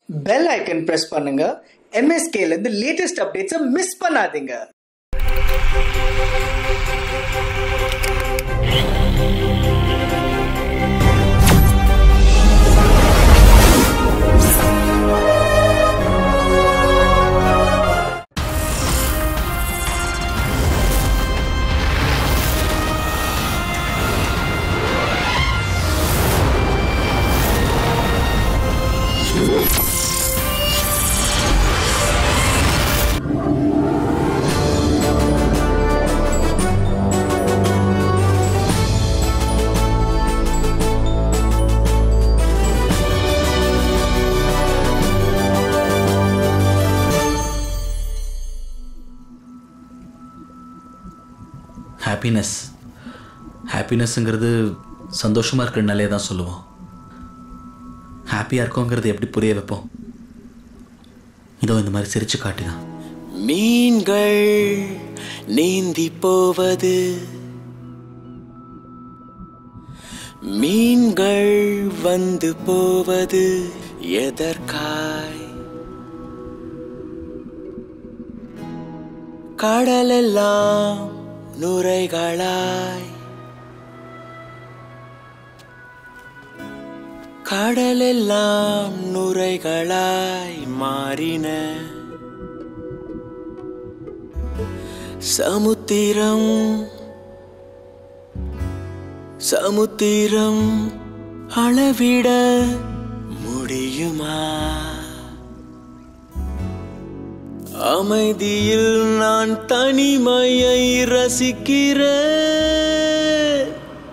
Bell icon press பண்ணுங்க எம்எஸ்கேல இருந்து லேட்டஸ்ட் அப்டேட்ஸை மிஸ் பண்ணாதீங்க ஹாப்பினஸ் ஹாப்பினஸ்ங்கிறது சந்தோஷமாக இருக்கிறனாலே தான் சொல்லுவோம் ஹாப்பியாக இருக்கோங்கிறது எப்படி புரிய வைப்போம் இதோ இந்த மாதிரி சிரிச்சு காட்டுதான் மீன்கள் நீந்தி போவது மீன்கள் வந்து போவது எதற்காய் கடலெல்லாம் நுரைகளாய் கடலெல்லாம் நுரைகளாய் மாறின சமுத்திரம் சமுத்திரம் அளவிட முடியுமா அமைதியில் நான் தனிமையை ரசிக்கிறேன்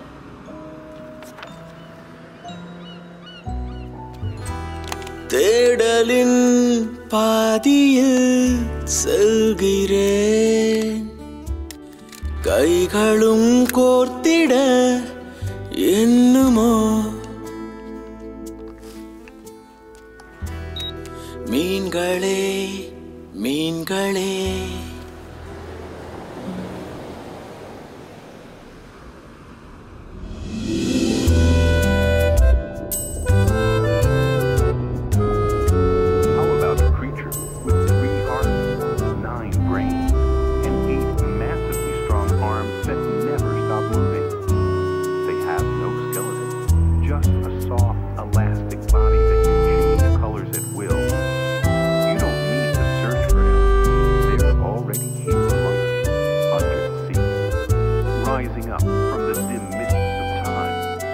தேடலின் பாதியில் செல்கிறேன் கைகளும் கோர்த்திட என்னுமோ மீன்களே மீன்களே How about a creature with three hearts, nine brains, and eight massively strong arms that never stop moving? They have no skeleton, just a soft, elastic body that can change the colors at will. You don't need to search for them. They're already here among us, under the sea, rising up from the dim mists of time.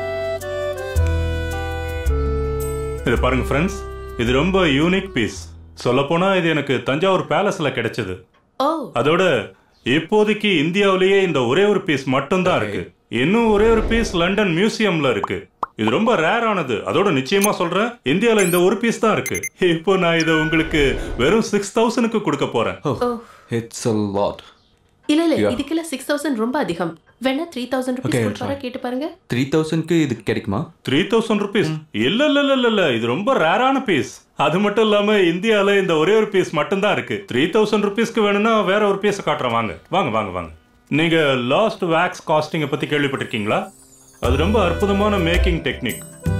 இது பாருங்க friends இது ரொம்ப unique piece சொல்லப்போனா இது எனக்கு தஞ்சாவூர் பேலஸ்ல கிடைச்சது ஓ அதோட இப்போதைக்கு இந்தியாவிலேயே இந்த ஒரே ஒரு பீஸ் மட்டும்தான் இருக்கு இன்னும் ஒரே ஒரு பீஸ் லண்டன் மியூசியம்ல இருக்கு இது ரொம்ப ரேர் ஆனது அதோட நிச்சயமா சொல்றேன் இந்தியால இந்த ஒரு பீஸ் தான் இருக்கு இப்போ நான் இதை உங்களுக்கு வெறும் சிக்ஸ் தௌசண்ட்க்கு கொடுக்க போறேன் ஓ இட்ஸ் a lot இல்ல இல்ல Yeah. இதுக்கெல்லாம் சிக்ஸ் தௌசண்ட் ரொம்ப அதிகம் வேணா three thousand Okay, rupees I'll கொடுப்பாரா try. கேட்டு பாருங்க த்ரீ தௌசண்ட்க்கு இது கிடைக்குமா த்ரீ தௌசண்ட் ருபீஸ் இல்ல இல்ல இல்ல இல்ல இல்ல இது ரொம்ப ரேரான பீஸ் அது மட்டும் இல்லாம இந்தியால இந்த ஒரே ஒரு பீஸ் மட்டும்தான் இருக்கு த்ரீ தௌசண்ட் ருபீஸ்க்கு வேணும்னா வேற ஒரு பீஸ் காட்டுறேன் வாங்க வாங்க வாங்க வாங்க நீங்க லாஸ்ட் வேக்ஸ் காஸ்டிங்கை பத்தி கேள்விப்பட்டிருக்கீங்களா அது ரொம்ப அற்புதமான மேக்கிங் டெக்னிக்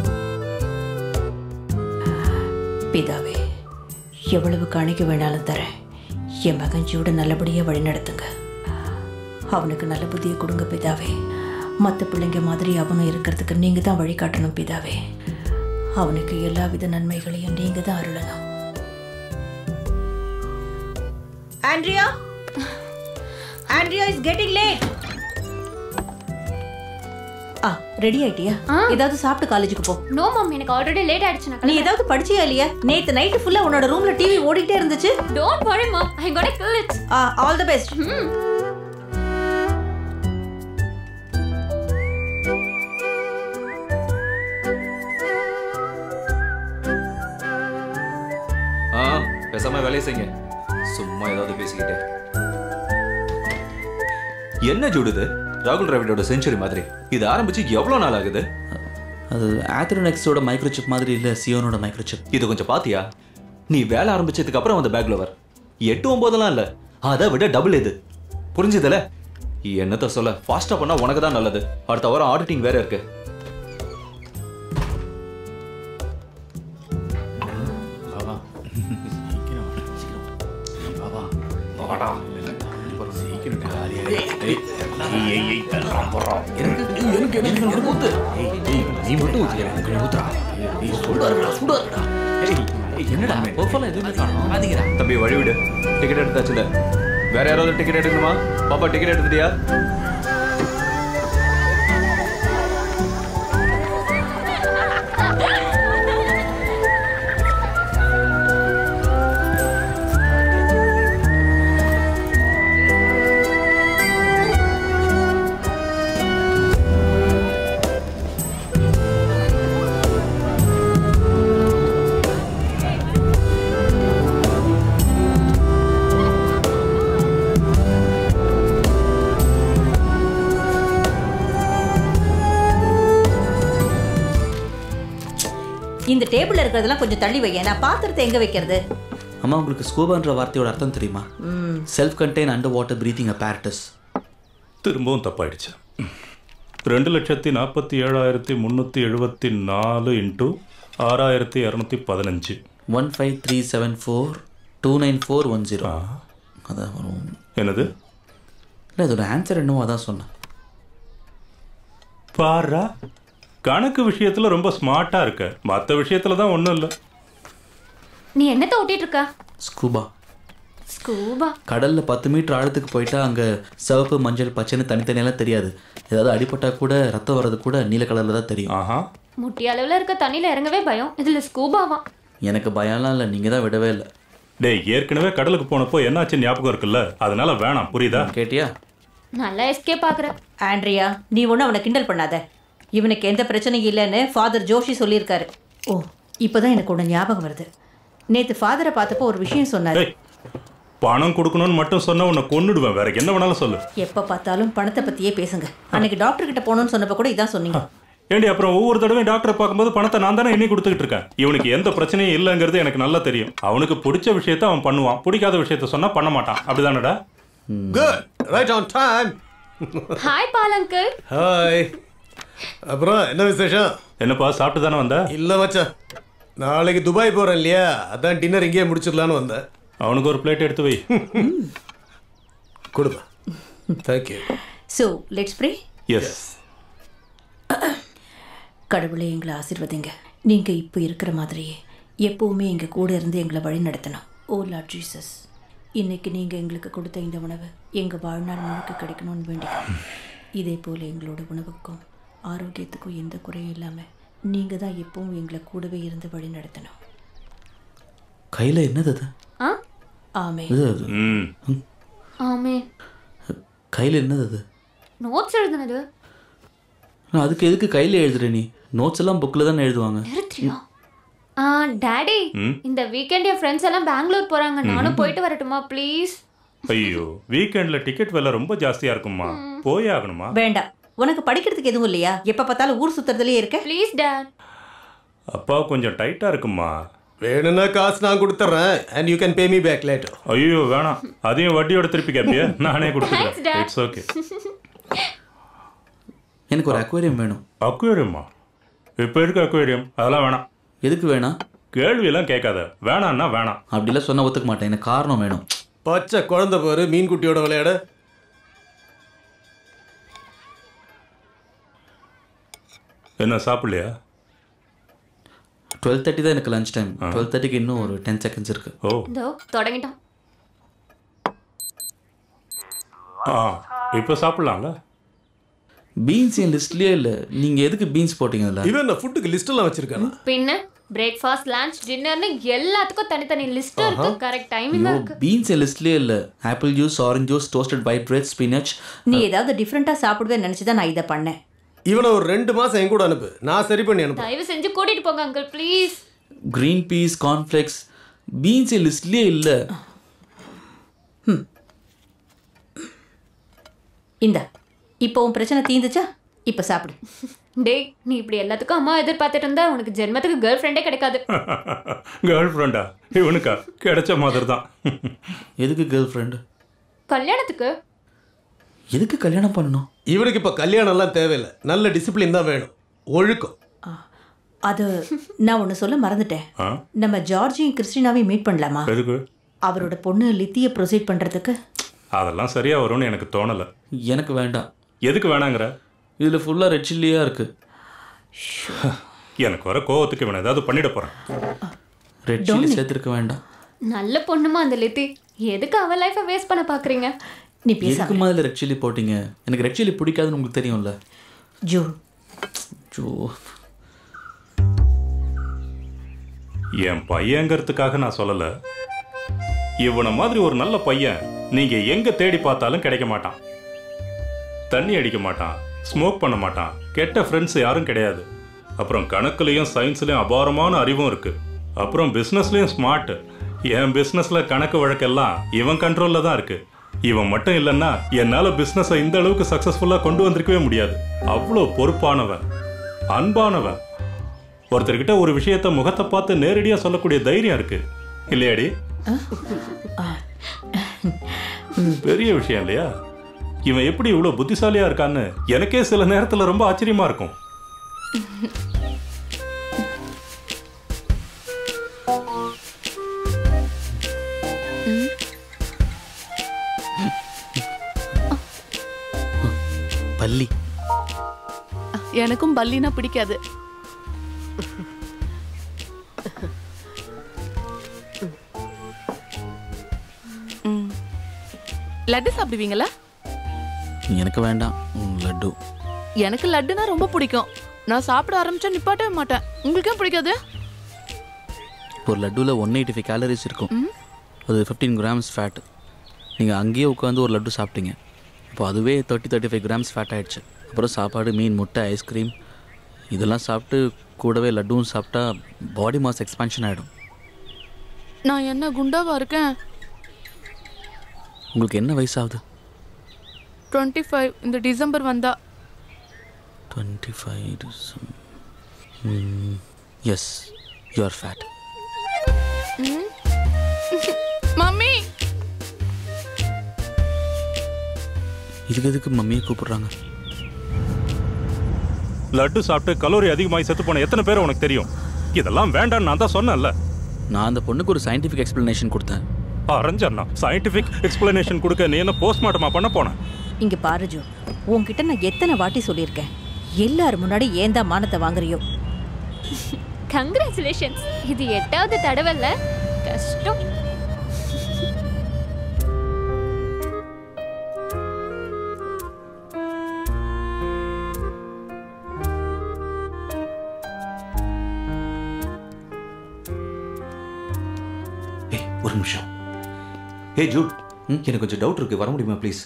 பிதாவே எவ்வளவு காணிக்க வேணாலும் தரேன் என் மகன் ஜூட நல்லபடியாக வழிநடத்துங்க அவனுக்கு நல்ல புத்தியை கொடுங்க பிதாவே மற்ற பிள்ளைங்க மாதிரி அவனும் இருக்கிறதுக்கு நீங்கள் தான் வழிகாட்டணும் பிதாவே அவனுக்கு எல்லா வித நன்மைகளையும் நீங்கள் தான் அருளணும் Andrea Andrea is getting late ஆ ரெடி ஆயிட்டியா ஏதாவது சாப்பிட்டு காலேஜுக்கு போ நோ மேம் எனக்கு ஆல்ரெடி லேட் ஆயிடுச்சு நான் நீ ஏதாவது படிச்சியா இல்லையா நேத்து நைட்டு ஃபுல்லா உன்னோட ரூம்ல டிவி ஓடிட்டே இருந்துச்சு don't worry ma'am I got kill it all the best ஆ பேசாம வேலையை செய்யுங்க சும்மா ஏதாவது பேசிக்கிட்டு என்ன ஜூடுது ராகுல் டிராவிடோட செஞ்சுரி மாதிரி இது ஆரம்பிச்சு எவ்வளவு நாள் ஆகுது அது ஆத்ரோனெக்ஸோட மைக்ரோசிப் மாதிரி இல்லை சியோனோட மைக்ரோசிப் இது கொஞ்சம் பாத்தியா நீ வேலை ஆரம்பிச்சதுக்கு அப்புறம் வந்த பேக் லவர் எட்டு ஒன்பதெல்லாம் இல்ல அதை விட டபுள் இது புரிஞ்சுதுல என்னத்த சொல்ல ஃபாஸ்டா பண்ணா உனக்கு தான் நல்லது அடுத்த வாரம் ஆடிட்டிங் வேற இருக்கு வா, வா தம்பி வழி விடு டிக்கெட் எடுத்தாச்சுல வேற யாராவது டிக்கெட் எடுக்கணுமா பாப்பா டிக்கெட் எடுத்துட்டியா இந்த டேபிள்ல இருக்கிறதெல்லாம் கொஞ்சம் தள்ளி வைங்க நான் பாத்திரத்தை எங்க வைக்கிறது அம்மா உங்களுக்கு ஸ்கூபான்ற வார்த்தையோட அர்த்தம் தெரியுமா self contain underwater breathing apparatus திரும்பவும் தப்பாயிடுச்சு ரெண்டு லட்சத்தி நாற்பத்தி ஏழாயிரத்தி முந்நூற்றி எழுபத்தி நாலு இன்ட்டு ஆறாயிரத்தி இரநூத்தி பதினஞ்சு one five three seven four two nine four one zero அதான் வரும் என்னது இல்லை இதோட ஆன்சர் என்னவோ அதான் சொன்னேன் பாரா கணக்கு விஷயத்துல ரொம்ப ஸ்மார்ட்டா இருக்க மற்ற விஷயத்துல தான் ஒன்றும் இல்லை நீ என்னத்த ஓட்டிட்டு இருக்க ஸ்கூபா ஸ்கூபா கடல்ல பத்து மீட்டர் ஆழத்துக்கு போயிட்டா அங்க சிவப்பு மஞ்சள் பச்சைன்னு தனித்தனியெல்லாம் தெரியாது ஏதாவது அடிபட்டா கூட ரத்தம் வர்றது கூட நீல கலர்ல தான் தெரியும் ஆஹா முட்டி அளவுல இருக்க தண்ணியில இறங்கவே பயம் இதுல ஸ்கூபாவா எனக்கு பயம்லாம் இல்லை நீங்க தான் விடவே இல்லை டேய் ஏற்கனவே கடலுக்கு போனப்போ என்னாச்சு ஞாபகம் இருக்குல்ல அதனால வேணாம் புரியுதா கேட்டியா நல்லா எஸ்கே பாக்குற ஆண்ட்ரியா நீ ஒன்றும் அவனை கிண்டல் பண்ணாத இவனுக்கு எந்த பிரச்சனையும் இல்லைன்னு ஃபாதர் ஜோஷி சொல்லியிருக்காரு ஓ இப்போதான் எனக்கு ஒன்று ஞாபகம் வருது நேற்று ஃபாதரை பார்த்தப்போ ஒரு விஷயம் சொன்னார் டேய் பணம் கொடுக்கணும்னு மட்டும் சொன்னா உன்னை கொன்னுடுவேன் வேற என்ன வேணாலும் சொல்லு எப்போ பார்த்தாலும் பணத்தை பற்றியே பேசுங்க அன்னைக்கு டாக்டர் கிட்ட போகணும்னு சொன்னப்போ கூட இதான் சொன்னீங்க ஏண்டி அப்புறம் ஒவ்வொரு தடவையும் டாக்டரை பார்க்கும்போது பணத்தை நான் தானே எண்ணி கொடுத்துக்கிட்டு இருக்கேன் இவனுக்கு எந்த பிரச்சனையும் இல்லைங்கிறது எனக்கு நல்லா தெரியும் அவனுக்கு பிடிச்ச விஷயத்த அவன் பண்ணுவான் பிடிக்காத விஷயத்த சொன்னா பண்ண மாட்டான் அப்படிதானடா good right on time hi Paul uncle hi அப்புறம் என்ன விசேஷம் என்னப்பா சாப்பிட்டு தானே வந்த இல்ல மச்சான் நாளைக்கு துபாய் போறேன் இல்லையா அதான் டின்னர் இங்கேயே முடிச்சிடலான்னு வந்தேன் அவனுக்கு ஒரு பிளேட் எடுத்து வை கொடுப்பா thank you so let's pray yes கடவுளே எங்களை ஆசீர்வதிங்க நீங்கள் இப்போ இருக்கிற மாதிரியே எப்போவுமே எங்கள் கூட இருந்து எங்களை வழி நடத்தணும் ஓ லார்ட் ஜீசஸ் இன்னைக்கு நீங்கள் எங்களுக்கு கொடுத்த இந்த உணவு எங்கள் வாழ்நாள் முழுக்க கிடைக்கணும்னு வேண்டிக்கிறோம் இதே போல் எங்களோட உணவுக்கும் ஆரோக்கியத்துக்கும் எந்த குறையும் இல்லாமல் நீங்கள் தான் எப்பவும் எங்களை கூடவே இருந்து வழி நடத்தணும் கையில என்னது அது ஆ ஆமே இது அது ம் ஆமே கையில என்னது அது நோட்ஸ் எழுதுனது நான் அதுக்கு எதுக்கு கையில எழுதுற நீ நோட்ஸ் எல்லாம் புக்கில் தானே எழுதுவாங்க நிறுத்தியா ஆ டாடி ம்? இந்த வீக்கெண்ட் என் ஃப்ரெண்ட்ஸ் எல்லாம் பெங்களூர் போறாங்க நானும் போயிட்டு வரட்டுமா ப்ளீஸ் ஐயோ வீக்கெண்ட்ல டிக்கெட் விலை ரொம்ப ஜாஸ்தியா இருக்குமா போயே ஆகணுமா வேண்டாம் உனக்கு படிக்கிறதுக்கு எதுவும் இல்லையா எப்போ பார்த்தாலும் ஊர் சுத்துறதுலயே இருக்க ப்ளீஸ் டேட் அப்பா கொஞ்சம் டைட்டா இருக்குமா வேணும்னா காசு நான் கொடுத்துட்றேன் and you can pay me back later ஐயோ வேணாம் அதையும் வட்டியோட திருப்பி கேப்பியா நானே Thanks, கொடுத்துக்கிறேன் Dad. இட்ஸ் ஓகே எனக்கு ஒரு அக்வேரியம் வேணும் அக்வேரியமா இப்போ இருக்கு அக்வேரியம் அதெல்லாம் வேணாம் எதுக்கு வேணாம் கேள்வியெல்லாம் கேட்காத வேணாம்னா வேணாம் அப்படிலாம் சொன்னா ஒத்துக்க மாட்டேன் எனக்கு காரணம் வேணும் பச்சை குழந்தை பாரு மீன் குட்டியோட விளையாட என்ன சாப்பிடலையா டுவெல் தேர்ட்டி தான் எனக்கு லஞ்ச் டைம் டுவெல் தேர்ட்டிக்கு இன்னும் ஒரு டென் செகண்ட்ஸ் இருக்கு ஓ இதோ தொடங்கிட்டோம் ஆ இப்போ சாப்பிடலாம்ல பீன்ஸ் என் லிஸ்ட்லயே இல்லை நீங்க எதுக்கு பீன்ஸ் போட்டீங்க அதில் இவன் நான் ஃபுட்டுக்கு லிஸ்ட் எல்லாம் வச்சிருக்கானா பின்ன பிரேக்ஃபாஸ்ட் லஞ்ச் டின்னர்னு எல்லாத்துக்கும் தனித்தனி லிஸ்ட் இருக்கு கரெக்ட் டைமிங் இருக்கு பீன்ஸ் என் லிஸ்ட்லயே இல்லை apple juice orange juice toasted white bread spinach நீ ஏதாவது டிஃப்ரெண்ட்டாக சாப்பிடுவேன்னு நினச்சி தான் நான் இதை பண்ணேன் இவனை ஒரு ரெண்டு மாசம் என் கூட அனுப்பு நான் சரி பண்ணி அனுப்பு தயவு செஞ்சு கூட்டிட்டு போங்க uncle please green peas cornflakes beans என் லிஸ்ட்லயே இல்லை இந்த இப்போ உன் பிரச்சனை தீந்துச்சா இப்போ சாப்பிடு டேய் நீ இப்படி எல்லாத்துக்கும் அம்மா எதிர்பார்த்துட்டு இருந்தா உனக்கு ஜென்மத்துக்கு கேர்ள் ஃப்ரெண்டே கிடைக்காது கேர்ள் ஃப்ரெண்டா இவனுக்கா கிடைச்ச மாதிரி தான் எதுக்கு கேர்ள் ஃப்ரெண்டு கல்யாணத்துக்கு எதுக்கு கல்யாணம் பண்ணணும் இவனுக்கு இப்ப கல்யாணம்லாம் தேவையில்லை நல்ல டிசிப்ளின் தான் வேணும் ஒழுக்கம் அது நான் ஒன்று சொல்ல மறந்துட்டேன் ஆ நம்ம ஜார்ஜியும் கிறிஸ்டினாவையும் மீட் பண்ணலாமா எதுக்கு அவரோட பொண்ணு லித்தியை ப்ரொசீட் பண்ணுறதுக்கு அதெல்லாம் சரியா வரும்னு எனக்கு தோணல எனக்கு வேண்டாம் எதுக்கு வேணாங்கிற இதில் ஃபுல்லாக ரெட் சில்லியாக இருக்குது எனக்கு வர கோவத்துக்கு இவன் ஏதாவது பண்ணிட போறேன் ரெட் சில்லி சேர்த்துருக்க வேண்டாம் நல்ல பொண்ணுமா அந்த லித்தி எதுக்கு அவ லைஃபை வேஸ்ட் பண்ண பாக்குறீங்க நீ எதுக்கு மாதிரி ரெட் சில்லி போட்டீங்க எனக்கு ரெட் சில்லி பிடிக்காதுன்னு உங்களுக்கு தெரியும்ல ஜூன் ஜோ என் பையங்கிறதுக்காக நான் சொல்லல இவனை மாதிரி ஒரு நல்ல பையன் நீங்க எங்க தேடி பார்த்தாலும் கிடைக்க மாட்டான் தண்ணி அடிக்க மாட்டான் ஸ்மோக் பண்ண மாட்டான் கெட்ட ஃப்ரெண்ட்ஸ் யாரும் கிடையாது அப்புறம் கணக்குலயும் சயின்ஸ்லயும் அபாரமான அறிவும் இருக்கு அப்புறம் பிசினஸ்லயும் ஸ்மார்ட் என் பிசினஸ்ல கணக்கு வழக்கெல்லாம் இவன் கண்ட்ரோல்ல தான் இருக்கு இவன் மட்டும் இல்லைன்னா என்னால பிசினஸை இந்த அளவுக்கு சக்சஸ்ஃபுல்லா கொண்டு வந்திருக்கவே முடியாது அவ்வளோ பொறுப்பானவன் அன்பானவன் ஒருத்தர்கிட்ட ஒரு விஷயத்த முகத்தை பார்த்து நேரடியா சொல்லக்கூடிய தைரியம் இருக்கு இல்லையாடி பெரிய விஷயம் இல்லையா இவன் எப்படி இவ்வளவு புத்திசாலியா இருக்கான்னு எனக்கே சில நேரத்துல ரொம்ப ஆச்சரியமா இருக்கும் பள்ளி எனக்கும் பல்லினா பிடிக்காது ம். லட்டு சாப்பிடுவீங்களா எனக்கு வேண்டாம் ம், லட்டு எனக்கு லட்டுனா ரொம்ப பிடிக்கும் நான் சாப்பிட ஆரம்பிச்சா நிப்பாட்டவே மாட்டேன் உங்களுக்கு ஏன் பிடிக்காது ஒரு லட்டுவில் ஒன் எயிட்டி ஃபைவ் கேலரிஸ் இருக்கும் அது ஃபிஃப்டீன் கிராம்ஸ் ஃபேட் நீங்கள் அங்கேயே உட்காந்து ஒரு லட்டு சாப்பிட்டீங்க இப்போ அதுவே thirty thirty five grams fat ஆயிடுச்சு அப்புறம் சாப்பாடு மீன் முட்டை ஐஸ்கிரீம் இதெல்லாம் சாப்பிட்டு கூடவே லட்டுவும் சாப்பிட்டா பாடி மாஸ் எக்ஸ்பான்ஷன் ஆகிடும் நான் என்ன குண்டாவா இருக்கேன் உங்களுக்கு என்ன வயசாகுது டுவெண்ட்டி ஃபைவ் இந்த டிசம்பர் வந்தா twenty five yes you are fat hmm. Mummy இதுக்கு எதுக்கு மம்மியை கூப்பிடுறாங்க லட்டு சாப்பிட்டு கலோரி அதிகமாகி செத்து போன எத்தனை பேர் உனக்கு தெரியும் இதெல்லாம் வேண்டாம்னு நான் தான் சொன்னேன்ல நான் அந்த பொண்ணுக்கு ஒரு சயின்டிஃபிக் எக்ஸ்பிளனேஷன் கொடுத்தேன் அரஞ்சண்ணா சயின்டிஃபிக் எக்ஸ்பிளனேஷன் கொடுக்க நீ என்ன போஸ்ட்மார்ட்டமா பண்ண போன இங்க பாரு ஜோ உன்கிட்ட நான் எத்தனை வாட்டி சொல்லியிருக்கேன் எல்லாரும் முன்னாடி ஏன் தான் மானத்தை வாங்குறியோ கங்க்ராச்சுலேஷன்ஸ் இது எட்டாவது தடவைல கஷ்டம் ஏய் ஒரு நிமிஷம் ஏய் ஜூட் எனக்கு கொஞ்சம் டவுட் இருக்கு வர முடியுமா ப்ளீஸ்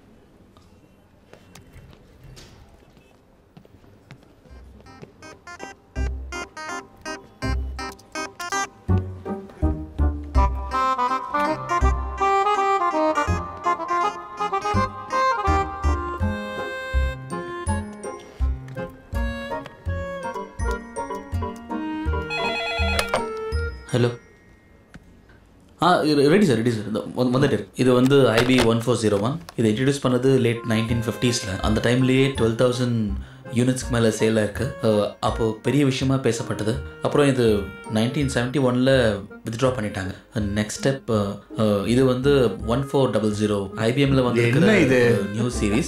ஹலோ ஆ ரெடி சார் ரெடி சார் வந்துட்டு இருக்கு இது வந்து IP one four zero one இதை இன்ட்ரடியூஸ் பண்ணது லேட் நைன்டீன் ஃபிஃப்டிஸில் அந்த டைம்லேயே டுவெல் தௌசண்ட் யூனிட்ஸ்க்கு மேலே சேலாக இருக்குது அப்போது பெரிய விஷயமா பேசப்பட்டது அப்புறம் இது நைன்டீன் செவன்ட்டி ஒனில் வித்ட்ரா பண்ணிட்டாங்க நெக்ஸ்ட் ஸ்டெப் இது வந்து ஒன் ஃபோர் டபுள் ஜீரோ ஐபிஎம்மில் வந்து என்ன இது? New series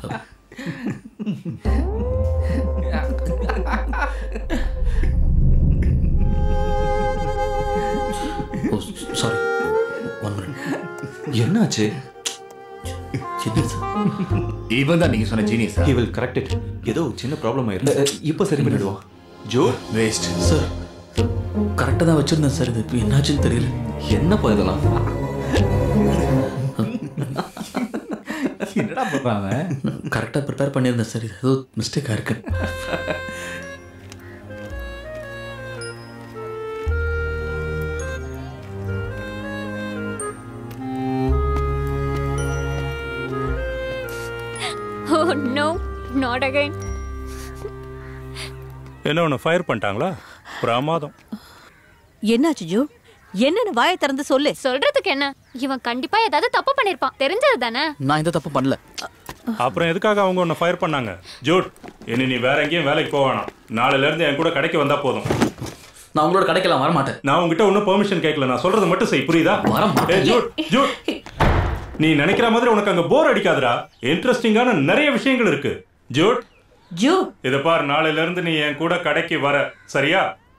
oh sorry one minute என்னாச்சு இவன் தான் நீங்க சொன்ன genius he will correct it ஏதோ சின்ன ப்ராப்ளம் ஆயிருக்கு இப்போ சரி பண்ணிடுவோம் ஜோ வேஸ்ட் சார் கரெக்டாக தான் வச்சுருந்தேன் சார் இது இப்போ என்னாச்சுன்னு தெரியல என்னப்பா இதெல்லாம் என்னடா பண்றாங்க கரெக்டாக ப்ரிப்பேர் பண்ணியிருந்தேன் சார் இது ஏதோ மிஸ்டேக்காக இருக்கு ஓ நோ நாட் அகைன் என்ன ஒன்று ஃபயர் பண்ணிட்டாங்களா பிரமாதம் என்னாச்சு ஜோ என்னன்னு வாயை திறந்து சொல்லு சொல்றதுக்கு என்ன இவன் கண்டிப்பா ஏதாவது தப்பு பண்ணிருப்பான் தெரிஞ்சது தானே நான் இந்த தப்பு பண்ணல அப்புறம் எதுக்காக அவங்க உன்னை ஃபயர் பண்ணாங்க ஜூட் இனி நீ வேற எங்கேயும் வேலைக்கு போக வேணாம் நாளையில இருந்து என் கூட கடைக்கு வந்தா போதும் நான் உங்களோட கடைக்கெல்லாம் வர மாட்டேன் நான் உங்ககிட்ட ஒன்றும் பெர்மிஷன் கேட்கல நான் சொல்றது மட்டும் செய் புரியுதா வர மாட்டேன். ஏய், ஜூட், ஜூட். நீ நினைக்கிற மாதிரி உனக்கு அங்க போர் அடிக்காதுடா இன்ட்ரெஸ்டிங்கான நிறைய விஷயங்கள் இருக்கு ஜூட் ஜூ இத பார் நாளையில இருந்து நீ என் கூட கடைக்கு வர சரியா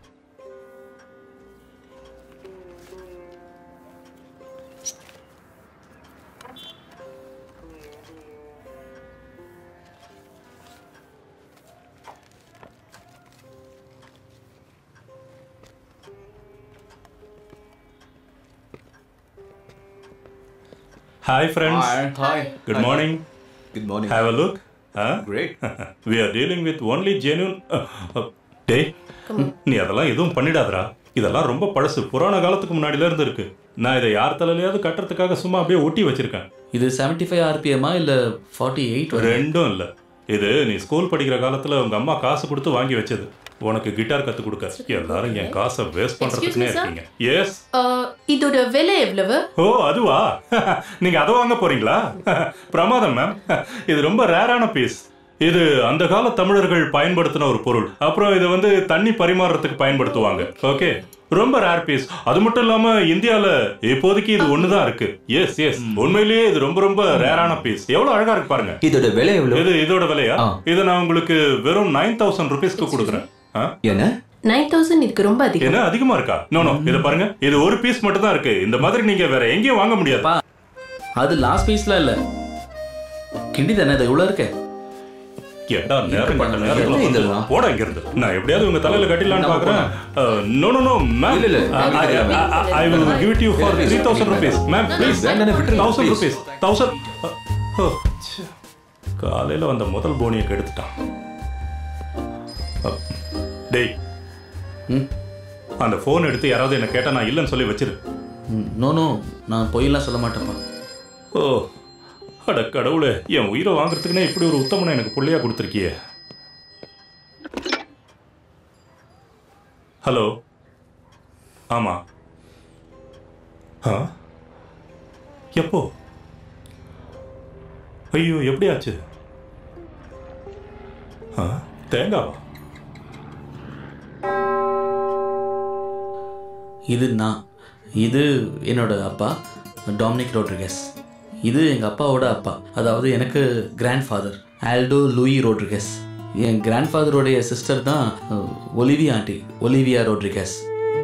Hi friends. Hi. Good Hi. morning. Good morning. Have a look. Huh? Great. we are dealing with only genuine. டேய் நீ அதெல்லாம் எதுவும் பண்ணிடாதடா இதெல்லாம் ரொம்ப பழசு புராண காலத்துக்கு முன்னாடில இருந்து இருக்கு நான் இதை யார் தலையிலயாவது கட்டுறதுக்காக சும்மா அப்படியே ஒட்டி வச்சிருக்கேன் இது செவன்டி ஃபைவ் ஆர்பிஎம்மா இல்லை ஃபார்ட்டி எயிட் ரெண்டும் இல்ல இது நீ ஸ்கூல் படிக்கிற காலத்துல உங்க அம்மா காசு கொடுத்து வாங்கி வச்சது உனக்கு கிட்டார் கத்து கொடுக்க எல்லாரும் என் காசை வேஸ்ட் பண்றதுக்குன்னே Excuse me, sir. இருக்கீங்க எஸ் அஹ், இதோட விலை எவ்வளவு ஓ அதுவா நீங்க அதை வாங்க போறீங்களா பிரமாதம் மேம் இது ரொம்ப ரேரான பீஸ் இது அந்த கால தமிழர்கள் பயன்படுத்தின ஒரு பொருள் அப்புறம் இதை வந்து தண்ணி பரிமாறுறதுக்கு பயன்படுத்துவாங்க ஓகே ரொம்ப ரேர் பீஸ் அது மட்டும் இல்லாம இந்தியால இப்போதைக்கு இது ஒண்ணுதான் இருக்கு எஸ் எஸ் உண்மையிலேயே இது ரொம்ப ரொம்ப ரேரான பீஸ் எவ்வளவு அழகா இருக்கு பாருங்க இதோட விலை எவ்வளவு இது இதோட விலையா ஆ. இதை நான் உங்களுக்கு வெறும் நைன் தௌசண்ட் ருபீஸ்க்கு கொடுக்குறேன் ஆ? என்ன நைன் தௌசண்ட் இதுக்கு ரொம்ப அதிகம் என்ன அதிகமா இருக்கா நோ நோ இத பாருங்க இது ஒரு பீஸ் மட்டும் தான் இருக்கு இந்த மாதிரி நீங்க வேற எங்கேயும் வாங்க முடியாது அது லாஸ்ட் பீஸ்ல இல்லை கிண்டி தானே இது இவ்வளோ இருக்கே ஏண்டா நேரம் கட்ட என்ன நேரத்துல இதெல்லாம்? வந்து போட இங்க இருந்து நான் எப்படியாவது உங்க தலையில கட்டிடலாம்னு நம்ம பாக்குறேன் நோ நோ நோ மேம் இல்ல, இல்ல, I will give it you for Please, 3000 rupees ma'am please வேண்டாம், விட்டுருங்க, 1000 please. rupees 1000 ஓ ச்சே. காலையில வந்த முதல் போனியை கெடுத்துட்டான் அ, டேய் ம் அந்த ஃபோன் எடுத்து யாராவது என்ன கேட்டா நான் இல்லைன்னு சொல்லி வச்சிரு நோ நோ நான் பொய்யெல்லாம் சொல்ல மாட்டேன்ப்பா ஓ அட கடவுளே என் உயிரை வாங்குறதுக்குன்னே இப்படி ஒரு உத்தமனை எனக்கு புள்ளையா கொடுத்துருக்கியே ஹலோ ஆமா ஆ எப்போ ஐயோ எப்படி ஆச்சு ஆ தேங்காவா இது நான் இது என்னோட அப்பா டாமினிக் ரோட்ரிகஸ் இது எங்கள் அப்பாவோட அப்பா அதாவது எனக்கு grandfather Aldo Louie Rodrigues என் கிராண்ட் ஃபாதருடைய சிஸ்டர் தான் அஹ், ஒலிவியா ஆண்டி ஒலிவியா ரோட்ரிகஸ்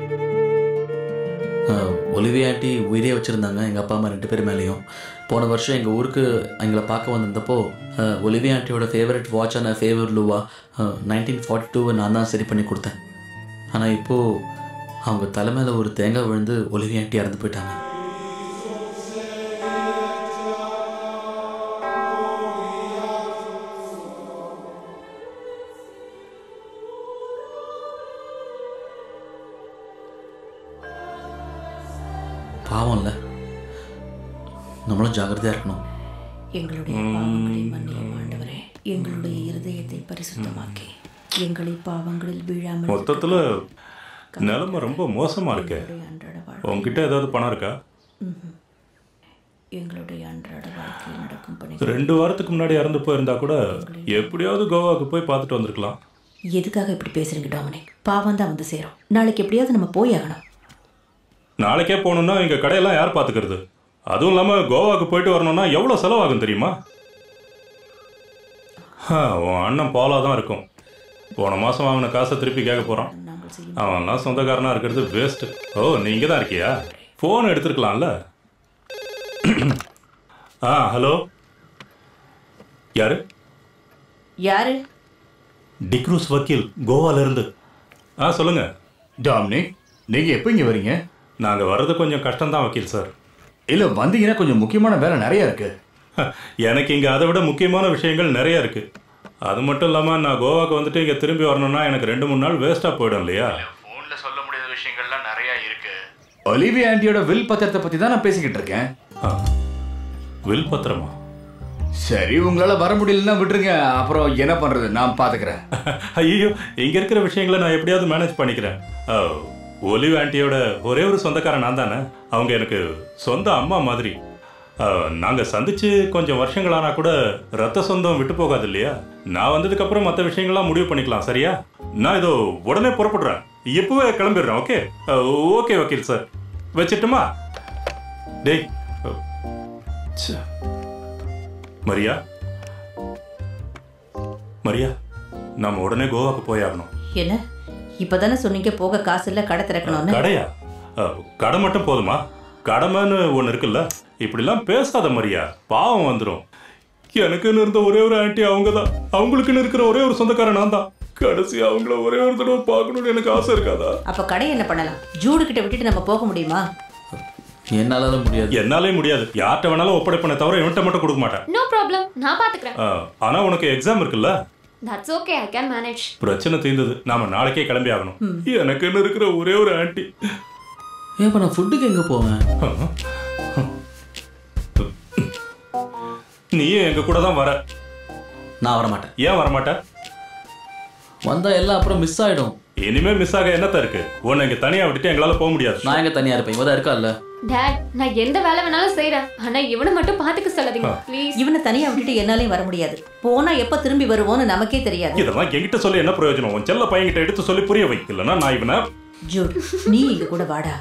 அஹ், ஒலிவியா ஆண்டி உயிரே வச்சுருந்தாங்க எங்கள் அப்பா அம்மா ரெண்டு பேர் மேலேயும் போன வருஷம் எங்கள் ஊருக்கு எங்களை பார்க்க வந்திருந்தப்போ அஹ், ஒலிவியா ஆண்டியோட ஃபேவரட் வாட்சான ஃபேவர் லூவா நைன்டீன் ஃபார்ட்டி டூவை நான் தான் சரி பண்ணி கொடுத்தேன் ஆனால் இப்போது அவங்க தலை மேலே ஒரு தேங்காய் விழுந்து ஒலிவியா ஆண்டி இறந்து போயிட்டாங்க பாவம்ல நம்மளும் ஜாக்கிரதையாக இருக்கணும் எங்களுடைய பாவங்களை மன்னியும் ஆண்டவரே எங்களுடைய இருதயத்தை பரிசுத்தமாக்கி எங்களை பாவங்களில் வீழாமல் மொத்தத்துல நிலைமை ரொம்ப மோசமா இருக்கு எங்களுடைய அன்றாட வாழ்க்கை உங்ககிட்ட ஏதாவது பணம் இருக்கா எங்களுடைய அன்றாட வாழ்க்கையில் நடக்கும் பணி ரெண்டு வாரத்துக்கு முன்னாடி இறந்து போயிருந்தா கூட எப்படியாவது கோவாக்கு போய் பார்த்துட்டு வந்திருக்கலாம் எதுக்காக இப்படி பேசுறீங்க டாமினிக் பாவம் தான் வந்து சேரும் நாளைக்கு எப்படியாவது நம்ம போய் ஆகணும் நாளைக்கே போகணும்னா எங்க கடையெல்லாம் யார் பார்த்துக்கிறது அதுவும் இல்லாம கோவாக்கு போயிட்டு வரணும்னா எவ்வளவு செலவாகும் தெரியுமா ஹா, உன் அண்ணன் பாலா தான் இருக்கும் போன மாசம் வாங்கின காசை திருப்பி கேட்க போறான் நாங்கள் செய்யும் அவன்லாம் சொந்தக்காரனா இருக்கிறது வேஸ்ட் ஓ நீங்க தான் இருக்கியா ஃபோன் எடுத்துருக்கலாம்ல ஆ ஹலோ யாரு யாரு டிக்ரூஸ் வக்கீல் கோவால இருந்து ஆ சொல்லுங்க டாமினிக் நீங்க எப்போ இங்க வரீங்க நாங்க வர்றது கொஞ்சம் கஷ்டம்தான் வக்கீல் சார் இல்ல வந்தீங்கன்னா கொஞ்சம் முக்கியமான வேலை நிறைய இருக்கு எனக்கு இங்க அதை விட முக்கியமான விஷயங்கள் நிறைய இருக்கு அது மட்டும் இல்லாம நான் கோவாக்கு வந்துட்டு இங்க திரும்பி வரணும்னா எனக்கு ரெண்டு மூணு நாள் வேஸ்டா போயிடும் இல்லையா போன்ல சொல்ல முடியாத விஷயங்கள்லாம் நிறைய இருக்கு ஒலிவியா ஆண்டியோட வில் பத்திரத்தை பத்தி தான் நான் பேசிக்கிட்டு இருக்கேன் ஆ, வில் பத்திரமா சரி உங்களால வர முடியலன்னா விட்டுருங்க அப்புறம் என்ன பண்றது நான் பாத்துக்கிறேன் ஐயோ இங்க இருக்கிற விஷயங்களை நான் எப்படியாவது மேனேஜ் பண்ணிக்கிறேன் ஆ, ஒலிவ் ஆண்டியோட ஒரே ஒரு சொந்தக்காரன் நான் தானே அவங்க எனக்கு சொந்த அம்மா மாதிரி ஆ, நாங்க சந்திச்சு கொஞ்சம் வருஷங்கள் ஆனா கூட ரத்த சொந்தம் விட்டு போகாது இல்லையா நான் வந்ததுக்கு அப்புறம் மற்ற விஷயங்கள்லாம் முடிவு பண்ணிக்கலாம் சரியா நான் இதோ உடனே புறப்படுறேன் இப்பவே கிளம்பிடுறேன் ஓகே ஓகே வக்கீல் சார் வச்சிட்டுமா டேய் அ, ச்சே. மரியா மரியா நாம உடனே கோவாக்கு போயாகணும் என்ன இப்பதானே சொன்னீங்க போக காசு இல்ல கடை திறக்கணும்னு கடையா அ, கடை மட்டும் போதுமா கடமைன்னு ஒன்று இருக்குல்ல இப்படிலாம் பேசாத மரியா பாவம் வந்துடும் எனக்குன்னு இருந்த ஒரே ஒரு ஆன்ட்டி அவங்க தான் அவங்களுக்குன்னு இருக்கிற ஒரே ஒரு சொந்தக்காரன் நான் தான் கடைசி அவங்கள ஒரே ஒரு தடவை பார்க்கணும்னு எனக்கு ஆசை இருக்காதா அப்ப கடை என்ன பண்ணலாம் ஜூடு கிட்ட விட்டுட்டு நம்ம போக முடியுமா என்னால முடியாது என்னாலே முடியாது யார்கிட்ட வேணாலும் ஒப்படைப்பனே தவிர இவன்ட்ட மட்டும் கொடுக்க மாட்டேன் நோ ப்ராப்ளம் நான் பாத்துக்கிறேன் ஆ, ஆனா உனக்கு எக்ஸாம் இருக்குல்ல that's okay I can manage பிரச்சனை தீர்ந்தது நாம நாளைக்கே கிளம்பி ஆகணும் எனக்குன்னு இருக்கிற ஒரே ஒரு ஆன்ட்டி ஏன் இப்போ நான் ஃபுட்டுக்கு எங்கே போவேன் நீயும் எங்க கூட தான் வர நான் வர மாட்டேன் ஏன் வர மாட்டேன் வந்தா எல்லாம் அப்புறம் மிஸ் ஆயிடும் இனிமே மிஸ் ஆக என்னத்த இருக்கு உன்னை இங்க தனியா விட்டுட்டு எங்களால போக முடியாது நான் எங்க தனியா இருப்பேன் இவதான் இருக்கா இல்ல டேட் நான் எந்த வேலை வேணாலும் செய்றேன் ஆனா இவனை மட்டும் பாத்துக்க சொல்லாதீங்க ப்ளீஸ் இவனை தனியா விட்டுட்டு என்னாலையும் வர முடியாது போனா எப்ப திரும்பி வருவோன்னு நமக்கே தெரியாது இதெல்லாம் என்கிட்ட சொல்லி என்ன பிரயோஜனம் உன் செல்ல பையன்கிட்ட எடுத்து சொல்லி புரிய வைக்கலன்னா நான் இவனை ஜூட் நீ இங்க கூட வாடா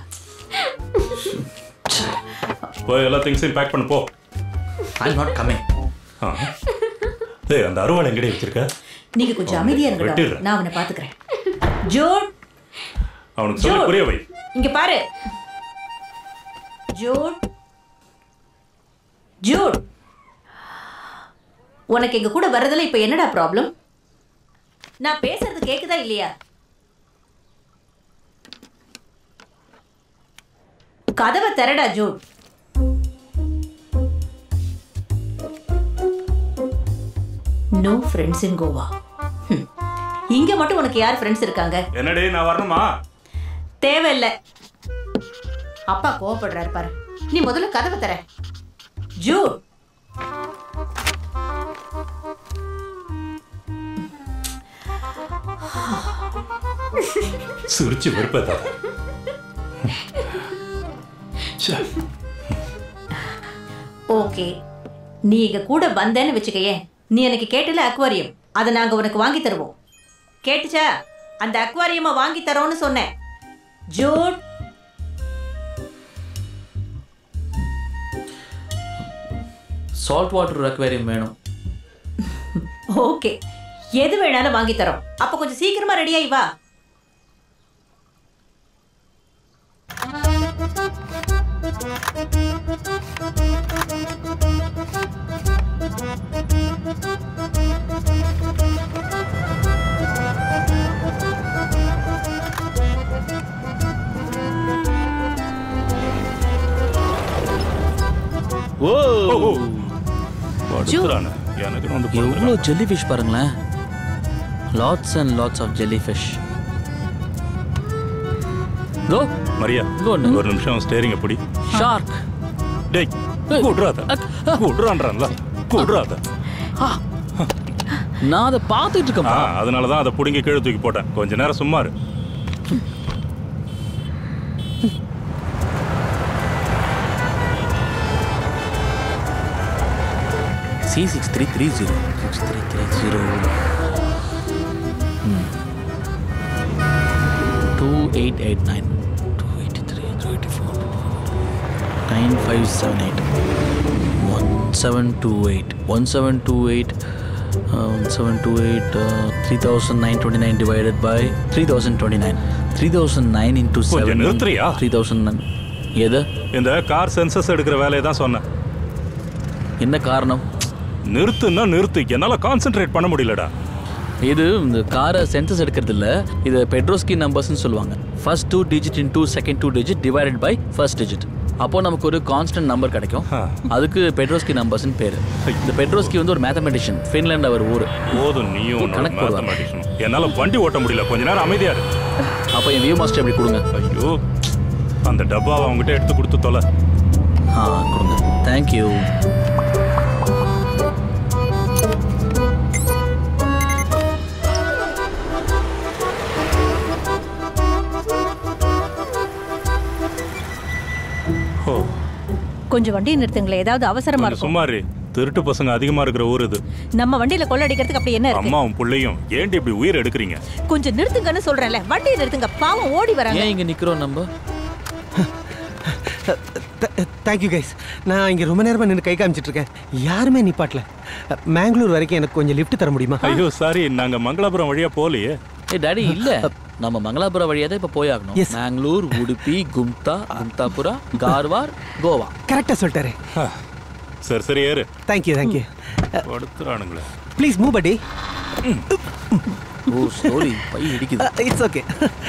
போய் எல்லா திங்ஸையும் பேக் பண்ணு போ ஐ நாட் கமிங் ஏய் அந்த அருவாள் எங்கடி வச்சிருக்க நீங்க கொஞ்சம் அமைதியா இருங்கடா வெட்டிடுறேன். நான் அவனை பாத்துக்கிறேன் ஜூட் அவனுக்கு சொல்லி ஜூட். புரிய வை இங்க பாரு ஜூட் ஜூட் உனக்கு எங்க கூட வர்றதுல இப்ப என்னடா ப்ராப்ளம் நான் பேசுறது கேக்குதா இல்லையா கதவை திறடா Jude no friends in Goa இங்க மட்டும் உனக்கு யார் ஃப்ரெண்ட்ஸ் இருக்காங்க என்னடி நான் வரணுமா தேவையில்லை அப்பா கோவப்படுறாரு பாரு நீ முதல்ல கதவை தர ஜூட் சிரிச்சு வெறுப்பேத்தா ஓகே நீ இங்க கூட வந்தேன்னு வச்சுக்கயே நீ எனக்கு கேட்டல அக்வாரியம் அதை நாங்க உனக்கு வாங்கி தருவோம் கேட்டுச்சா அந்த அக்வாரியமை வாங்கி தரோன்னு சொன்னேன் ஜூட் சால்ட் வாட்டர் அக்வேரியம் வேணும் ஓகே எது வேணாலும் வாங்கி தரோம் அப்ப கொஞ்சம் சீக்கிரமா ரெடியாகி வா ஓ படுத்துறானே. எனக்கு வந்து எவ்வளோ ஜெல்லி ஃபிஷ் பாருங்களேன் lots and lots of jellyfish go Maria ஒரு நிமிஷம் ஸ்டேரிங் எப்படி ஷார்க் டேய் விட்றாத விட்றான்றான்ல விட்றாத நான் அதை பார்த்துட்டு இருக்கேன் ஆ அதனால தான் அதை பிடுங்கி கீழே தூக்கி போட்டேன் கொஞ்ச நேரம் சும்மா இரு சி six three three zero six three three zero two eight eight nine two eighty three two eighty four nine five seven eight one seven two eight one seven two eight one seven two eight three thousand nine twenty nine divided by three thousand twenty nine three thousand nine into கொஞ்சம் seven நிறுத்துறியா? Three thousand nine எது இந்த car census எடுக்கிற வேலையை தான் சொன்னேன் என்ன காரணம் நிறுத்துன்னா நிறுத்து என்னால கான்சென்ட்ரேட் பண்ண முடியலடா இது இந்த காரை சென்சஸ் எடுக்கிறது இல்ல இது பெட்ரோஸ்கி நம்பர்ஸ்னு சொல்லுவாங்க first two digit in two second two digit divided by first digit அப்போ நமக்கு ஒரு கான்ஸ்டன்ட் நம்பர் கிடைக்கும் அதுக்கு பெட்ரோஸ்கி நம்பர்ஸ்னு பேர் இந்த பெட்ரோஸ்கி வந்து ஒரு மேத்தமெட்டிஷியன் ஃபின்லாண்ட் அவர் ஊர் போதும் நீயும் உன்னோட கணக்கு போடுவாங்க. mathematician. என்னால வண்டி ஓட்ட முடியல கொஞ்ச நேரம் அமைதியா இரு அப்போ என் வியூ மாஸ்டர் எப்படி கொடுங்க ஐயோ அந்த டப்பாவை அவங்ககிட்ட எடுத்து கொடுத்து தொலை ஆ கொடுங்க தேங்க்யூ ஓ கொஞ்சம் வண்டியை நிறுத்துங்களேன் ஏதாவது அவசரமா கொஞ்சம் இருக்கும் சும்மா இரு திருட்டு பசங்க அதிகமா இருக்கிற ஊர் இது நம்ம வண்டியில கொள்ளடிக்கிறதுக்கு அப்படி என்ன இருக்கு அம்மாவும் பிள்ளையும் ஏன்டி இப்படி உயிர் எடுக்கிறீங்க கொஞ்சம் நிறுத்துங்கன்னு சொல்றேன்ல வண்டியை நிறுத்துங்க பாவம் ஓடி வராங்க ஏன் இங்க நிக்கிறோம் நம்ம தேங்க்யூ கைஸ் நான் இங்கே ரொம்ப நேரமாக நின்று கை காமிச்சிட்டு இருக்கேன் யாருமே நிப்பாட்டல மேங்களூர் வரைக்கும் எனக்கு கொஞ்சம் லிஃப்ட் தர முடியுமா ஐயோ சாரி நாங்க மங்களாபுரம் வழியா போகலையே ஏய் டாடி இல்ல நம்ம மங்களாபுரம் வழியா தான் இப்ப போயாகணும் மேங்களூர் உடுப்பி கும்தா கும்தாபுரா கார்வார் கோவா கரெக்டாக சொல்லிட்டாரு சரி சரி ஏறு தேங்க்யூ தேங்க்யூ படுத்துறானுங்களே ப்ளீஸ் மூவ் படி ஓ சாரி பை இடிக்குது it's okay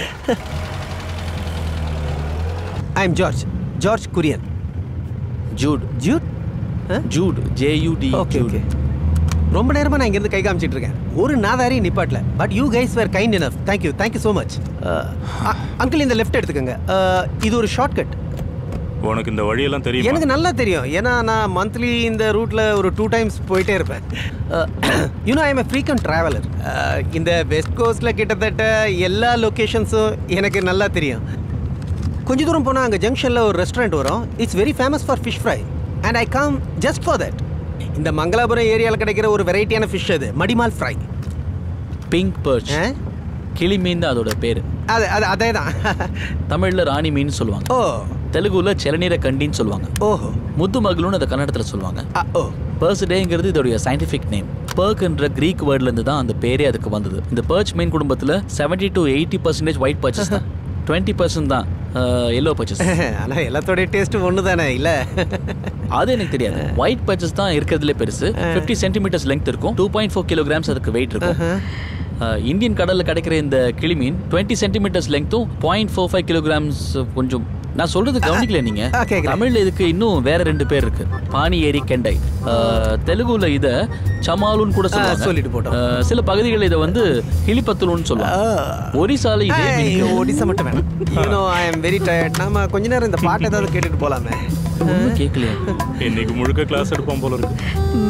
I am George George Kurian Jude Jude Jude J U D okay okay ரொம்ப நேரமா நான் இங்கேருந்து கை காமிச்சிட்டு இருக்கேன் ஒரு நாதாரி நிப்பாட்டல but you guys were kind enough thank you thank you so much uncle இந்த லெஃப்ட் எடுத்துக்கோங்க Uh, இது ஒரு ஷார்ட்கட் உனக்கு இந்த வழியெல்லாம் தெரியும் எனக்கு நல்லா தெரியும் ஏன்னா நான் மந்த்லி இந்த ரூட்ல ஒரு டூ டைம்ஸ் போயிட்டே இருப்பேன் you know I am a frequent traveller இந்த வெஸ்ட் கோஸ்ட்ல கிட்டத்தட்ட எல்லா லொக்கேஷன்ஸும் எனக்கு நல்லா தெரியும் கொஞ்ச தூரம் போனால் அங்கே ஜங்ஷனில் ஒரு ரெஸ்டாரண்ட் வரும் it's very famous for fish fry and I come just for that இந்த மங்களாபுரம் ஏரியாவில் கிடைக்கிற ஒரு வெரைட்டியான ஃபிஷ் அது மடிமால் ஃப்ரை பிங்க் பர்ச் கிளி மீன் தான் அதோட பேரு அது அது அதே தான் தமிழ்ல ராணி மீன் சொல்லுவாங்க ஓ தெலுங்குல செலநீர கண்டின்னு சொல்லுவாங்க ஓஹோ முத்து மகளுன்னு அதை கன்னடத்துல சொல்லுவாங்க ஓ பர்ஸ்டேங்கிறது இதோடைய சயின்டிஃபிக் நேம் பர்க்ன்ற கிரீக் வேர்ட்ல இருந்து தான் அந்த பேரே அதுக்கு வந்தது இந்த பர்ச் மீன் குடும்பத்துல 70 to eighty percentage white perches தான் டுவெண்ட்டி பர்சன்ட் தான் எல்லோ பர்ச்சஸ் ஆனால் எல்லாத்தோடைய டேஸ்ட் ஒன்று தானே இல்லை அது எனக்கு தெரியாது ஒயிட் பர்ச்சஸ் தான் இருக்கிறதுலே பெருசு ஃபிஃப்டி சென்டிமீட்டர்ஸ் லெங்த் இருக்கும் டூ பாயிண்ட் ஃபோர் கிலோகிராம்ஸ் அதுக்கு வெயிட் இருக்கும் அஹ், இந்தியன் கடல்ல கிடைக்கிற இந்த கிளி மீன் டுவெண்ட்டி சென்டிமீட்டர்ஸ் லெங்த்தும் பாயிண்ட் ஃபோர் ஃபைவ் கிலோகிராம்ஸ் கொஞ்சம் நான் சொல்றது கவனிக்கல நீங்க தமிழ்ல இதுக்கு இன்னும் வேற ரெண்டு பேர் இருக்கு பானி ஏரி கெண்டை அஹ், தெலுங்குல இத சமாலுன்னு கூட சொல்லுவாங்க சொல்லிட்டு போட்டோம். அஹ், சில பகுதிகளில் இதை வந்து கிளிப்பத்துலுன்னு சொல்லுவாங்க ஒரிசால இதே மீன் ஐயோ, ஒடிசா மட்டும் வேணாம் you know I am very tired நாம கொஞ்ச நேரம் இந்த பாட்டு ஏதாவது கேட்டுட்டு போலாமே ஒன்றும் கேட்கலையா இன்னைக்கு முழுக்க கிளாஸ் எடுப்போம் போல இருக்கு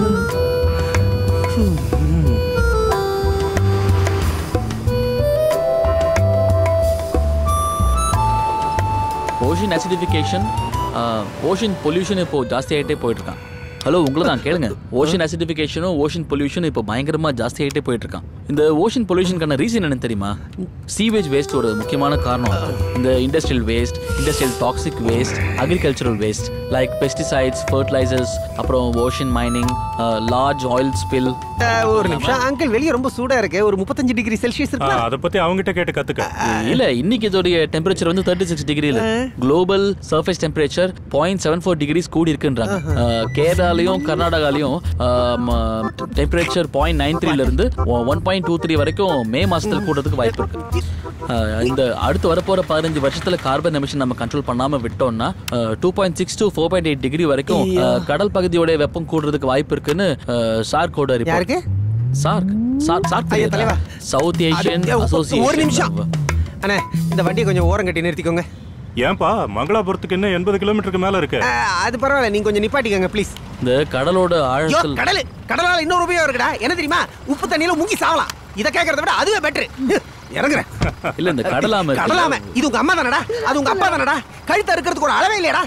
ஓஷன் அசிடிஃபிகேஷன் ஓஷன் பொல்யூஷன் இப்போ ஜாஸ்தி ஆகிட்டே போயிட்டு இருக்கான் ஹலோ உங்களை தான் கேளுங்க ஓஷன் அசிடிஃபிகேஷனும் ஓஷன் பொல்யூஷனும் இப்போ பயங்கரமாக ஜாஸ்தி ஆகிட்டே போயிட்டு இருக்கான் இந்த ஓஷன் பொல்யூஷனுக்கான ரீசன் என்னன்னு தெரியுமா சீவேஜ் வேஸ்ட் ஒரு முக்கியமான காரணம் அது. இந்த industrial waste industrial toxic waste agricultural waste like pesticides fertilisers அப்புறம் ocean mining large oil spill அஹ், ஒரு நிமிஷம் அங்கிள் வெளியே ரொம்ப சூடா இருக்கு ஒரு முப்பத்தஞ்சு டிகிரி செல்சியஸ் ஆ, இருக்கு அதை பத்தி அவங்ககிட்ட கேட்டு கத்துக்க இல்ல இன்னைக்கு இதோடைய டெம்பரேச்சர் வந்து தேர்ட்டி சிக்ஸ் டிகிரியில் global surface temperature point seven four degrees கூடி இருக்குன்றாங்க அஹ், கேரளாலையும் கர்நாடகாலையும் டெம்பரேச்சர் பாயிண்ட் நைன் த்ரீல இருந்து ஒன் பாயிண்ட் டூ த்ரீ வரைக்கும் மே மாசத்துல கூடுறதுக்கு வாய்ப்பு இருக்கு அஹ், இந்த அடுத்து வரப்போற பதினஞ்சு வருஷத்துல கார்பன் எமிஷன் நம்ம கண்ட்ரோல் பண்ணாம விட்டோம்னா two point six to four point eight degree வரைக்கும் அஹ், கடல் பகுதியோட வெப்பம் கூடுறதுக்கு வாய்ப்பு இருக்குன்னு சார்க்கோட ரிப்போர்ட் சார்க் சார்க் சார்க் ஐயா, தலைவா. சவுத் ஏஷியன் அது- ஒரு அசோசியேஷன் நிமிஷம் அண்ணே இந்த வண்டியை கொஞ்சம் ஓரம் கட்டி நிறுத்திக்கோங்க ஏன்பா மங்களாபுரத்துக்கு என்ன எண்பது கிலோமீட்டருக்கு மேல இருக்கு அஹ், அது பரவாயில்ல நீங்க கொஞ்சம் நிப்பாட்டிக்கோங்க ப்ளீஸ் இந்த கடலோட ஐயோ ஆழத்தில் கடல் கடலால இன்னொரு உபயோகம் இருக்குடா என்ன தெரியுமா உப்பு தண்ணியில முங்கி சாவலாம் இத கேக்குறத விட அதுவே பெட்டர் இறங்குறேன் இல்ல இந்த கடலாம இருக்குல்ல? கடலாம இது உங்க அம்மா தானடா அது உங்க அப்பா தானடா கழுத்த இருக்கிறதுக்கு ஒரு அளவே இல்லையடா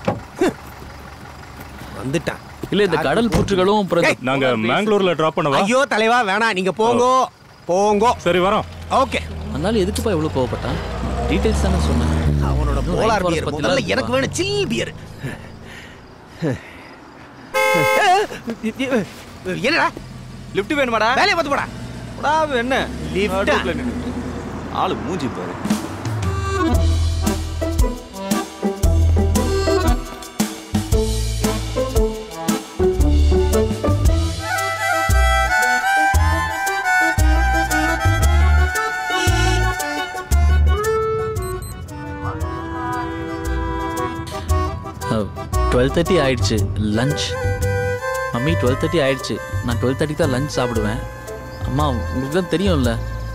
வந்துட்டான் இல்ல இந்த கடல் புற்றுகளும் அப்புறம் இந்த- நாங்க மேங்களூர்ல டிராப் பண்ணவா ஐயோ தலைவா வேணாம் நீங்க போங்கோ போங்கோ சரி வரோம் ஓகே அதனால எதுக்குப்பா இவ்வளவு கோவப்பட்டான் டீடைல்ஸ் தானே சொன்னேன் அவனோட இன்னும் போலார் rainforest பியர் பத்திலாம் முதல்ல இருக்குப்பா. எனக்கு வேணும் சில் பியர் என்னடா லிஃப்ட் வேணுமாடா வேலையை பார்த்து போடா போடா, என்ன Lift ஆ? நடுவுல நின்னுட்டு. ஆளு மூஞ்சி பாரு டுவெல் தேர்ட்டி ஆயிடுச்சு லஞ்ச் மம்மி டுவெல் தேர்ட்டி ஆயிடுச்சு நான் டுவெல் தேர்ட்டிக்கு தான் லஞ்ச் சாப்பிடுவேன் அம்மா உங்களுக்கு தான் தெரியும்ல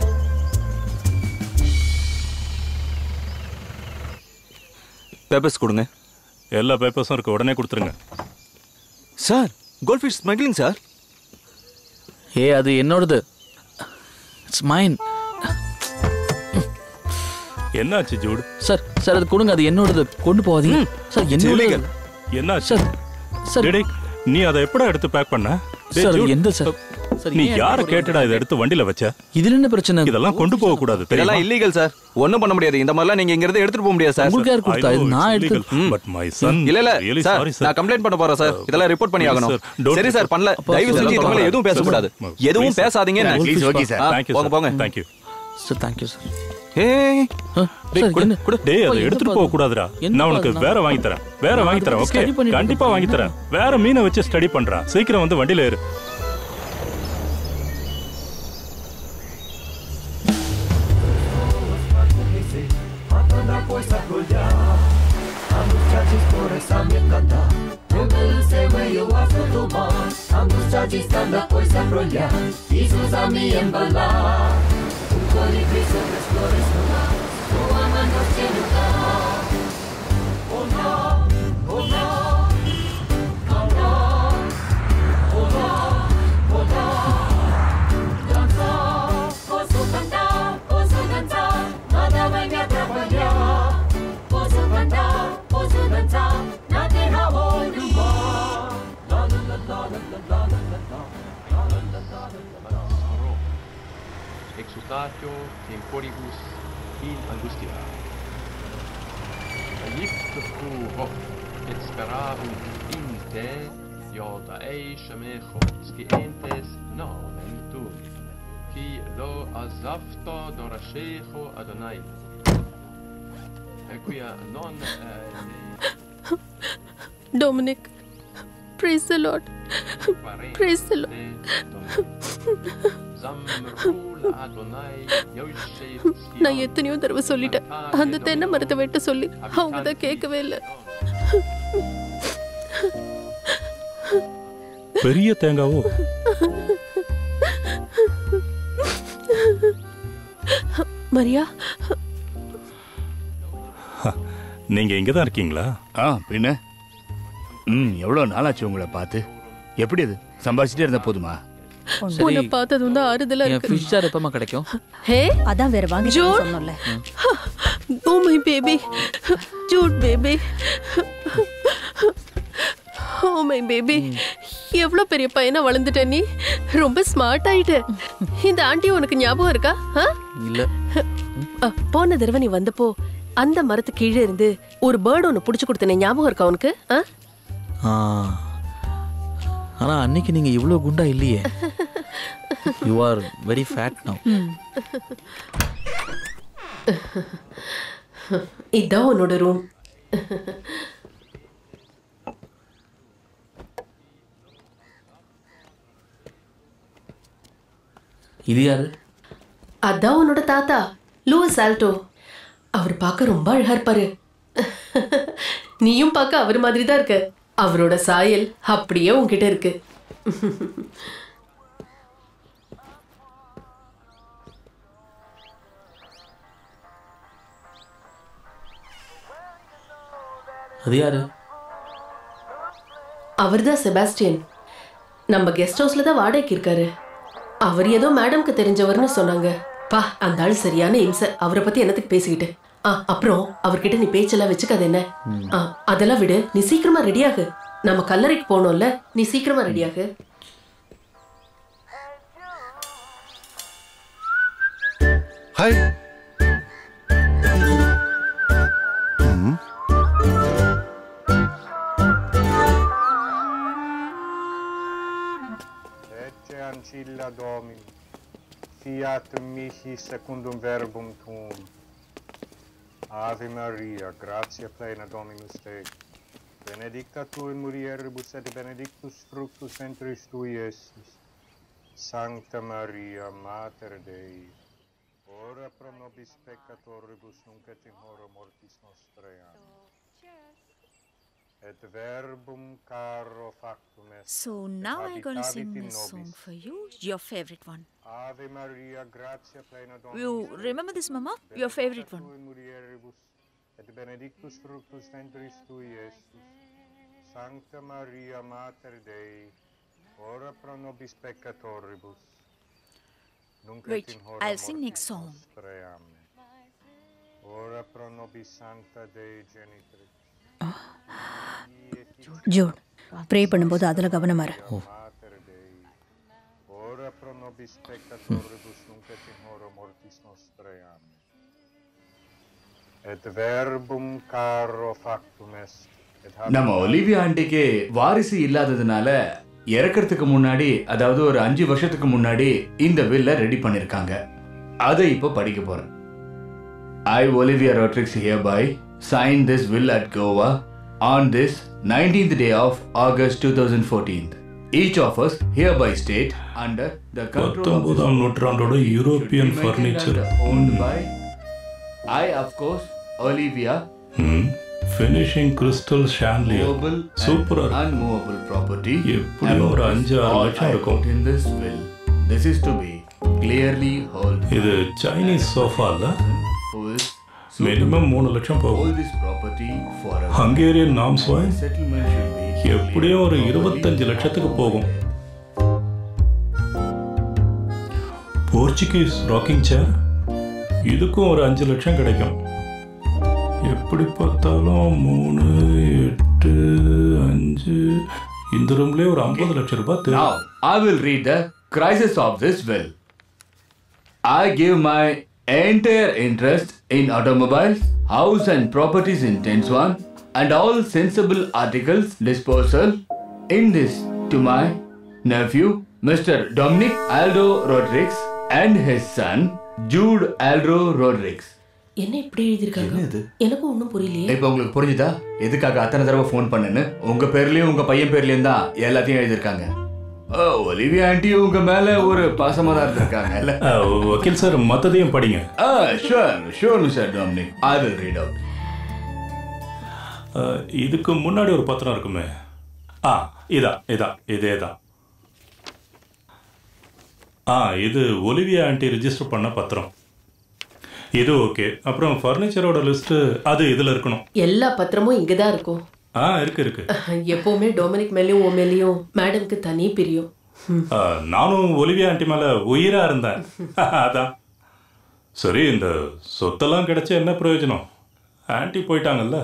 பேப்பர்ஸ் கொடுங்க எல்லா பேப்பர்ஸும் இருக்கு உடனே கொடுத்துருங்க sir goldfish smuggling sir ஏ அது என்னோடது இட்ஸ் மைன் என்னாச்சு ஜூட் சார் சார் அது கொடுங்க அது என்னோடது கொண்டு போகாதீங்க சார் என்னோட என்னாச்சு சார் சார் டேய், டேய், நீ அதை எப்படா எடுத்து பேக் பண்ண டேய், சார், ஜூட், எந்த சார்? சார், நீ ஏன் யார இப்படி கேட்டடா இதை எடுத்து வண்டியில வச்ச இதுல என்ன பிரச்சனை இதெல்லாம் கொண்டு போக கூடாது இதெல்லாம் இல்லீகல் சார் ஒண்ணும் பண்ண முடியாது இந்த மாதிரிலாம் நீங்க இங்க இருந்து எடுத்துட்டு போக முடியாது சார் உங்களுக்கு யார் கொடுத்தா? இது நான் எடுத்து- ம். பட் மை சன் இல்ல இல்ல சார் நான் கம்ப்ளைண்ட் பண்ண போறேன் சார் இதெல்லாம் ரிப்போர்ட் பண்ணி ஆகணும் சரி சார் பண்ணல தயவு செஞ்சு இதுக்கு மேல எதுவும் பேசக்கூடாது எதுவும் பேசாதீங்க போங்க போங்க thank you sir thank you sir ஏய் டேய், குடு, குடு. டேய் அதை எடுத்துட்டு போக கூடாதுடா நான் உனக்கு வேற வாங்கி தரேன் வேற வாங்கி தரேன் ஓகே study பண்ணிட்டு கண்டிப்பா வாங்கி தரேன் வேற மீனை வச்சு ஸ்டடி பண்றேன் சீக்கிரம் வந்து வண்டியில ஏறு exultatio temporibus in angustia. Agift fru hoc, et sperarum in te, iota ei shamecho, scientes nomen tu, qui lo azafto dorashecho Adonai. Equia non eh, Dominic, praise the Lord. Praise the Lord. zamrul Adonai Yosef நான் எத்தனையோ தடவை சொல்லிட்டேன் அந்த தென்னை மரத்தை வெட்ட சொல்லி அவங்க தான் கேட்கவே இல்லை பெரிய தேங்காவோ மரியா நீங்க இங்க தான் இருக்கீங்களா ஆ பின்ன ம் எவ்வளோ நாளாச்சு உங்களை பார்த்து எப்படி அது சம்பாதிச்சுட்டே இருந்தா போதுமா உன்னை பார்த்ததும் தான் ஆறுதலா என் இருக்கு ஃபிஷ் சார் எப்பமா கிடைக்கும் ஹே அதான் வேற வாங்கி ஜூட். சொன்னோம்ல oh my baby Jude baby oh my baby எவ்வளோ பெரிய பையனா வளர்ந்துட்ட நீ ரொம்ப ஸ்மார்ட் ஆயிட்ட இந்த ஆண்டி உனக்கு ஞாபகம் இருக்கா ஆ? இல்ல அ, போன தடவை நீ வந்தப்போ அந்த மரத்து கீழே இருந்து ஒரு பேர்டு ஒன்று பிடிச்சு கொடுத்தனே ஞாபகம் இருக்கா உனக்கு ஆ? ஆ ஆனா அன்னைக்கு நீங்க இவ்வளவு குண்டா இல்லையே you are very fat now இதான் உன்னோட ரூம் இது யாரு அதான் உன்னோட தாத்தா லூயிஸ் ஆல்டோ அவர் பார்க்க ரொம்ப அழகா இருப்பாரு நீயும் பார்க்க அவர் மாதிரி தான் இருக்க அவரோட சாயல் அப்படியே உன்கிட்ட இருக்கு அது யாரு அவர்தான் செபாஸ்டியன் நம்ம கெஸ்ட் ஹவுஸ்ல தான் வாடகைக்கு இருக்காரு அவர் ஏதோ மேடம்க்கு தெரிஞ்சவர்னு சொன்னாங்க பா அந்த ஆள் சரியான இம்சை அவரை பத்தி என்னத்துக்கு பேசிக்கிட்டு ஆ அப்புறம் அவர்கிட்ட நீ பேச்செல்லாம் வச்சுக்காத என்ன ஆ அதெல்லாம் விடு நீ சீக்கிரமா ரெடியாகு நம்ம கல்லறைக்கு போகணும்ல நீ சீக்கிரமா ரெடியாகு hi Ecce ancilla Domini, fiat mihi secundum verbum tuum. Ave Maria, gratia plena Dominus tecum. Benedicta tu in mulieribus et benedictus fructus ventris tui, Iesus. Sancta Maria, Mater Dei, ora pro nobis peccatoribus nunc et in hora mortis nostrae. Amen. Et verbum caro factum est. So et now I'm going to habitavit sing in this song nobis. for you, your favorite one. Ave Maria, gratia plena Dominus You remember this, Mama? Your favorite one. in mulieribus, et benedictus fructus ventris tui, Iesus. Sancta Maria, Mater Dei, ora pro nobis peccatoribus, nunc et Wait, in hora I'll sing mortis next song. nostrae. Amen. Ora pro nobis Sancta Dei Genitrix. Jude pray பண்ணும்போது அதில் கவனமா இரு Ora pro nobis peccatoribus nunc et in hora mortis nostrae. Amen. Et verbum caro factum est. Et habebat நம்ம Olivia ஆண்டிக்கு வாரிசு இல்லாததுனால இறக்கறதுக்கு முன்னாடி அதாவது ஒரு அஞ்சு வருஷத்துக்கு முன்னாடி இந்த வில்ல ரெடி பண்ணிருக்காங்க அதை இப்போ படிக்க போறேன் I Olivia Rodrigues hereby sign this will at Goa on this nineteenth day of August two thousand fourteen each of us hereby state under the பத்தொன்பதாம் நூற்றாண்டோட European furniture owned by I of course Olivia finishing crystal chandelier movable சூப்பரா and இருக்கு unmovable property எப்படியும் ஒரு அஞ்சு ஆறு all லட்சம் I இருக்கும் put in this will this is to be clearly hold இது சைனீஸ் சோஃபா இல்ல who is மினிமம் மூணு லட்சம் போகும் hold this property for a Hungarian நாம்ஸ் வாய் settlement should be எப்படியும் ஒரு இருபத்தஞ்சு லட்சத்துக்கு போகும் போர்ச்சுகீஸ் ராக்கிங் சேர் இதுக்கும் ஒரு அஞ்சு லட்சம் கிடைக்கும் எப்படி பார்த்தாலும் மூணு எட்டு அஞ்சு இந்த ரூம்லயே ஒரு ஐம்பது லட்சம் ரூபாய் தேவை Now, I will read the crisis of this will. I give my entire interest in automobiles, house and properties in Tenswan, and all sensible articles disposal in this to my nephew, Mr. Dominic Aldo Rodriguez, and his son, Jude Aldo Rodriguez. என்ன இப்படி எழுதியிருக்காங்க எனக்கும் ஒன்றும் புரியலையே இப்போ உங்களுக்கு புரிஞ்சுதா எதுக்காக அத்தனை தடவை ஃபோன் பண்ணேன்னு உங்க பேர்லயும் உங்க பையன் பேர்லயும் தான் எல்லாத்தையும் எழுதியிருக்காங்க ஓ, ஒலிவியா ஆண்டி உங்க மேல ஒரு பாசமா தான் இருந்திருக்காங்கல்ல அஹ், வக்கீல் சார் மற்றதையும் படிங்க ah sure sure mister Dominic I will read out ah, இதுக்கு முன்னாடி ஒரு பத்திரம் இருக்குமே ஆ இதான் இதான் இதே தான் ஆ இது ஒலிவியா ஆண்டி ரிஜிஸ்டர் பண்ண பத்திரம் இது ஓகே அப்புறம் ஃபர்னிச்சரோட லிஸ்ட்டு அது இதில் இருக்கணும் எல்லா பத்திரமும் இங்கே தான் இருக்கும் ஆ இருக்கு இருக்கு எப்பவுமே டொமினிக் மேலேயும் உன் மேலேயும் மேடம்க்கு தனி பிரியம் ஆ, நானும் ஒலிவியா ஆண்டி மேலே உயிராக இருந்தேன் அதான் சரி இந்த சொத்தெல்லாம் கிடைச்ச என்ன பிரயோஜனம் ஆண்டி போயிட்டாங்கல்ல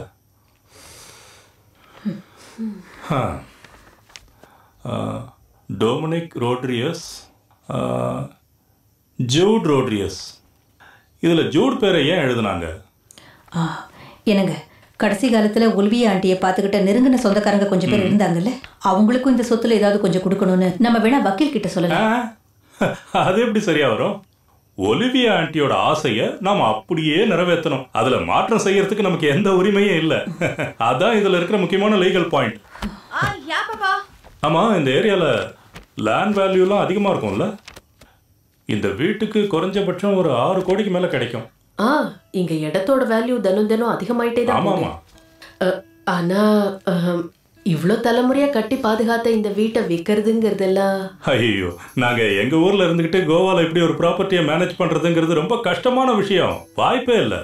ஆ. ஆ, டொமினிக் ரோட்ரியஸ் ஆ, ஜூட் ரோட்ரியஸ் இதில் ஜூட் பேரை ஏன் எழுதுனாங்க ஆ என்னங்க கடைசி காலத்தில் ஒல்வியா ஆண்டியை பார்த்துக்கிட்ட நெருங்கின சொந்தக்காரங்க கொஞ்சம் பேர் இருந்தாங்கல்ல அவங்களுக்கும் இந்த சொத்துல ஏதாவது கொஞ்சம் கொடுக்கணும்னு நம்ம வேணா வக்கீல் கிட்ட சொல்லலாம் அது எப்படி சரியா வரும் ஒலிவியா ஆண்டியோட ஆசையை நாம அப்படியே நிறைவேற்றணும் அதுல மாற்றம் செய்யறதுக்கு நமக்கு எந்த உரிமையும் இல்ல அதான் இதுல இருக்கிற முக்கியமான லீகல் பாயிண்ட் யா பாப்பா ஆமா இந்த ஏரியால லேண்ட் வேல்யூலாம் அதிகமா இருக்கும்ல இந்த வீட்டுக்கு குறைஞ்சபட்சம் ஒரு ஆறு கோடிக்கு மேல கிடைக்கும் ஆ இங்க இடத்தோட வேல்யூ தினம் தினம் அதிகமாயிட்டே தான் ஆமா போகுது. ஆமா அ, ஆனா அஹம், இவ்ளோ தலைமுறையா கட்டி பாதுகாத்த இந்த வீட்டை விற்கிறதுங்கிறதெல்லாம் ஐயோ நாங்க எங்க ஊர்ல இருந்துகிட்டு கோவால இப்படி ஒரு ப்ராப்பர்ட்டியை மேனேஜ் பண்றதுங்கிறது ரொம்ப கஷ்டமான விஷயம் வாய்ப்பே இல்லை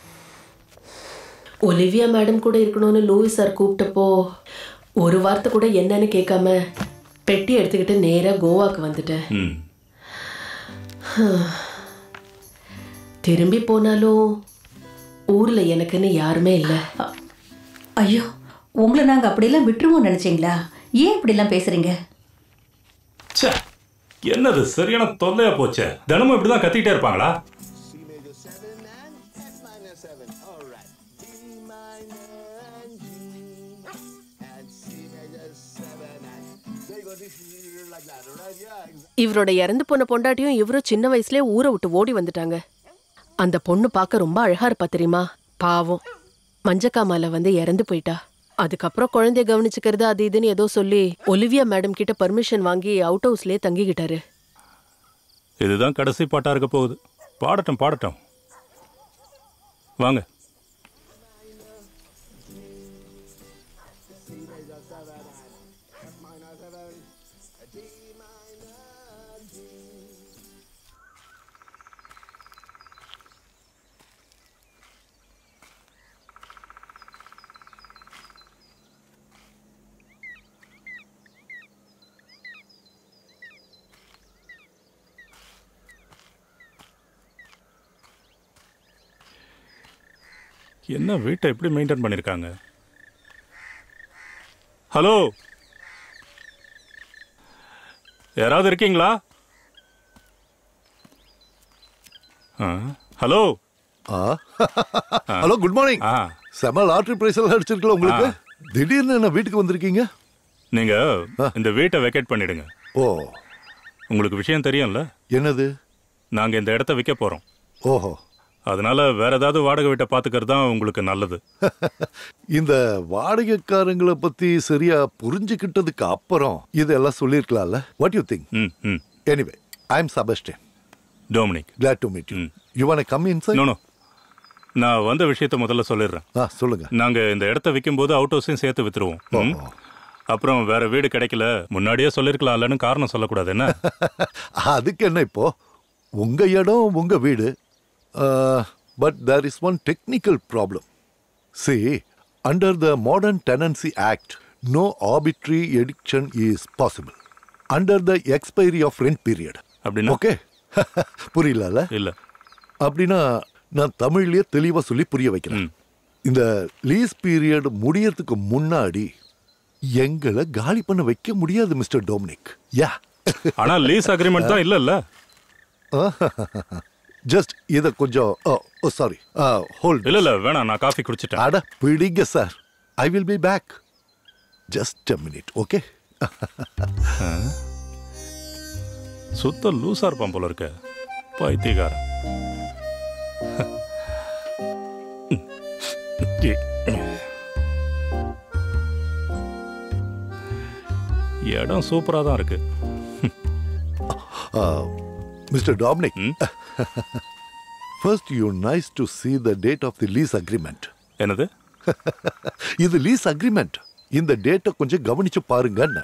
ஒலிவியா மேடம் கூட இருக்கணும்னு லூயிஸ் சார் கூப்பிட்டப்போ ஒரு வார்த்தை கூட என்னன்னு கேட்காம பெட்டி எடுத்துக்கிட்டு நேரா கோவாக்கு வந்துட்டேன் ம் திரும்பி போனாலும் ஊர்ல எனக்குன்னு யாருமே இல்லை ஐயோ உங்களை நாங்கள் அப்படியெல்லாம் விட்டுருவோம் நினச்சிங்களா ஏன் இப்படிலாம் பேசுறீங்க ச்சே என்னது சரியான தொல்லையா போச்சே தினமும் இப்படிதான் கத்திக்கிட்டே இருப்பாங்களா இவரோட இறந்து போன பொண்டாட்டியும் இவரும் சின்ன வயசுலயே ஊரை விட்டு ஓடி வந்துட்டாங்க அந்த பொண்ணு பார்க்க ரொம்ப அழகா இருப்பா தெரியுமா பாவம் மஞ்சக்காமால வந்து இறந்து போயிட்டா அதுக்கப்புறம் குழந்தைய கவனிச்சுக்கிறது அது இதுன்னு ஏதோ சொல்லி ஒலிவியா மேடம் கிட்ட பர்மிஷன் வாங்கி அவுட் ஹவுஸ்லயே தங்கிக்கிட்டாரு இதுதான் கடைசி பாட்டா இருக்க போகுது பாடட்டும் பாடட்டும் வாங்க என்ன வீட்டை எப்படி மெயின்டைன் பண்ணியிருக்காங்க ஹலோ யாராவது இருக்கீங்களா ஹலோ ஹலோ குட் மார்னிங் செம லாட்டரி பிரைஸ் எல்லாம் அடிச்சிருக்கல உங்களுக்கு திடீர்னு என்ன வீட்டுக்கு வந்திருக்கீங்க நீங்க இந்த வீட்டை வெக்கேட் பண்ணிடுங்க ஓ உங்களுக்கு விஷயம் தெரியும்ல என்னது நாங்க இந்த இடத்த விற்க போறோம் ஓஹோ அதனால வேற ஏதாவது வாடகை வீட்டை பாத்துக்கிறது தான் உங்களுக்கு நல்லது இந்த வாடகைக்காரங்களை பத்தி சரியா புரிஞ்சுக்கிட்டதுக்கு அப்புறம் இதெல்லாம் சொல்லிருக்கலாம்ல what you think hmm hmm anyway I am Sebastian Dominic glad to meet you you want come inside no no நான் வந்த விஷயத்த முதல்ல சொல்லிடுறேன் ஆ சொல்லுங்க நாங்க இந்த இடத்த விற்கும்போது அவுட் ஹவுஸையும் சேர்த்து வித்துருவோம் ம்? அப்புறம் வேற வீடு கிடைக்கல முன்னாடியே சொல்லிருக்கலாம்லன்னு காரணம் சொல்லக்கூடாது என்ன அதுக்கு என்ன இப்போ உங்க இடம் உங்க வீடு but there is one technical problem see under the modern tenancy act no arbitrary eviction is possible under the expiry of rent period அப்படின்னா ஓகே புரியல இல்ல அப்படின்னா நான் தமிழ்லயே தெளிவா சொல்லி புரிய வைக்கிறேன் இந்த லீஸ் பீரியட் முடியறதுக்கு முன்னாடி எங்களை காலி பண்ண வைக்க முடியாது மிஸ்டர் டோமினிக் யா ஆனா லீஸ் அக்ரிமெண்ட் தான் இல்லல்ல ஜஸ்ட் இத கொஞ்சம் ஓ சாரி ஹோல்ட் இல்ல இல்ல வேணாம் நான் காஃபி குடிச்சிட்டேன் அட பிடிங்க sir I will be back just a minute okay சுத்த லூசா இருப்பான் போல இருக்க பைத்தியக்காரன் இடம் சூப்பரா தான் இருக்கு mister Dominic first you nice to see the date of the lease agreement என்னது இது லீஸ் அக்ரிமெண்ட் இந்த டேட்டை கொஞ்சம் கவனிச்சு பாருங்கன்னு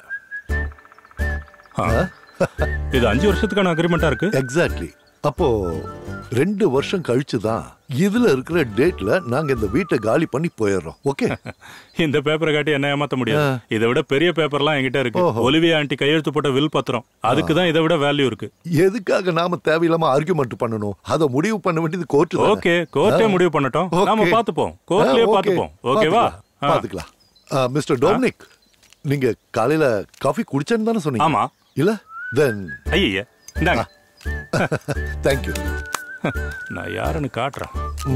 இது அஞ்சு வருஷத்துக்கான அக்ரிமெண்டா இருக்கு எக்ஸாக்ட்லி அப்போ ரெண்டு வருஷம் கழிச்சு தான் இதுல இருக்கிற டேட்ல நாங்க இந்த வீட்டை காலி பண்ணி போயிடுறோம் ஓகே இந்த பேப்பரை காட்டி என்ன ஏமாத்த முடியாது இதை விட பெரிய பேப்பர்லாம் என்கிட்ட இருக்கு ஒலிவியா ஆண்டி கையெழுத்து போட்ட வில் பத்திரம் அதுக்கு தான் இதை விட வேல்யூ இருக்கு எதுக்காக நாம தேவையில்லாம ஆர்குமெண்ட் பண்ணணும் அதை முடிவு பண்ண வேண்டியது கோர்ட் ஓகே கோர்ட்டே முடிவு பண்ணட்டும் நாம பாத்துப்போம் கோர்ட்லயே பாத்துப்போம் ஓகேவா பாத்துக்கலாம் மிஸ்டர் டோமினிக் நீங்க காலையில காஃபி குடிச்சேன்னு தானே சொன்னீங்க ஆமா இல்ல தென் ஐயா இந்தாங்க தேங்க்யூ நான் யாருன்னு காட்டுறேன்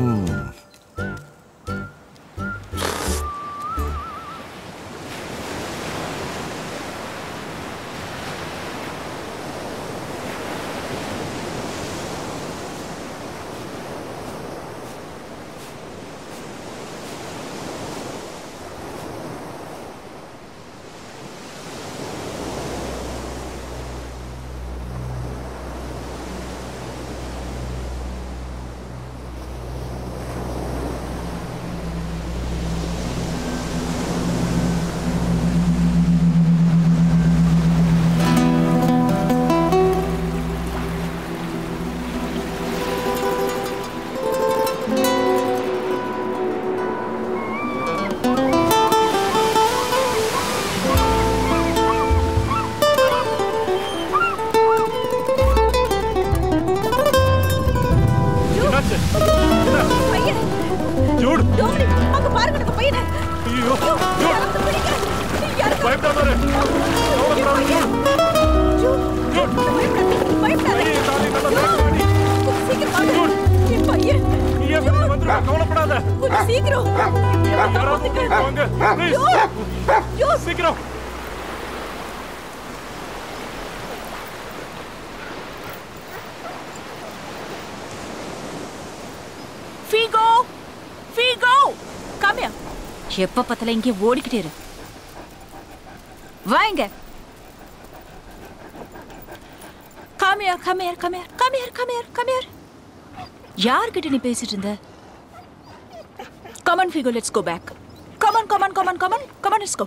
ஜூட் டோமினிக் அங்க பாருங்க நம்ம பையனை ஐயோ யாராவது பிடிங்க யாராவது பயப்படாத சீக்கிரம் வாங்க என் பையன் கவலைப்படாத கொஞ்சம் சீக்கிரம் வாங்க சீக்கிரம் ஃபீகோ ஃபீகோ கம்மியா எப்ப பத்தல இங்கே ஓடிக்கிட்டே இரு வாங்க கம்மியா கம்மியார் கம்மியார் கம்மியார் கம்மியார் கம்மியார் யார்கிட்ட நீ பேசிட்டு இருந்த come on Figo let's go back come on come on come on come on come on let's go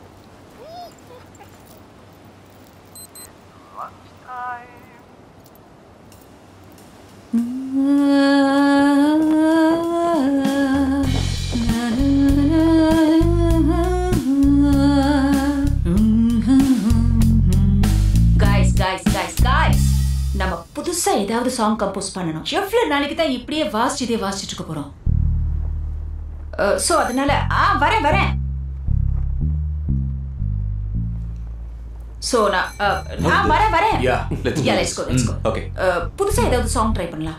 guys guys guys guys நம்ம புதுசா ஏதாவது சாங் கம்போஸ் பண்ணணும் எவ்வளவு நாளைக்கு தான் இப்படியே வாசிச்சு இதே வாசிச்சுட்டு இருக்க போறோம் ஸோ அதனால ஆ வரேன் வரேன் ஸோ நான் அஹ், நான் வரேன் வரேன் Yeah, let's go. Yeah, let's go, let's go. Mm, okay. Ah, புதுசா ஏதாவது சாங் ட்ரை பண்ணலாம்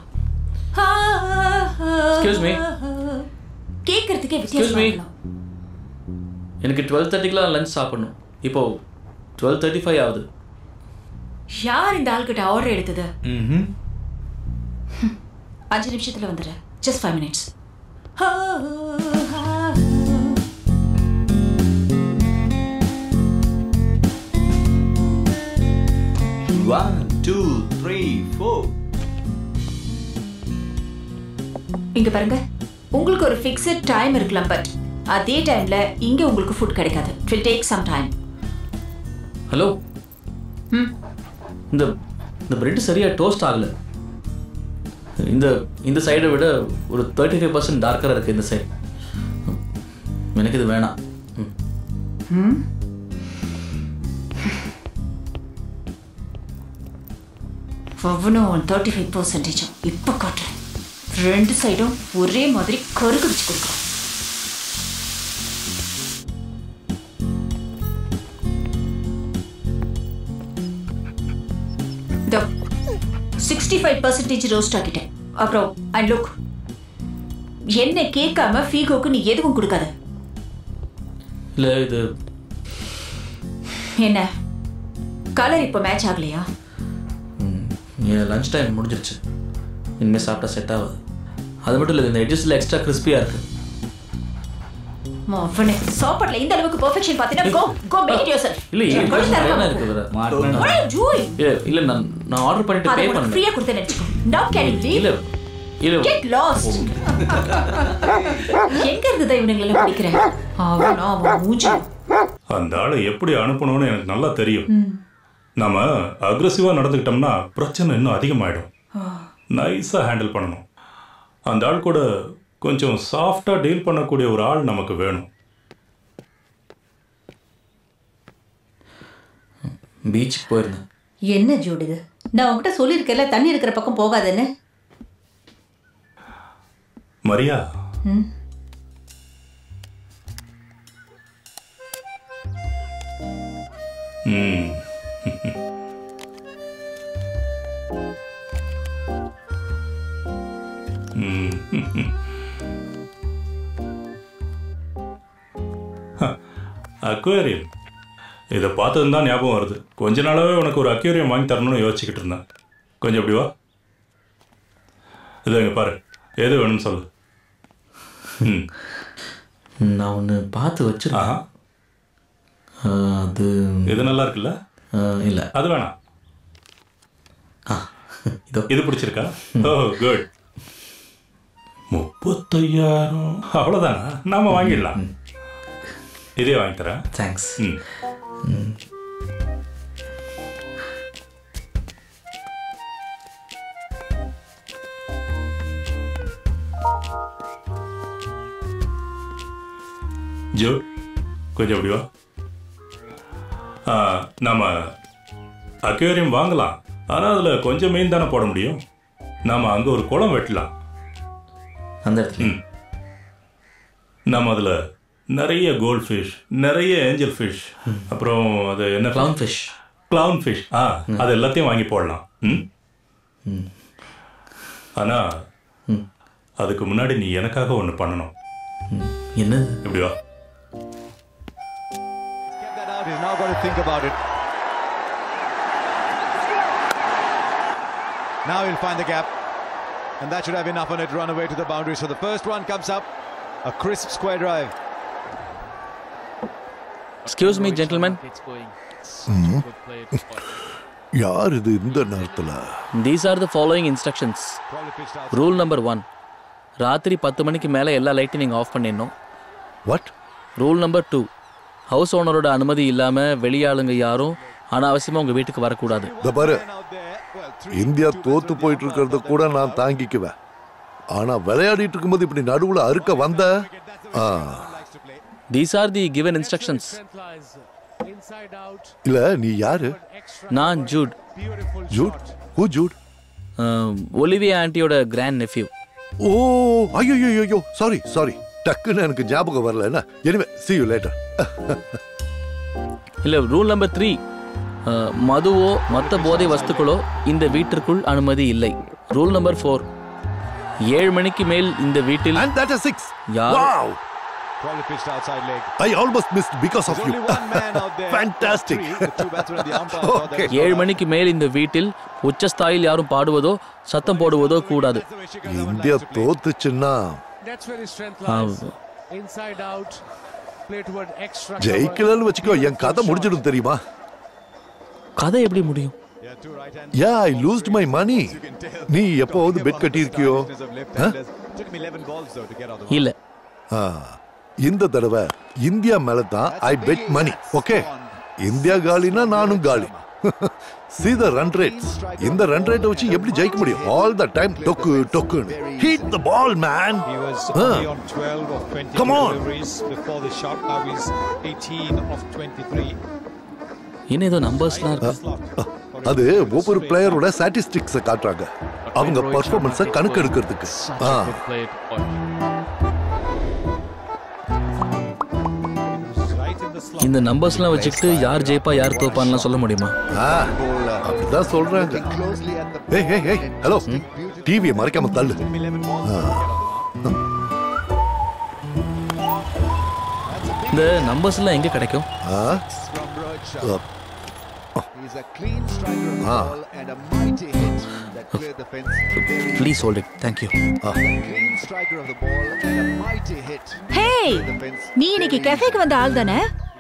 Excuse me. கேட்கறதுக்கே Excuse வித்தியாசமா me. இருக்கணும் எனக்கு டுவெல் தேர்ட்டிக்கெலாம் லஞ்ச் சாப்பிடணும் இப்போ டுவெல் தேர்ட்டி ஃபைவ் ஆகுது யார் இந்த ஆள்கிட்ட ஆர்டர் எடுத்தது ம் அஞ்சு நிமிஷத்துல வந்துடுறேன் just five minutes one two three four இங்க பாருங்க உங்களுக்கு ஒரு ஃபிக்ஸட் டைம் இருக்கலாம் பட் அதே டைம்ல இங்க உங்களுக்கு ஃபுட் கிடைக்காது it will take some time hello ம். இந்த இந்த பிரெட் சரியா டோஸ்ட் ஆகல இந்த இந்த சைடை விட ஒரு தேர்ட்டி ஃபைவ் பர்சன்ட் டார்க்கராக இருக்குது இந்த சைடு எனக்கு இது வேணாம் ம் அவனும் தேர்ட்டி ஃபைவ் பர்சன்டேஜும் இப்போ காட்டுறேன் ரெண்டு சைடும் ஒரே மாதிரி கருகு வச்சு கொடுக்குறோம் சிக்ஸ்டி ஃபைவ் பர்சன்டேஜ் ரோஸ்ட் ஆக்கிட்டேன் அப்புறம் அண்ட் லுக் என்ன கேட்காம ஃபீகோக்கு நீ எதுவும் கொடுக்காத இல்லை இது என்ன கலர் இப்போ மேட்ச் ஆகலையா என் லஞ்ச் டைம் முடிஞ்சிருச்சு இனிமேல் சாப்பிட்டா செட் ஆகாது அது மட்டும் இல்லை இந்த எட்ஜஸில் எக்ஸ்ட்ரா கிறிஸ்பியாக இருக்குது அவனே சாப்பாடுல இந்த அளவுக்கு பெர்ஃபெக்ஷன் பார்த்தீங்கன்னா go go make yourself இல்லை என்ன என்ன இருக்கு வேற What are you doing? இல்லை இல்லை நான் நான் ஆர்டர் பண்ணிட்டு அதை பே உனக்கு பண்ணேன் ஃப்ரீயா கொடுத்தேன்னு நினைச்சுக்கோ now can you leave இல்லை இல்லை get lost எங்க இருந்ததா இவனுங்களை படிக்கிறேன் அவனா அவன் மூஞ்சி அந்த ஆளை எப்படி அனுப்பணும்னு எனக்கு நல்லா தெரியும் நாம அக்ரெசிவாக நடந்துக்கிட்டோம்னா பிரச்சனை இன்னும் அதிகமாயிடும் நைஸாக ஹேண்டில் பண்ணணும் அந்த ஆள் கூட கொஞ்சம் சாஃப்டாக டீல் பண்ணக்கூடிய ஒரு ஆள் நமக்கு வேணும் பீச்சுக்கு போயிருந்தேன் என்ன ஜோடி இது நான் உங்ககிட்ட சொல்லியிருக்கேன்ல தண்ணி இருக்கிற பக்கம் போகாதேன்னு மரியா ம். ம் ம். அக்வேரியம் இதை பார்த்தது தான் ஞாபகம் வருது கொஞ்ச நாளாவே உனக்கு ஒரு அக்வேரியம் வாங்கி தரணும்னு யோசிச்சுக்கிட்டு இருந்தேன் கொஞ்சம் எப்படி வா இதை இங்கே பாரு எது வேணும்னு சொல்லு ம் நான் ஒன்று பார்த்து வச்சிருக்கேன் அது இது நல்லா இருக்குல்ல இல்லை அது வேணாம் இது பிடிச்சிருக்கா ஓ குட் முப்பத்தையாயிரம் அவ்வளோதானா நாம வாங்கிடலாம் இதே வாங்கி தரேன் தேங்க்ஸ் ம் ஜோ கொஞ்சம் அப்படி வா ஆ, நாம அக்வேரியம் வாங்கலாம் ஆனால் அதில் கொஞ்சம் மீன் தானே போட முடியும் நாம அங்கே ஒரு குளம் வெட்டலாம் அந்த இடத்துல ம் நம்ம அதில் நிறைய கோல்ட் ஃபிஷ் நிறைய ஏஞ்சல் ஃபிஷ் அப்புறம் அது என்ன Clown fish. clown ஃபிஷ் ஆ அது எல்லாத்தையும் வாங்கி போடலாம் ம் ஆனால் அதுக்கு முன்னாடி நீ எனக்காக ஒன்று பண்ணணும் என்னது இப்படி வா He's now got to think about it. Now he'll find the gap. And that should have enough on it to run away to the boundary. So the first one comes up. A crisp square drive. Excuse me gentleman யார் இது இந்த நேரத்துல these are the following instructions rule number one ராத்திரி பத்து மணிக்கு மேலே எல்லா லைட்டையும் நீங்கள் ஆஃப் பண்ணிடணும் what rule number two house ஓனரோட அனுமதி இல்லாமல் வெளியாளுங்க யாரும் அனாவசியமாக உங்கள் வீட்டுக்கு வரக்கூடாது இந்த பாரு இந்தியா தோத்து போயிட்டு இருக்கிறத கூட நான் தாங்கிக்குவேன் ஆனா விளையாடிட்டு இருக்கும்போது இப்படி நடுவுல அறுக்க வந்த ஆ, these are the given instructions இல்ல நீ யாரு நான் Jude Jude who Jude Olivia ஆண்டியோட கிராண்ட் நெஃப்யூ ஓ ஐயோ ஐயோ சாரி சாரி டக்குன்னு எனக்கு ஞாபகம் வரல என்ன எனிவே see you later இல்லை ரூல் நம்பர் த்ரீ அஹ், மதுவோ மற்ற போதை வஸ்துக்களோ இந்த வீட்டிற்குள் அனுமதி இல்லை ரூல் நம்பர் ஃபோர் ஏழு மணிக்கு மேல் இந்த வீட்டில் யார் Wow! Probably pitched outside leg. I almost missed because of There's you. only one man out there. Fantastic. Three, the two batsmen and the umpire thought that was ஏழு மணிக்கு மேல் இந்த வீட்டில் உச்சஸ்தாயில் யாரும் பாடுவதோ சத்தம் போடுவதோ கூடாது இந்தியா தோத்துச்சுன்னா That's where his strength Ah. lies. Inside out, play toward extra cover. ஜெயிக்கலன்னு வச்சுக்கோ என் கதை முடிஞ்சிடும் தெரியுமா கதை எப்படி முடியும் யா ஐ லூஸ்ட் மை மணி நீ எப்போவது பெட் கட்டியிருக்கியோ ஆ? Took him 11 balls though to get out the இல்ல ஆ, இந்த தடவை இந்தியா மேல தான் I bet money okay India காலினா நானும் காலி see the run rates இந்த ரன் ரேட்டை வச்சு எப்படி ஜெயிக்க முடியும் ஆல் த டைம் டொக்கு டொக்குன்னு hit the ball man He was only on 12 of 20 Come on. deliveries before the shot. Now he's 18 of 23. இன்னும் ஏதோ நம்பர்ஸ்லாம் இருக்கு அது ஒவ்வொரு பிளேயரோட ஸ்டாட்டிஸ்டிக்ஸை காட்டுறாங்க அவங்க பர்ஃபார்மன்ஸை கணக்கெடுக்கிறதுக்கு ஆ இந்த நம்பர்ஸ்லாம் வச்சுக்கிட்டு யார் ஜெயிப்பா யார் தோப்பான்லாம் சொல்ல முடியுமா ஆ, அப்படிதான் சொல்றாங்க ஏய் ஏய் ஏய் ஹலோ டிவியை மறைக்காம தள்ளு ஆ. இந்த நம்பர்ஸ்லாம் எங்க கிடைக்கும் ஆ? He's a clean striker of the Ah. ball and a mighty hit that cleared the fence. Very please hold it thank you clean striker of the ball and a mighty hit. Hey Cleared the fence. நீ இன்னைக்கு கெஃபேக்கு வந்த ஆள் தானே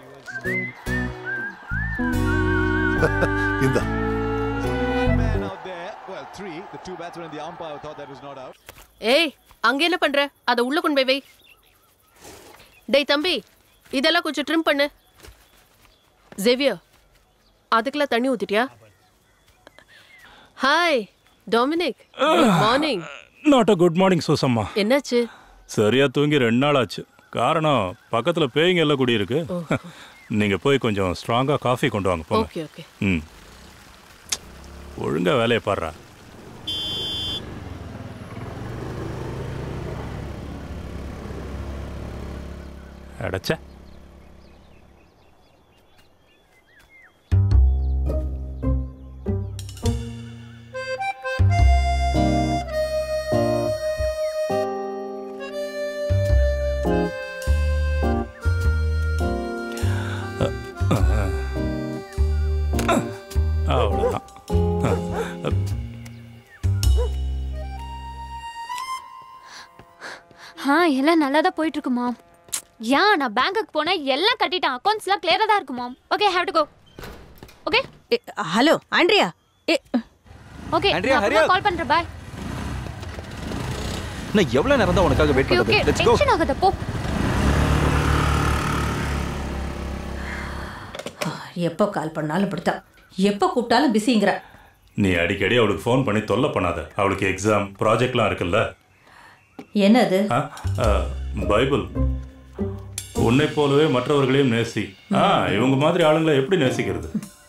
இந்த One man out there. Well, three. The two batsmen and the umpire thought that was not out. ஏய் அங்க என்ன பண்ற அதை உள்ள கொண்டு போய் வை டேய் தம்பி இதெல்லாம் கொஞ்சம் ட்ரிம் பண்ணு ஜேவியர் அதுக்கெல்லாம் தண்ணி ஊத்திட்டியா hi Dominic good morning not a good morning Susamma என்னாச்சு சரியா தூங்கி ரெண்டு நாள் ஆச்சு காரணம் பக்கத்துல பேய்ங்க எல்லாம் குடி இருக்கு நீங்க போய் கொஞ்சம் ஸ்ட்ராங்கா காஃபி கொண்டு வாங்க போங்க ஓகே ஓகே ம் ஒழுங்கா வேலையை பாடுறா அடைச்ச அவ்வளோதான் ஆ எல்லாம் நல்லா தான் போயிட்டு இருக்கு மாம் ஏன் நான் பேங்க்குக்கு போனேன் எல்லாம் கட்டிட்டேன் அக்கௌண்ட்ஸ்லாம் கிளியரா தான் இருக்கு mom okay have to go okay hello Andrea okay Andrea, hurry up. Call பண்றேன் பாய் நான் எவ்வளவு நேரம் தான் உனக்காக வெயிட் ஓகே ஓகே பண்றது லெட்ஸ் கோ டென்ஷன் ஆகாத போ எப்போ கால் பண்ணாலும் இப்படித்தான் எப்போ கூப்பிட்டாலும் பிஸிங்கிற நீ அடிக்கடி அவளுக்கு ஃபோன் பண்ணி தொல்லை பண்ணாத அவளுக்கு எக்ஸாம் ப்ராஜெக்ட்லாம் இருக்குல்ல என்னது ஆ, ஆ, பைபிள் உன்னை போலவே மற்றவர்களையும் நேசி ஆ இவங்க மாதிரி ஆளுங்களை எப்படி நேசிக்கிறது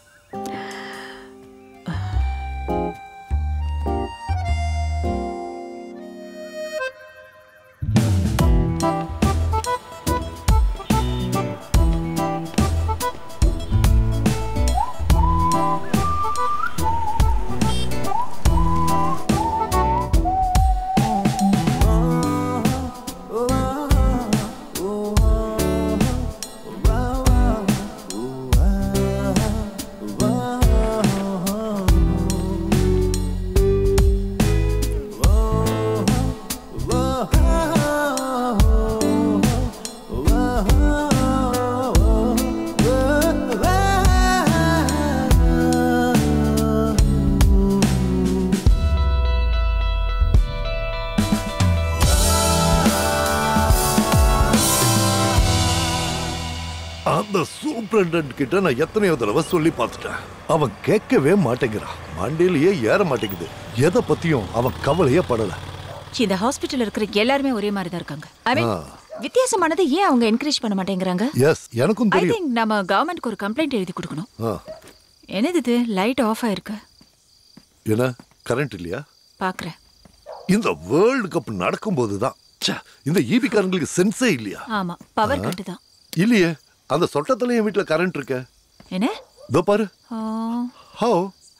அந்த சூப்பரண்டன்ட் கிட்ட நான் எத்தனையோ தடவை சொல்லி பார்த்துட்டேன் அவன் கேட்கவே மாட்டேங்கிறான் மண்டியிலேயே ஏற மாட்டேங்குது எதை பத்தியும் அவன் கவலையே படல இந்த ஹாஸ்பிட்டல் இருக்கிற எல்லாருமே ஒரே மாதிரி தான் இருக்காங்க ஐ மீன் ஆ. வித்தியாசமானதை ஏன் அவங்க என்கரேஜ் பண்ண மாட்டேங்கிறாங்க எஸ் எனக்கும் ஐ தெரியும் திங்க் நம்ம கவர்மெண்ட்க்கு ஒரு கம்ப்ளைண்ட் எழுதி கொடுக்கணும் ஆ, என்னது இது லைட் ஆஃப் ஆயிருக்கு என்ன கரண்ட் இல்லையா பாக்குறேன் இந்த வேர்ல்டு கப் நடக்கும்போது தான் இந்த ஈபி காரங்களுக்கு சென்ஸே இல்லையா ஆமா பவர் ஆ. கட்டு தான் இல்லையே அந்த சொட்டத்துல என் வீட்டுல கரண்ட் இருக்க என்ன இதோ பாரு how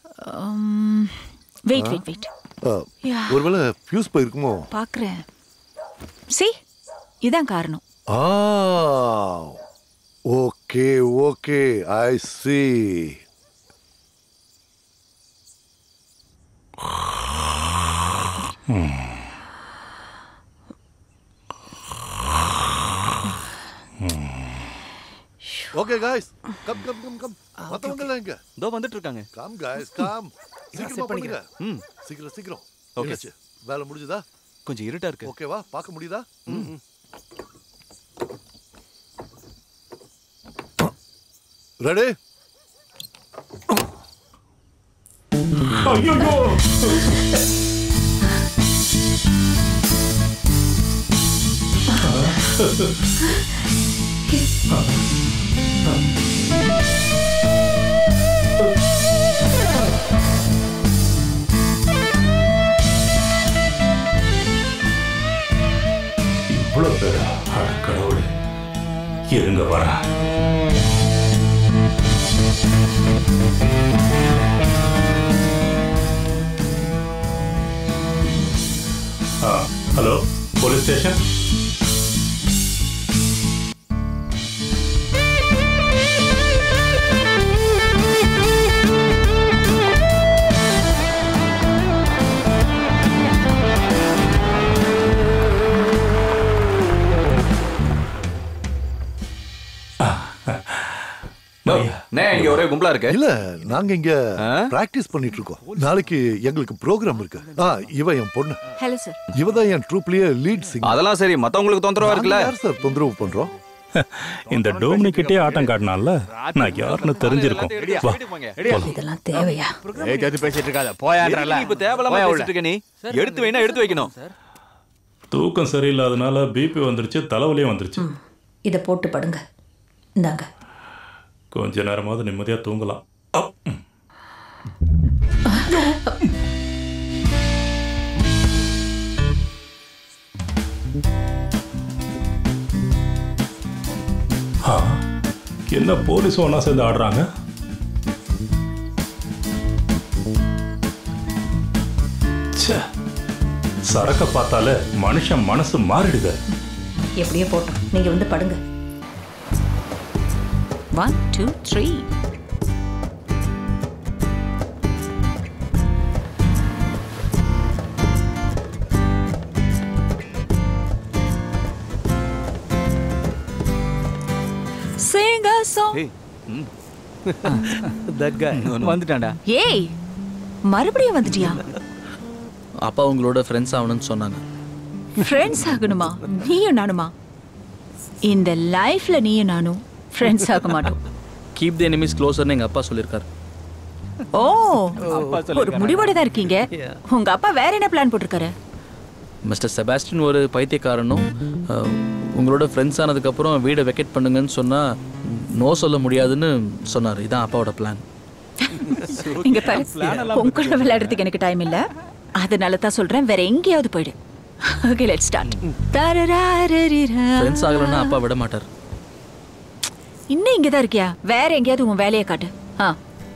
wait wait wait Yeah. ஒருவேளை ஃபியூஸ் போயிருக்குமோ பார்க்குறேன் சி இதான் காரணம் ஆ okay okay I see okay guys come come come come மத்தவங்க எல்லாம் எங்க இதோ வந்துட்டு இருக்காங்க கம் गाइस கம் சீக்கிரமா set பண்ணுங்க பண்ணிக்கிறேன். ம். சீக்கிரம் சீக்கிரம் Okay. என்னாச்சு வேலை முடிஞ்சதா கொஞ்சம் இருட்டா இருக்கு ஓகேவா பார்க்க முடியுதா ம் ரெடி இவ்வளவு பேரா அட கடவுளே இருங்க வரேன் ஆ, ஹலோ போலீஸ் ஸ்டேஷன் நே இங்க ஒரே கும்பலா இருக்கு இல்ல நாங்க இங்க பிராக்டிஸ் பண்ணிட்டு இருக்கோம் நாளைக்கு எங்களுக்கு ப்ரோக்ராம் இருக்கு ஆ இவ என் பொண்ணு ஹலோ சார் இவ தான் என் ட்ரூப்லயே லீட் சிங்கர் அதெல்லாம் சரி மத்தவங்களுக்கு தொந்தரவா இருக்குல்ல யார் சார் தொந்தரவு பண்றோம் இந்த டோமினிக்கிட்டே ஆட்டம் காட்டினால நான் யாருன்னு தெரிஞ்சிருக்கும் வா போலாம். இதெல்லாம் தேவையா ஏய் பேசிட்டு இருக்காத போயான்றல இப்ப தேவையில்லாம பேசிட்டு இருக்க நீ எடுத்து வைனா எடுத்து வைக்கணும் தூக்கம் சரியில்லாதனால பிபி வந்துருச்சு தலைவலியும் வந்துருச்சு இதை போட்டு படுங்க இந்தாங்க கொஞ்ச நேரமாவது நிம்மதியா தூங்கலாம் அப். ஆ, என்ன போலீஸ் ஒன்றா சேர்ந்து ஆடுறாங்க ச்சே, சரக்க பார்த்தாலே மனுஷன் மனசு மாறிடுது எப்படியோ போட்டோம் நீங்க வந்து படுங்க one two three Sing a song. That guy. வந்துட்டான்டா ஏய் மறுபடியும் வந்துட்டியா அப்பா உங்களோட ஃப்ரெண்ட்ஸ் ஆகணும்னு சொன்னாங்க ஃப்ரெண்ட்ஸ் ஆகணுமா நீயும் நானுமா இந்த லைஃப்ல நீயும் நானும் ஃப்ரெண்ட்ஸ் ஆக மாட்டோம் கீப் தி எனிமீஸ் க்ளோசர்னு எங்கள் அப்பா சொல்லியிருக்காரு ஓ ஒரு முடிவோட தான் இருக்கீங்க உங்க அப்பா வேற என்ன பிளான் போட்டிருக்காரு மிஸ்டர் செபாஸ்டின் ஒரு பைத்தியக்காரனும் அஹ், உங்களோட ஃப்ரெண்ட்ஸ் ஆனதுக்கப்புறம் வீடை வெக்கேட் பண்ணுங்கன்னு சொன்னால் நோ சொல்ல முடியாதுன்னு சொன்னார் இதான் அப்பாவோட பிளான் இங்க பாரு உங்க கூட விளையாடுறதுக்கு எனக்கு டைம் இல்ல அதனால தான் சொல்றேன் வேற எங்கேயாவது போயிடு ஓகே லெட்ஸ் ஸ்டார்ட் ஃப்ரெண்ட்ஸ் ஆகலைன்னா அப்பா விட மாட்டார் இன்னும் இங்க தான் இருக்கியா வேற எங்கேயாவது உன் வேலையை காட்டு ஆ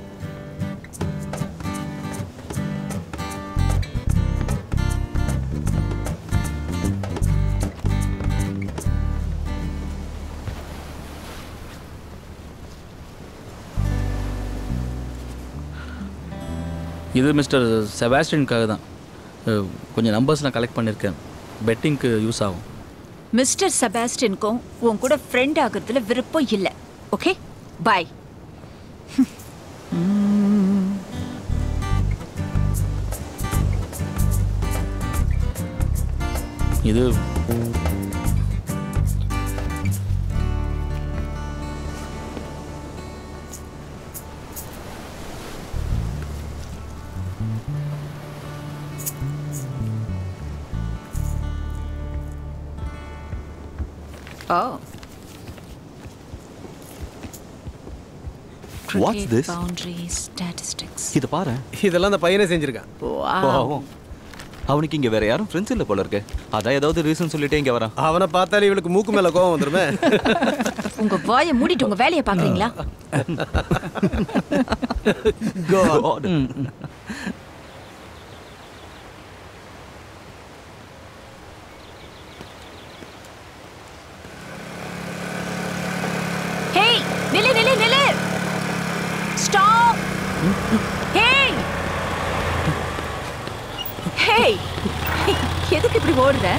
இது மிஸ்டர் செபாஸ்டினுக்காக தான் அஹ், கொஞ்சம் நம்பர்ஸ் நான் கலெக்ட் பண்ணியிருக்கேன் பெட்டிங்க்கு யூஸ் ஆகும் மிஸ்டர் செபாஸ்டினுக்கும் உன் கூட ஃப்ரெண்ட் ஆகிறதுல விருப்பம் இல்லை ஓகே பாய் இது ஓ What's Cricket this? boundary statistics இத பாரு இதெல்லாம் அந்த பையனே செஞ்சிருக்கான் Wow. அவனுக்கு இங்க வேற யாரும் ஃப்ரெண்ட்ஸ் இல்ல போல இருக்கு அதான் ஏதாவது ரீசன் சொல்லிட்டே இங்க வரான் அவனை பார்த்தாலே இவளுக்கு மூக்கு மேல கோவம் வந்துருமே உங்க வாயை மூடிட்டு உங்க வேலையை பாக்குறீங்களா God. ஹேய் நில்லு நில்லு நில்லு ஸ்டாப் ஹேய் ஹேய் எதுக்கு இப்படி ஓடுற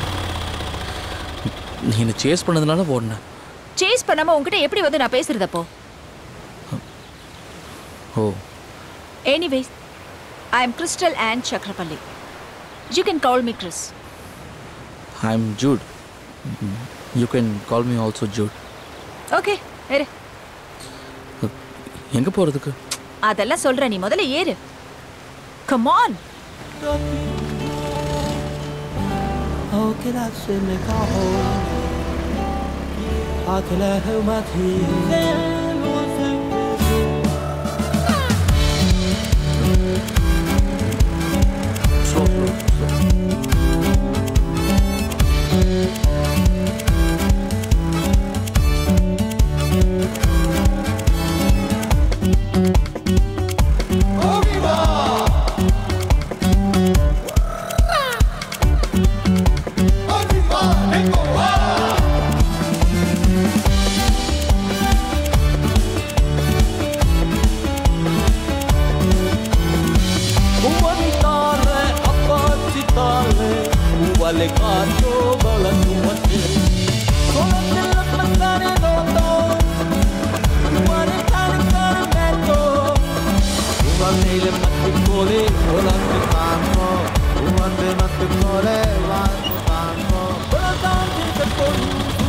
நீ என்னை சேஸ் பண்ணதுனால ஓடினேன் சேஸ் பண்ணாம உன்கிட்ட எப்படி வந்து நான் பேசுறது அப்போ oh anyways I am Crystal and Chakkarapalli you can call me Chris I am Jude you can call me also Jude okay ஏறு எங்கே போகிறதுக்கு அதெல்லாம் சொல்றேன் நீ முதல்ல ஏறு come on Oh, che la se me caho. Ah, che la ho mati. Umanitare, apatitare, uguale cazzo, bala tu mate. Sola della passare noto, uguale cane cane netto. Uguale le matte volante tanto, uguale matte cole, volante tanto. Volante se poi,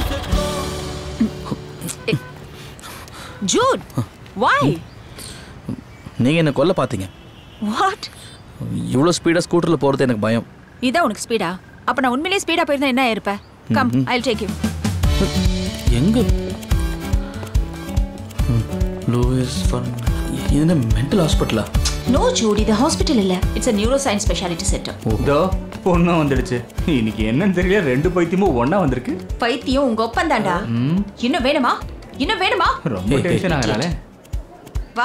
Jude வாய் நீங்கள் என்னை கொல்ல பார்த்தீங்க what இவ்வளோ ஸ்பீடாக ஸ்கூட்டரில் போகிறது எனக்கு பயம் இதான் உனக்கு ஸ்பீடா அப்ப நான் உண்மையிலேயே ஸ்பீடா போயிருந்தா என்ன இருப்ப கம் ம்ஹும். ஐ டேக் யூ எங்கே லூயிஸ் ஃபன் இது என்ன மென்டல் ஹாஸ்பிட்டலா நோ ஜூட் இது ஹாஸ்பிட்டல் இல்ல it's a neuroscience speciality centre இதோ பொண்ணும் வந்துடுச்சு இன்னைக்கு என்னன்னு தெரியல ரெண்டு பைத்தியமும் ஒண்ணா வந்திருக்கு பைத்தியம் உங்க ஒப்பந்தாண்டா ம், இன்னும் வேணுமா இன்னும் வேணுமா ரொம்ப டென்ஷன் ஆகிறாளே வா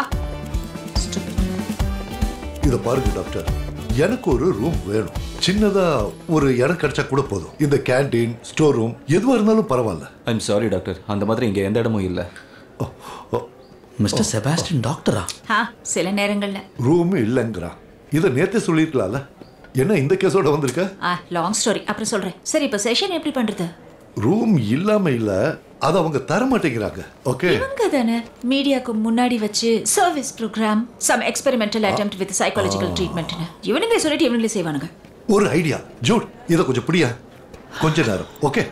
இத பாருங்க டாக்டர் எனக்கு ஒரு ரூம் வேணும் சின்னதா ஒரு இடம் கிடைச்சா கூட போதும் இந்த கேண்டீன் ஸ்டோர் ரூம் எதுவா இருந்தாலும் பரவாயில்ல ஐம் சாரி டாக்டர் அந்த மாதிரி இங்க எந்த இடமும் இல்ல மிஸ்டர் செபாஸ்டின் டாக்டரா ஆ சில நேரங்கள்ல ரூம் இல்லைங்கிறான் இதை நேத்தே சொல்லியிருக்கலாம்ல என்ன இந்த கேஸோட வந்திருக்க ஆ லாங் ஸ்டோரி அப்புறம் சொல்றேன் சரி இப்போ செஷன் எப்படி பண்றது ரூம் இல்லாம இல்ல அதை அவங்க தர மாட்டேங்கிறாங்க ஓகே இவங்க தானே மீடியாக்கு முன்னாடி வச்சு service programme some experimental attempt with psychological ட்ரீட்மெண்ட்னு இவனுங்களே சொல்லிட்டு இவனுங்களே செய்வானுங்க ஒரு ஐடியா ஜூட் இதை கொஞ்சம் பிடியா கொஞ்ச நேரம் ஓகே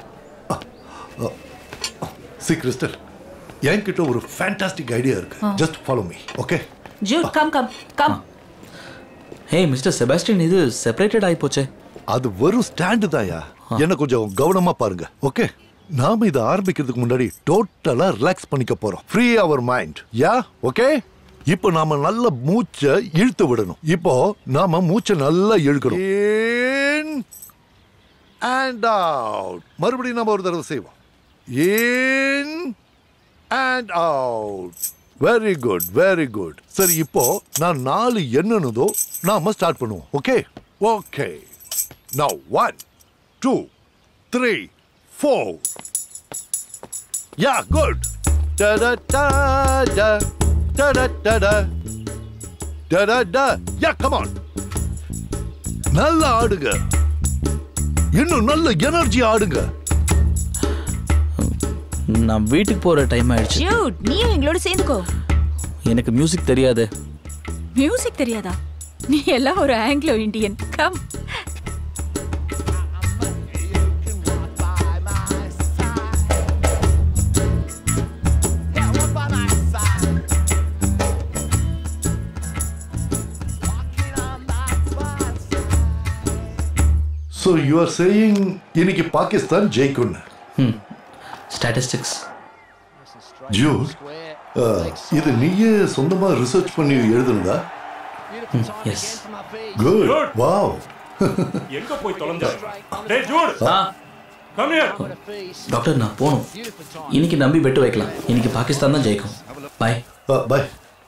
சி கிறிஸ்டல் என்கிட்ட ஒரு ஃபேண்டாஸ்டிக் ஐடியா இருக்கு ஆ. Just follow me okay Jude come come come hey mister Sebastian இது செப்பரேட்டட் ஆகி போச்சே அது வெறும் ஸ்டாண்டு தாயா என்ன கொஞ்சம் கவனமா பாருங்க ஓகே நாம இதை ஆரம்பிக்கிறதுக்கு முன்னாடி டோட்டலா ரிலாக்ஸ் பண்ணிக்க போறோம் free our mind yeah okay இப்போ நாம நல்ல மூச்சை இழுத்து விடணும் இப்போ நாம மூச்சை நல்லா இழுக்கணும் இன் அண்ட் அவுட் மறுபடியும் நாம ஒரு தடவை செய்வோம் in and out very good very good சரி இப்போ நான் நாலு எண்ணுனதோ நாம ஸ்டார்ட் பண்ணுவோம் okay okay now one two three four yeah good yeah come on நல்லா ஆடுங்க இன்னும் நல்ல எனர்ஜி ஆடுங்க நான் வீட்டுக்கு போகிற டைம் ஆயிடுச்சு ஜூட் நீயும் எங்களோட சேர்ந்துக்கோ எனக்கு மியூசிக் தெரியாது மியூசிக் தெரியாதா நீ எல்லாம் ஒரு Anglo Indian come so you are saying இன்னைக்கு பாகிஸ்தான் ஜெயிக்கும்னு ஸ்டாட்டிஸ்டிக்ஸ் ஜூட் இது நீயே சொந்தமா ரிசர்ச் பண்ணி எழுதுனதா எஸ் குட் வாவ் எங்க போய் தொலைஞ்சா டேய் ஜூட் கம் ஹியர் டாக்டர் நான் போகணும் இன்னைக்கு நம்பி பெட்டு வைக்கலாம் இன்னைக்கு பாகிஸ்தான் தான் ஜெயிக்கும் பாய் பாய்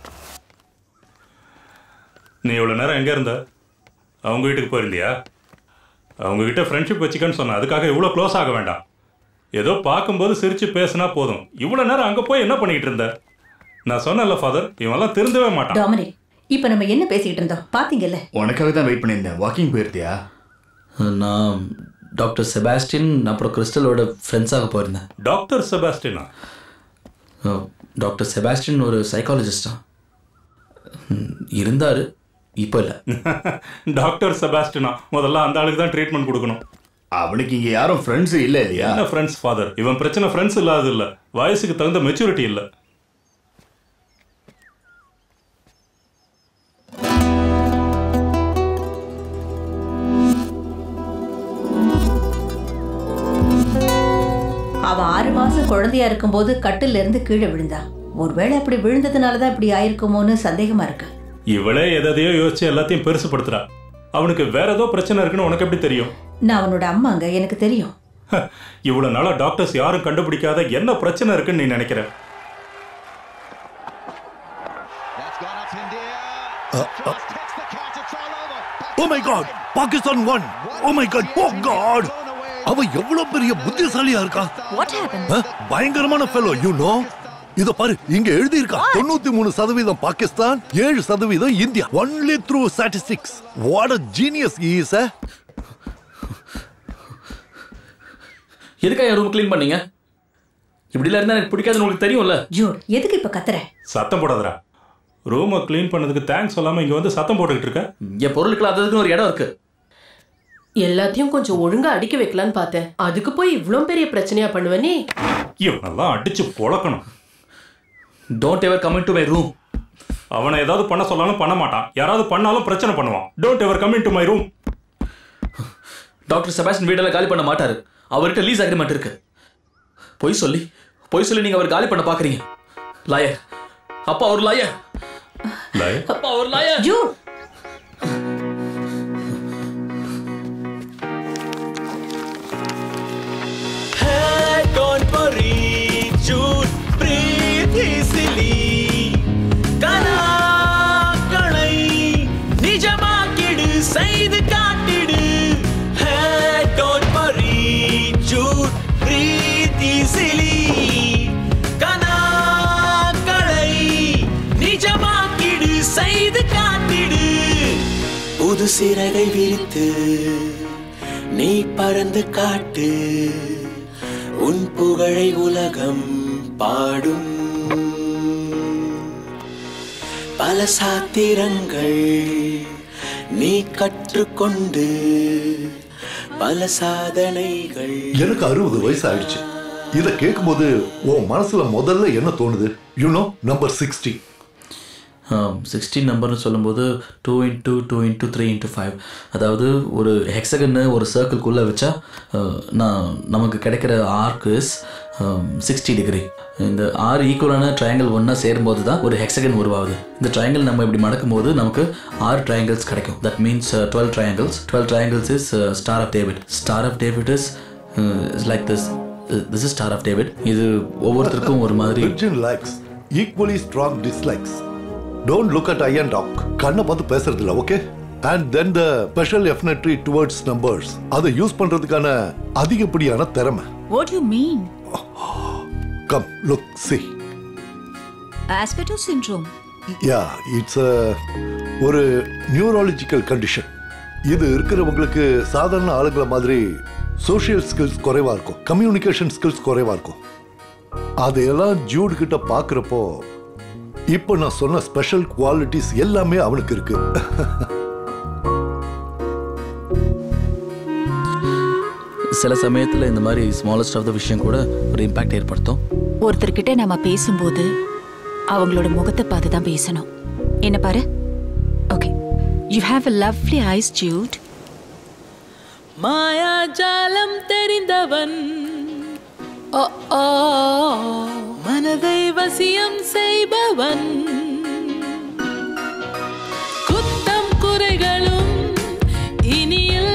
நீ இவ்வளவு நேரம் எங்க இருந்த அவங்க வீட்டுக்கு போயிருந்தியா அவங்க கிட்ட ஃப்ரெண்ட்ஷிப் வச்சுக்கன்னு சொன்ன அதுக்காக இவ்வளோ க்ளோஸ் ஆக வேண்டாம் ஏதோ பார்க்கும்போது சிரிச்சு பேசினா போதும் இவ்வளோ நேரம் அங்கே போய் என்ன பண்ணிக்கிட்டு இருந்த நான் சொன்னேன்ல ஃபாதர் இவன்லாம் திருந்தவே மாட்டான் டாமினிக் இப்போ நம்ம என்ன பேசிக்கிட்டு இருந்தோம் பாத்தீங்கல்ல உனக்காக தான் வெயிட் பண்ணியிருந்தேன் வாக்கிங் போயிருந்தியா நான் டாக்டர் செபாஸ்டின் அப்புறம் கிறிஸ்டலோட ஃப்ரெண்ட்ஸாக போயிருந்தேன் டாக்டர் செபாஸ்டினா டாக்டர் செபாஸ்டின் ஒரு சைக்காலஜிஸ்டா இருந்தார் இப்போ இல்லை டாக்டர் செபாஸ்டினா முதல்ல அந்த ஆளுக்கு தான் ட்ரீட்மெண்ட் கொடுக்கணும் அவனுக்கு இங்கே யாரும் ஃப்ரெண்ட்ஸ் இல்லை இல்லையா என்ன ஃப்ரெண்ட்ஸ் ஃபாதர் இவன் பிரச்சனை ஃப்ரெண்ட்ஸ் இல்லாதது இல்லை வயசுக்கு தகுந்த மெச்சூரிட்டி இல்லை அவ ஆறு மாசம் குழந்தையா இருக்கும்போது கட்டில இருந்து கீழே விழுந்தா ஒருவேளை அப்படி விழுந்ததுனால தான் இப்படி ஆயிருக்குமோன்னு சந்தேகமா இருக்கு இவளே எதையோ யோசிச்சு எல்லாத்தையும் பெருசுப்படுத்துறா அவனுக்கு வேற ஏதோ பிரச்சனை இருக்குன்னு உனக்கு எப்படி தெரியும் நான் அவனோட அம்மாங்க எனக்கு தெரியும் இவ்வளவு நாளா டாக்டர்ஸ் யாரும் கண்டுபிடிக்காத என்ன பிரச்சனை இருக்குன்னு நீ நினைக்கிற oh my God Pakistan won oh my God oh God அவ எவ்வளவு பெரிய புத்திசாலியா இருக்கா ஆ? பயங்கரமான ஃபெலோ யூ நோ இத பாரு இங்க எழுதி இருக்கா தொண்ணூத்தி மூணு சதவீதம் பாகிஸ்தான் ஏழு சதவீதம் India only through statistics what a genius is எதுக்காக என் ரூம் க்ளீன் பண்ணீங்க இப்படிலாம் இருந்தால் எனக்கு பிடிக்காதுன்னு உங்களுக்கு தெரியும்ல ஜூட் எதுக்கு இப்ப கத்துற சத்தம் போடாதடா ரூமை க்ளீன் பண்ணதுக்கு தேங்க்ஸ் சொல்லாம இங்க வந்து சத்தம் போட்டுக்கிட்டு இருக்க என் பொருளுக்குலாம் அதுக்குன்னு ஒரு இடம் இருக்கு எல்லாத்தையும் கொஞ்சம் ஒழுங்கா அடிக்க வைக்கலான்னு பார்த்தேன் அதுக்கு போய் இவ்ளோ பெரிய பிரச்சனையா பண்ணுவ நீ இவனெல்லாம் அடிச்சு பொழக்கணும் don't ever come to my room அவனை ஏதாவது பண்ண சொல்லாலும் பண்ண மாட்டான் யாராவது பண்ணாலும் பிரச்சனை பண்ணுவான் don't ever come to my room doctor Sebastian வீடெல்லாம் காலி பண்ண மாட்டாரு அவர்கிட்ட லீஸ் அக்ரிமெண்ட் இருக்கு பொய் சொல்லி பொய் சொல்லி நீங்க அவர் காலி பண்ண பாக்குறீங்க லாயர் அப்பா ஒரு லாயர் அப்பா ஒரு lawyer Jude Hey, don't worry, Jude, breathe easily. கனாக்களை நிஜமாக்கிடு செய்து காட்டிடு Hey, don't worry, Jude, breathe easily. கனாக்களை நிஜமாக்கிடு செய்து காட்டிடு புது சிறகை விரித்து நீ பறந்து காட்டு உன் புகழை உலகம் பாடும் பல சாத்திரங்கள் நீ கற்றுக்கொண்டு பல சாதனைகள் எனக்கு அறுபது வயசு ஆயிடுச்சு இத கேட்கும்போது உன் மனசுல முதல்ல என்ன தோணுது யூனோ நம்பர் சிக்ஸ்டி சிக்ஸ்டீன் நம்பர்னு சொல்லும்போது two into two into three into five அதாவது ஒரு ஹெக்ஸகன்னு ஒரு சர்க்கிள்குள்ளே வச்சா அஹ், நான் நமக்கு கிடைக்கிற ஆர்க் இஸ் சிக்ஸ்டி டிகிரி இந்த ஆறு ஈக்குவலான ட்ரையாங்கிள் ஒன்றா சேரும்போது தான் ஒரு ஹெக்ஸகன் உருவாகுது இந்த ட்ரையாங்கிள் நம்ம இப்படி மடக்கும்போது நமக்கு ஆறு ட்ரையாங்கிள்ஸ் கிடைக்கும் that means twelve triangles twelve triangles is star of David star of David is is like this this is star of David இது ஒவ்வொருத்தருக்கும் ஒரு மாதிரி Virgin likes equally strong dislikes. Don't look at I and Doc. கண்ணை பார்த்து பேசுறது இல்ல okay and then the special affinity towards numbers அதை use பண்றதுக்கான அதிகப்படியான திறமை What do you mean? Come look see Asperger syndrome. Yeah it's ஒரு neurological condition இது இருக்கிறவங்களுக்கு சாதாரண ஆளுங்களை மாதிரி சோஷியல் ஸ்கில்ஸ் குறைவா இருக்கும் கம்யூனிகேஷன் ஸ்கில்ஸ் குறைவா இருக்கும் அதையெல்லாம் ஜூட் கிட்ட பார்க்குறப்போ இப்போ நான் சொன்ன ஸ்பெஷல் குவாலிட்டிஸ் எல்லாமே அவனுக்கு இருக்கு சில சமயத்தில் இந்த மாதிரி ஸ்மாலஸ்ட் ஆஃப் த விஷயம் கூட ஒரு இம்பாக்ட் ஏற்படுத்தும் ஒருத்தர்கிட்ட நம்ம பேசும்போது அவங்களோட முகத்தை பார்த்து தான் பேசணும் என்ன பாரு okay you have a lovely eyes Jude மாயாஜாலம் தெரிந்தவன் ஓ ஓ மனதை வசியம் செய்பவன் குத்தம் குறைகளும் இனி இல்லை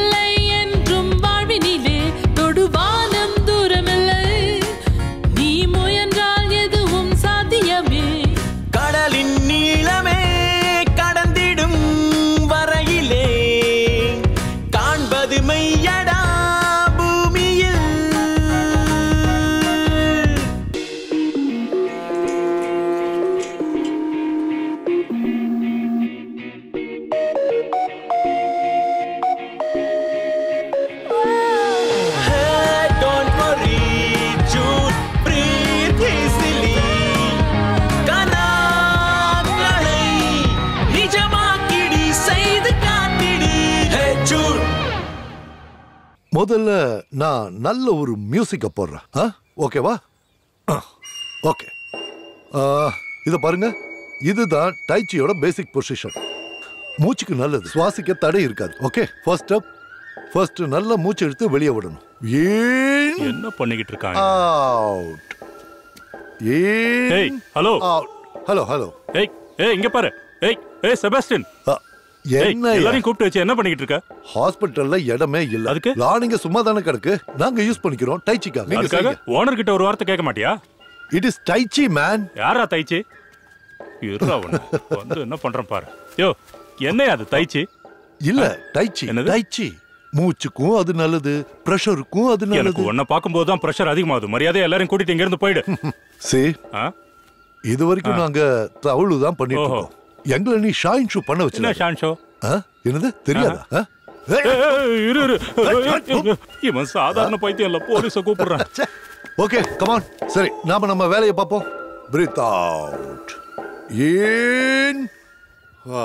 முதல்ல நான் நல்ல ஒரு மியூசிக்கை போடுறேன் ஆ ஓகேவா ஓகே இதை பாருங்க இதுதான் டைச்சியோட பேசிக் பொசிஷன் மூச்சுக்கு நல்லது சுவாசிக்க தடை இருக்காது ஓகே ஃபர்ஸ்ட் ஸ்டெப் ஃபர்ஸ்ட் நல்ல மூச்சு எடுத்து வெளியே விடணும் ஏன் என்ன பண்ணிக்கிட்டு இருக்காங்க அவுட் ஏன் ஏய் ஹலோ ஹலோ ஹலோ ஏய் ஏய் இங்க பாரு ஏய் ஏய் செபாஸ்டின் ஏய், என்ன எல்லாரையும் கூப்பிட்டு வச்சு என்ன பண்ணிக்கிட்டு இருக்க ஹாஸ்பிட்டல்ல இடமே இல்ல அதுக்கு லானிங்க சும்மா தானே கிடக்கு நாங்க யூஸ் பண்ணிக்கிறோம் டைச்சிக்கா நீங்க அதுக்காக ஓனர் கிட்ட ஒரு வார்த்தை கேட்க மாட்டியா இட் இஸ் டைச்சி மேன் யாரா தைச்சி இருடா உன்னை. வந்து என்ன பண்றேன் பாரு யோ என்னையா அது தைச்சி இல்ல டைச்சி டைச்சி மூச்சுக்கும் அது நல்லது பிரஷருக்கும் அது எனக்கு நல்லது உன்னை பார்க்கும்போது தான் ப்ரெஷர் அதிகமாகுது மரியாதை எல்லாரையும் கூட்டிட்டு இங்க இருந்து போயிடு சே ஆ? இது வரைக்கும் ஆ. நாங்க தவளு தான் பண்ணிட்டு ஓஹோ. இருக்கோம் எங்களை நீ ஷாயின் ஷூ பண்ண என்ன வச்சு ஷான் ஷோ என்னது தெரியாதா ஆ? ஏய், ஏய், இரு இரு இவன் சாதாரண பைத்தியம் இல்ல போலீஸ கூப்பிடுறான் ஓகே கமான் சரி நாம நம்ம வேலையை பார்ப்போம் பிரீத் அவுட் ஏன் ஆ.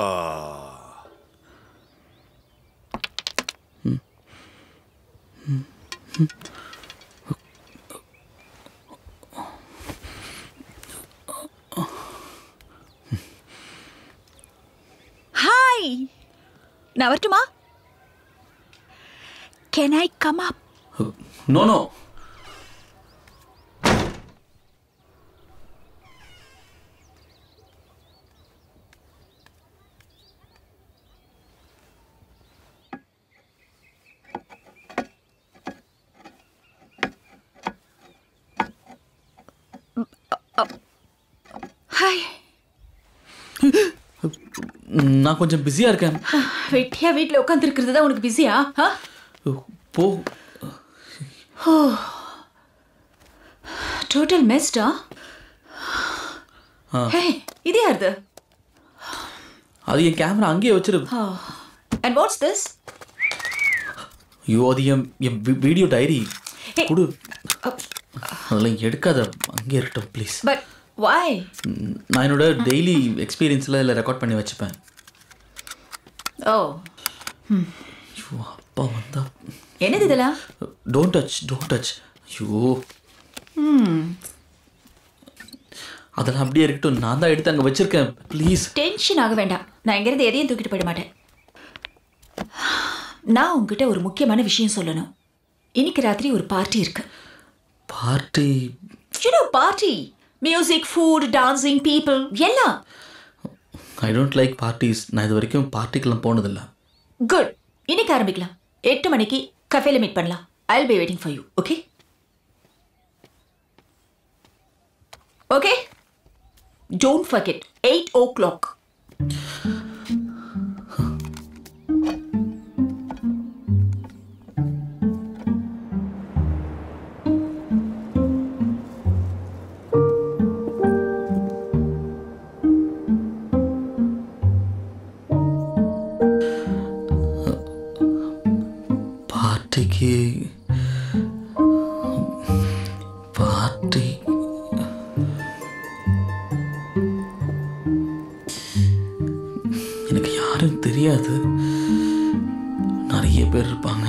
ஹாய் நான் வரட்டுமா can I come up no no hi நான் கொஞ்சம் பிஸியாக இருக்கேன் வெட்டியா வீட்டில் உட்காந்துருக்கிறது தான் உனக்கு பிஸியா போ டோட்டல் மெஸ்டா ஆ. ஹே இது யாருது அது என் கேமரா அங்கேயே வச்சிரு அண்ட் வாட்ஸ் திஸ் ஐயோ அது என் என் வி- வீடியோ டைரி கொடு அதெல்லாம் எடுக்காத அங்கே இருக்கட்டும் ப்ளீஸ் பட் வை நான் என்னோட டெய்லி எக்ஸ்பீரியன்ஸில் இதில் ரெக்கார்ட் பண்ணி வச்சுப்பேன் ஓ ஐயோ அப்பா வந்தா என்னது இதெல்லாம் டோன்ட் டச் டோன்ட் டச் ஐயோ ம் அதெல்லாம் அப்படியே இருக்கட்டும் நான் தான் எடுத்து அங்கே வச்சிருக்கேன் ப்ளீஸ் டென்ஷன் ஆக வேண்டாம் நான் இங்கிருந்து எதையும் தூக்கிட்டு போயிட மாட்டேன் நான் உங்ககிட்ட ஒரு முக்கியமான விஷயம் சொல்லணும் இன்னைக்கு ராத்திரி ஒரு பார்ட்டி இருக்கு party you know party music food dancing people எல்லாம் ஐ டோன்ட் லைக் பார்ட்டிஸ் நான் இது வரைக்கும் பார்ட்டிக்கெல்லாம் போனதில்ல குட் இன்னைக்கு ஆரம்பிக்கலாம் எட்டு மணிக்கு கஃபேல மீட் பண்ணலாம் I be waiting for you okay okay don't forget eight o'clock பார்ட்டிக்கு பார்ட்டி எனக்கு யாரும் தெரியாது நிறைய பேர் இருப்பாங்க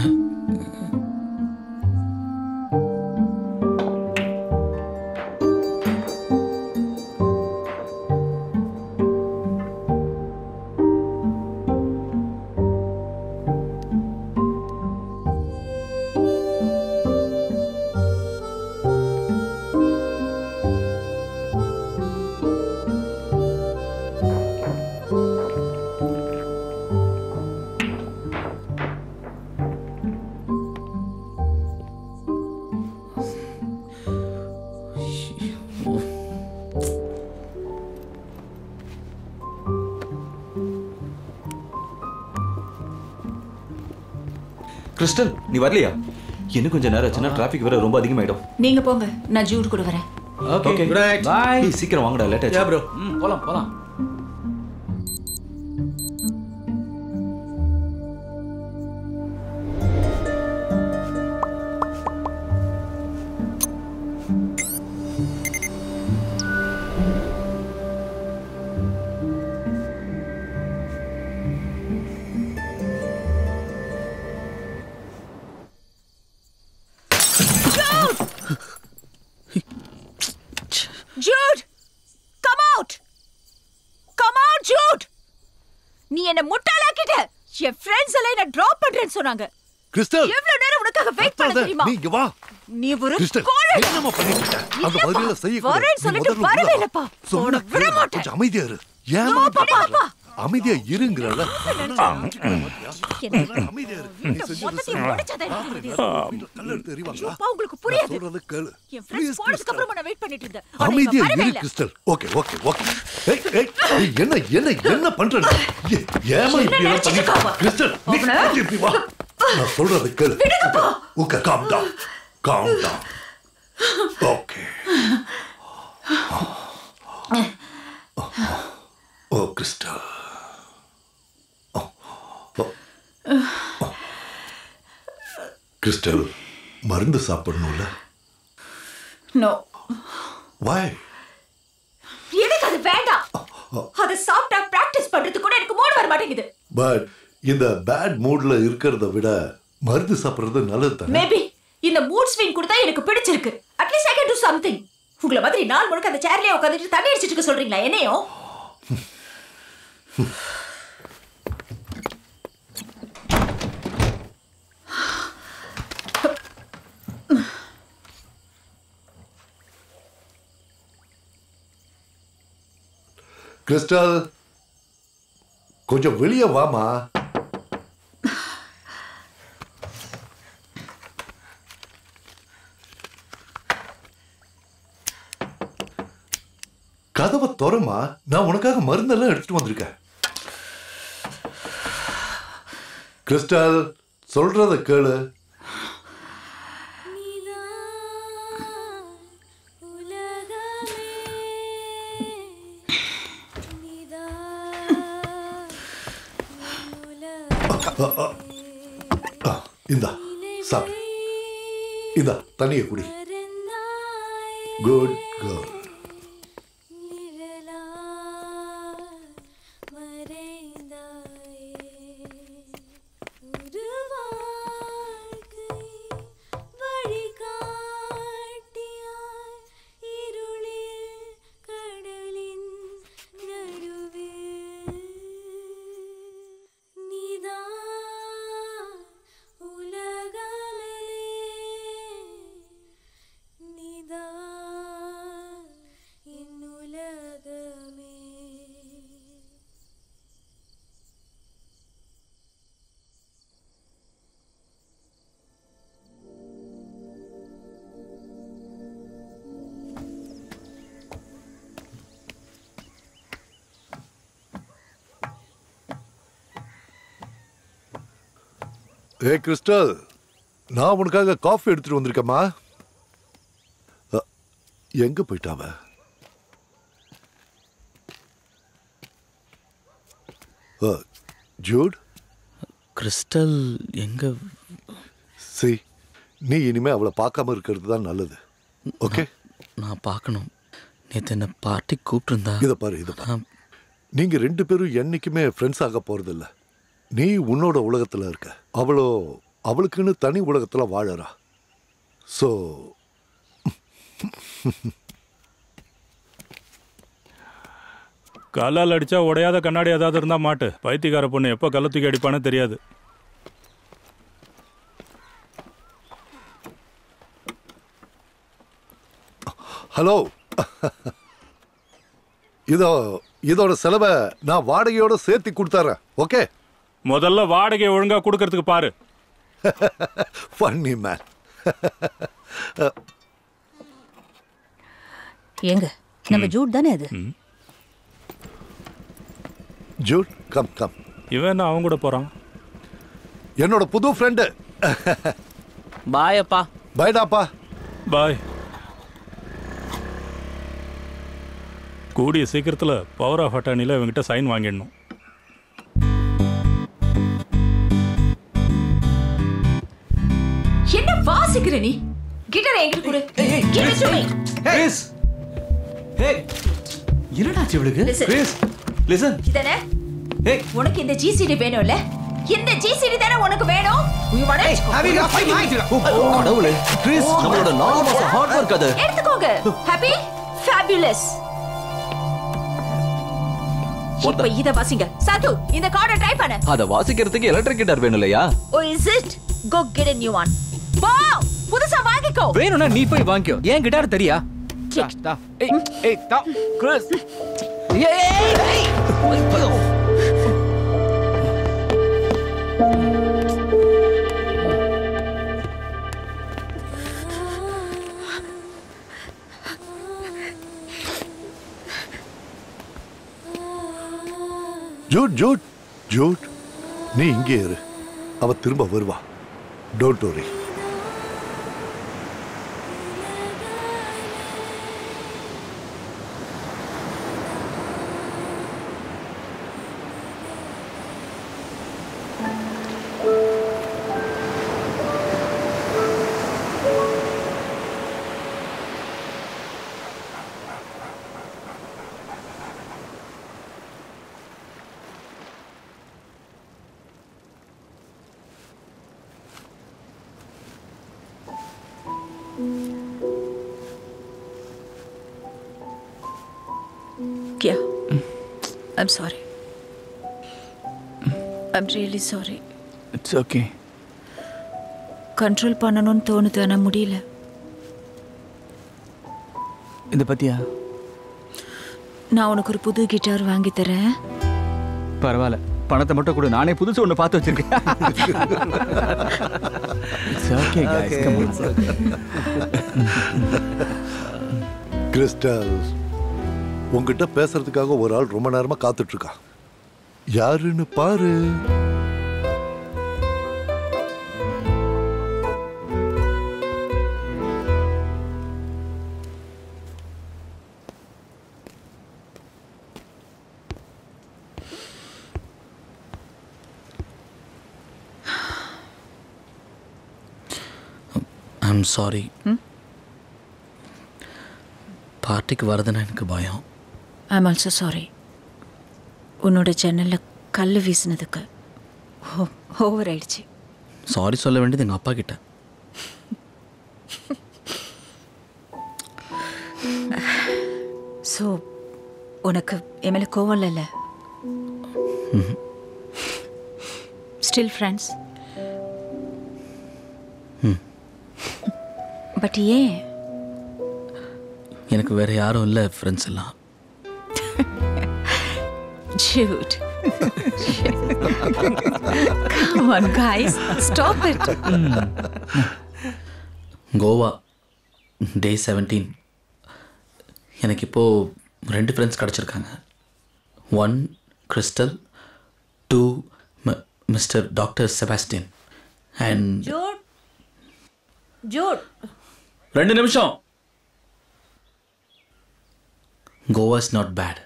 கிறிஸ்டல் நீ வரலையா இன்னும் கொஞ்சம் நேரம் ஆச்சுன்னா டிராஃபிக் வேற ரொம்ப அதிகமாயிடும் நீங்க போங்க நான் ஜூட் கூட வரேன் ஓகே குட் நைட் பை சீக்கிரம் வாங்கடா லேட் ஆச்சு ப்ரோ ம் போலாம் போலாம் come out come out Jude நீ என்ன முட்டாளாக்கிட்ட என் ஃப்ரெண்ட்ஸ் எல்லாம் என்ன டிராப் பண்றேன்னு சொன்னாங்க கிறிஸ்டல் எவ்வளவு நேரம் உனக்காக வெயிட் பண்ண தெரியுமா நீ இங்க வா நீ ஒரு கிறிஸ்டல் கோழை என்னம்மா பண்ணிட்டு இருக்க? அந்த இல்லப்பா, பதில செய்ய வரேன்னு சொல்லிட்டு வரவே இல்லப்பா சொன்ன விட கேளு. மாட்டேன் கொஞ்சம் அமைதியா இரு ஏன் யோ, பாப்பா, பாப்பா. அமைதியா இருங்கறல என்ன? அமைதியா இரு இந்த மொத்தத்தையும் உடைச்சாதான் எனக்கு தெரியும். கல்ல எடுத்து எறிவாங்களா அப்பா, உங்களுக்கு புரியாது நான் சொல்றத கேளு என் ஃப்ரெண்ட்ஸ் போனதுக்கு அப்புறமா நான் வெயிட் பண்ணிட்டு இருந்தேன் ஆனா இவன் அமைதியா வரவே இரு இல்ல. கிறிஸ்டல் ஓகே ஓகே ஓகே ஏய் ஏய் ஏய், என்ன என்ன என்ன பண்ற நீ? ஏ- ஏம்மா என்ன இப்படி எல்லாம் நினைச்சிட்டு பண்ணிட்டு இருக்காப்பா? கிறிஸ்டல் நீ அவன? கொஞ்சம் இப்படி வா நான் சொல்றத கேளு okay calm down calm down okay oh Crystal Crystal மருந்து சாப்பிடணும்ல No. வாய் எனக்கு அது வேண்டாம் அதை சாப்பிட்டா பிராக்டிஸ் பண்றதுக்கு கூட எனக்கு மூடு வர மாட்டேங்குது பட் இந்த பேட் மூட்ல இருக்கிறத விட மருந்து சாப்பிடுறது நல்லது தானே மேபி இந்த மூட் ஸ்விங் கொடுத்தா எனக்கு பிடிச்சிருக்கு at least I can do something உங்களை மாதிரி நாள் முழுக்க அந்த சேர்லயே உட்காந்துட்டு தண்ணி அடிச்சிட்டு இருக்க சொல்றீங்களா என்னையும் கிறிஸ்டல் கொஞ்சம் வெளியே வாமா கதவை திறமா நான் உனக்காக மருந்தெல்லாம் எடுத்துட்டு வந்திருக்கேன் கிறிஸ்டல் சொல்றத கேளு அ, அ, அ, இந்தா சாப்பிடு இந்தா தண்ணியை குடி குட் கேர்ள் ஏ கிறிஸ்டல் நான் உனக்காக காஃபி எடுத்துட்டு வந்திருக்கேம்மா அ, எங்க போயிட்டாவ அ, ஜூட் கிறிஸ்டல் எங்க சி நீ இனிமே அவளை பார்க்காம இருக்கிறது தான் நல்லது ஓகே நான் பார்க்கணும் நேற்று என்ன பார்ட்டி கூப்பிட்டுருந்தா இதை பாரு இதை பாரு நீங்க ரெண்டு பேரும் என்னைக்குமே ஃப்ரெண்ட்ஸ் ஆக போறதில்ல நீ உன்னோட உலகத்துல இருக்க அவளோ அவளுக்குன்னு தனி உலகத்துல வாழறா ஸோ கல்லால் அடிச்சா உடையாத கண்ணாடி ஏதாவது இருந்தா மாட்டு பைத்தியக்கார பொண்ணு எப்போ கல்ல தூக்கி அடிப்பானே தெரியாது ஹலோ இதோ இதோட செலவை நான் வாடகையோட சேர்த்து கொடுத்துறேன் ஓகே முதல்ல வாடகை ஒழுங்கா கொடுக்கறதுக்கு பாரு ஃபன்னி மேன் ஏங்க நம்ம ஜூட் தானே அது ஜூட் கம் கம் இவன் என்ன அவங்க கூட போறான் என்னோட புது ஃப்ரெண்டு பாய் அப்பா பாய்டாப்பா பாய் கூடிய சீக்கிரத்துல பவர் ஆஃப் அட்டானில இவங்கிட்ட சைன் வாங்கிடணும் என்ன வாசிக்கிற நீ கிட்டார் எங்கிட்ட கொடு Give it to me. Chris hey என்னடாச்சு இவளுக்கு Listen. கிறிஸ் லிசன் இதானே உனக்கு இந்த ஜிசிடி வேணும்ல இந்த ஜிசிடி தானே உனக்கு வேணும் You want it? கடவுளே கிறிஸ் நம்மளோட நாலு மாசம் ஹார்ட் ஒர்க் அது எடுத்துக்கோங்க ஹாப்பி ஃபேபியூலஸ் இப்ப இத வாசிங்க சாது இந்த கார்டை ட்ரை பண்ணு அத வாசிக்கிறதுக்கு எலக்ட்ரிக் கிட்டார் வேணும் இல்லையா oh is it go get a new one போ புதுசா வாங்கிக்கோ வேணும்னா நீ போய் வாங்கிக்கோ ஏன் கிட்டார் தெரியா ஏய் ஏய் தா கிறிஸ் ஏய் ஜூட் ஜூட் ஜூட் நீ இங்கே இரு அவ திரும்ப வருவா don't worry Kia, I'm sorry. I'm really sorry. It's okay control பண்ணணும்னு தோணுது ஆனா முடியல இத பத்தியா நான் உனக்கு ஒரு புது கிட்டார் வாங்கி தரேன் பரவாயில்ல பணத்தை மட்டும் கொடு நானே புதுசு ஒன்று பார்த்து வச்சிருக்கேன் it's okay guys come Crystal உங்ககிட்ட பேசுறதுக்காக ஒரு ஆள் ரொம்ப நேரமா காத்துட்டு இருக்கா யாருன்னு பாரு ஐம் சாரி பார்ட்டிக்கு வரதுன்னா எனக்கு பயம் ஐம் ஆல்சோ சாரி உன்னோட ஜன்னல்ல கல் வீசினதுக்கு ஓவர் ஆயிடுச்சு சாரி சொல்ல வேண்டியது எங்கள் அப்பா கிட்ட ஸோ உனக்கு என் மேலே கோவம் இல்லைல்ல ஸ்டில் ஃப்ரெண்ட்ஸ் ம். பட் ஏன் எனக்கு வேற யாரும் இல்லை ஃப்ரெண்ட்ஸ் எல்லாம் Jude. Come on, guys. Stop it. Goa day seventeen எனக்கு இப்போது ரெண்டு ஃப்ரெண்ட்ஸ் கிடச்சிருக்காங்க one Crystal two mister doctor Sebastian and Jude Jude ரெண்டு நிமிஷம் Goa is not bad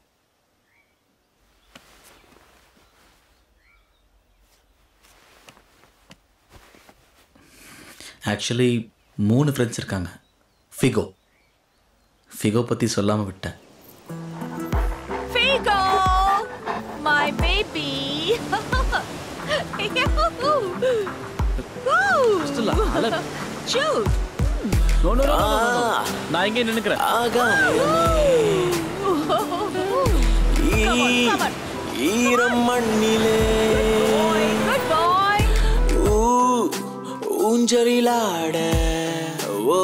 actually மூணு ஃப்ரெண்ட்ஸ் இருக்காங்க ஃபிகோ ஃபிகோ பற்றி சொல்லாமல் விட்டேன் Figo, my baby. Jude. நோ நோ நான் இங்கே நின்னுக்கிறேன் ஈரம் மண்ணிலே Good boy. ஊ- ஊஞ்சலிலாட ஓ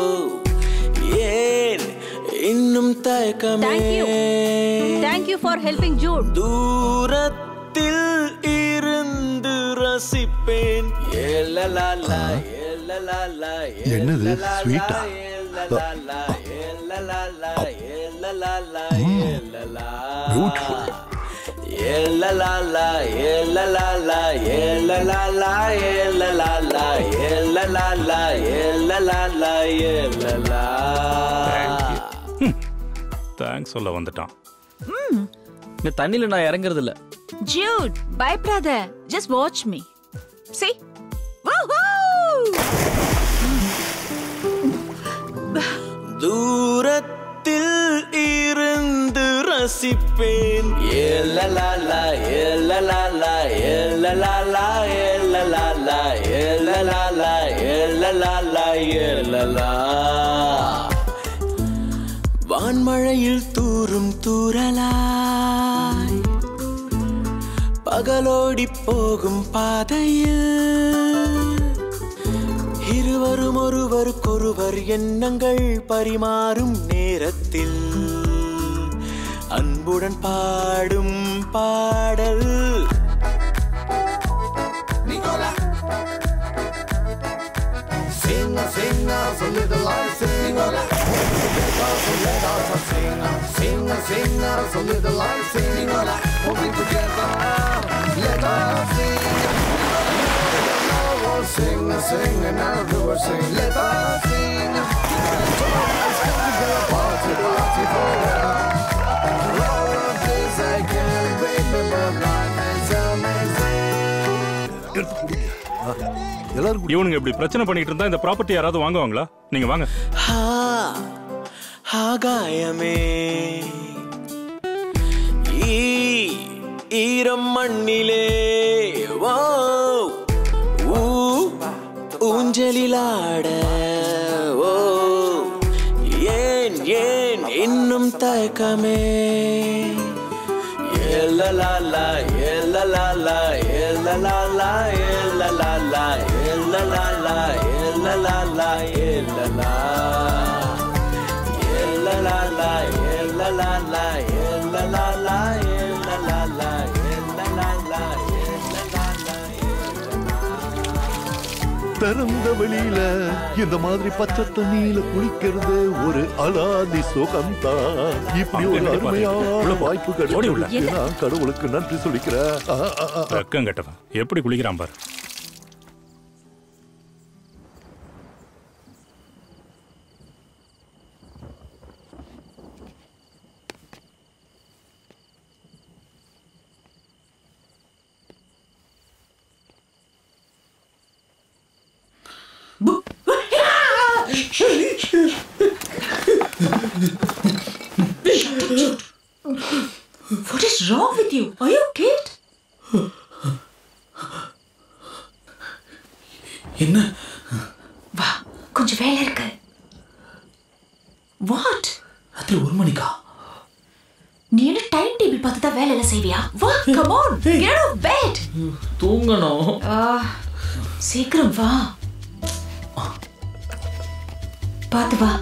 ஏன் இன்னும் தயக்கமே Thank you. Thank you for helping Jude. தூரத்தில் இருந்து ரசிப்பேன் ஏலலாலா ஏலலாலா என்னது ஸ்வீட்டா ஏலலாலா ஏலலாலா ஏலலாலா ஏலலா பியூட்டிஃபுல் ஏலலாலா ஏலலாலா ஏலலாலா ஏலலாலா ஏலலாலா ஏலலாலா ஏலலா தேங்க்ஸ் சொல்ல வந்துட்டான் இந்த தண்ணியில் நான் இறங்குறது இல்லை Jude, bye, brother. Just watch me. See? Woohoo! தூரத்தில் இருந்து ரசிப்பேன் ஏலலாலா ஏலலாலா ஏலலாலா ஏலலாலா ஏலலாலா ஏலலாலா ஏலலா வான்மழையில் தூறும் தூறலாய் பகலோடி போகும் பாதையில் இருவரும் ஒருவருக்கொருவர் எண்ணங்கள் பரிமாறும் நேரத்தில் அன்புடன் பாடும் பாடல் Sing, sing, so little I sing. So let us sing. Sing, sing, so little I sing. Hold it together. Let us sing. Now we'll sing, sing, and now we will sing. Let us sing. Let's come together, party, party forever. All of this I can't remember. Life is amazing. இவனுங்க இப்படி பிரச்சனை பண்ணிட்டு இருந்தா இந்த property யாராவது வாங்குவாங்களா நீங்க வாங்க ஹா ஆகாயமே ஈ ஈரம் மண்ணிலே ஓ ஊ ஊஞ்சலிலாட ஓ ஏன் ஏன் இன்னும் தயக்கமே எல்லலாலா எல்லலாலா எல்லலாலா எல்லலாலா எல்லலாலா எல்லலாலா எல்லலா எல்லலாலா எல்லலாலா எல்லலாலா எல்லலாலா எல்லலாலா திறந்த வெளியில இந்த மாதிரி பச்சை தண்ணியில குளிக்கிறது ஒரு அலாதி சுகம்தான் இப்படி ஒரு அங்க நிப்பாட்டு. உள்ள அருமையான போ. வாய்ப்பு ஓடி உள்ள. கிடைச்சிருக்கு நான் கடவுளுக்கு நன்றி சொல்லிக்கிறேன் ஆ, ஆ, ஆ, ஆ. வெக்கம் கெட்டவன் எப்படி குளிக்கிறான் பாரு What is wrong with you? Are you kid? என்ன வா கொஞ்சம் வேலை இருக்கு வாட் ராத்திரி ஒரு மணிக்கா நீ என்ன டைம் டேபிள் பார்த்து தான் வேலை எல்லாம் செய்வியா வா come on get out bed தூங்கணும் சீக்கிரம் வா பார்த்து வா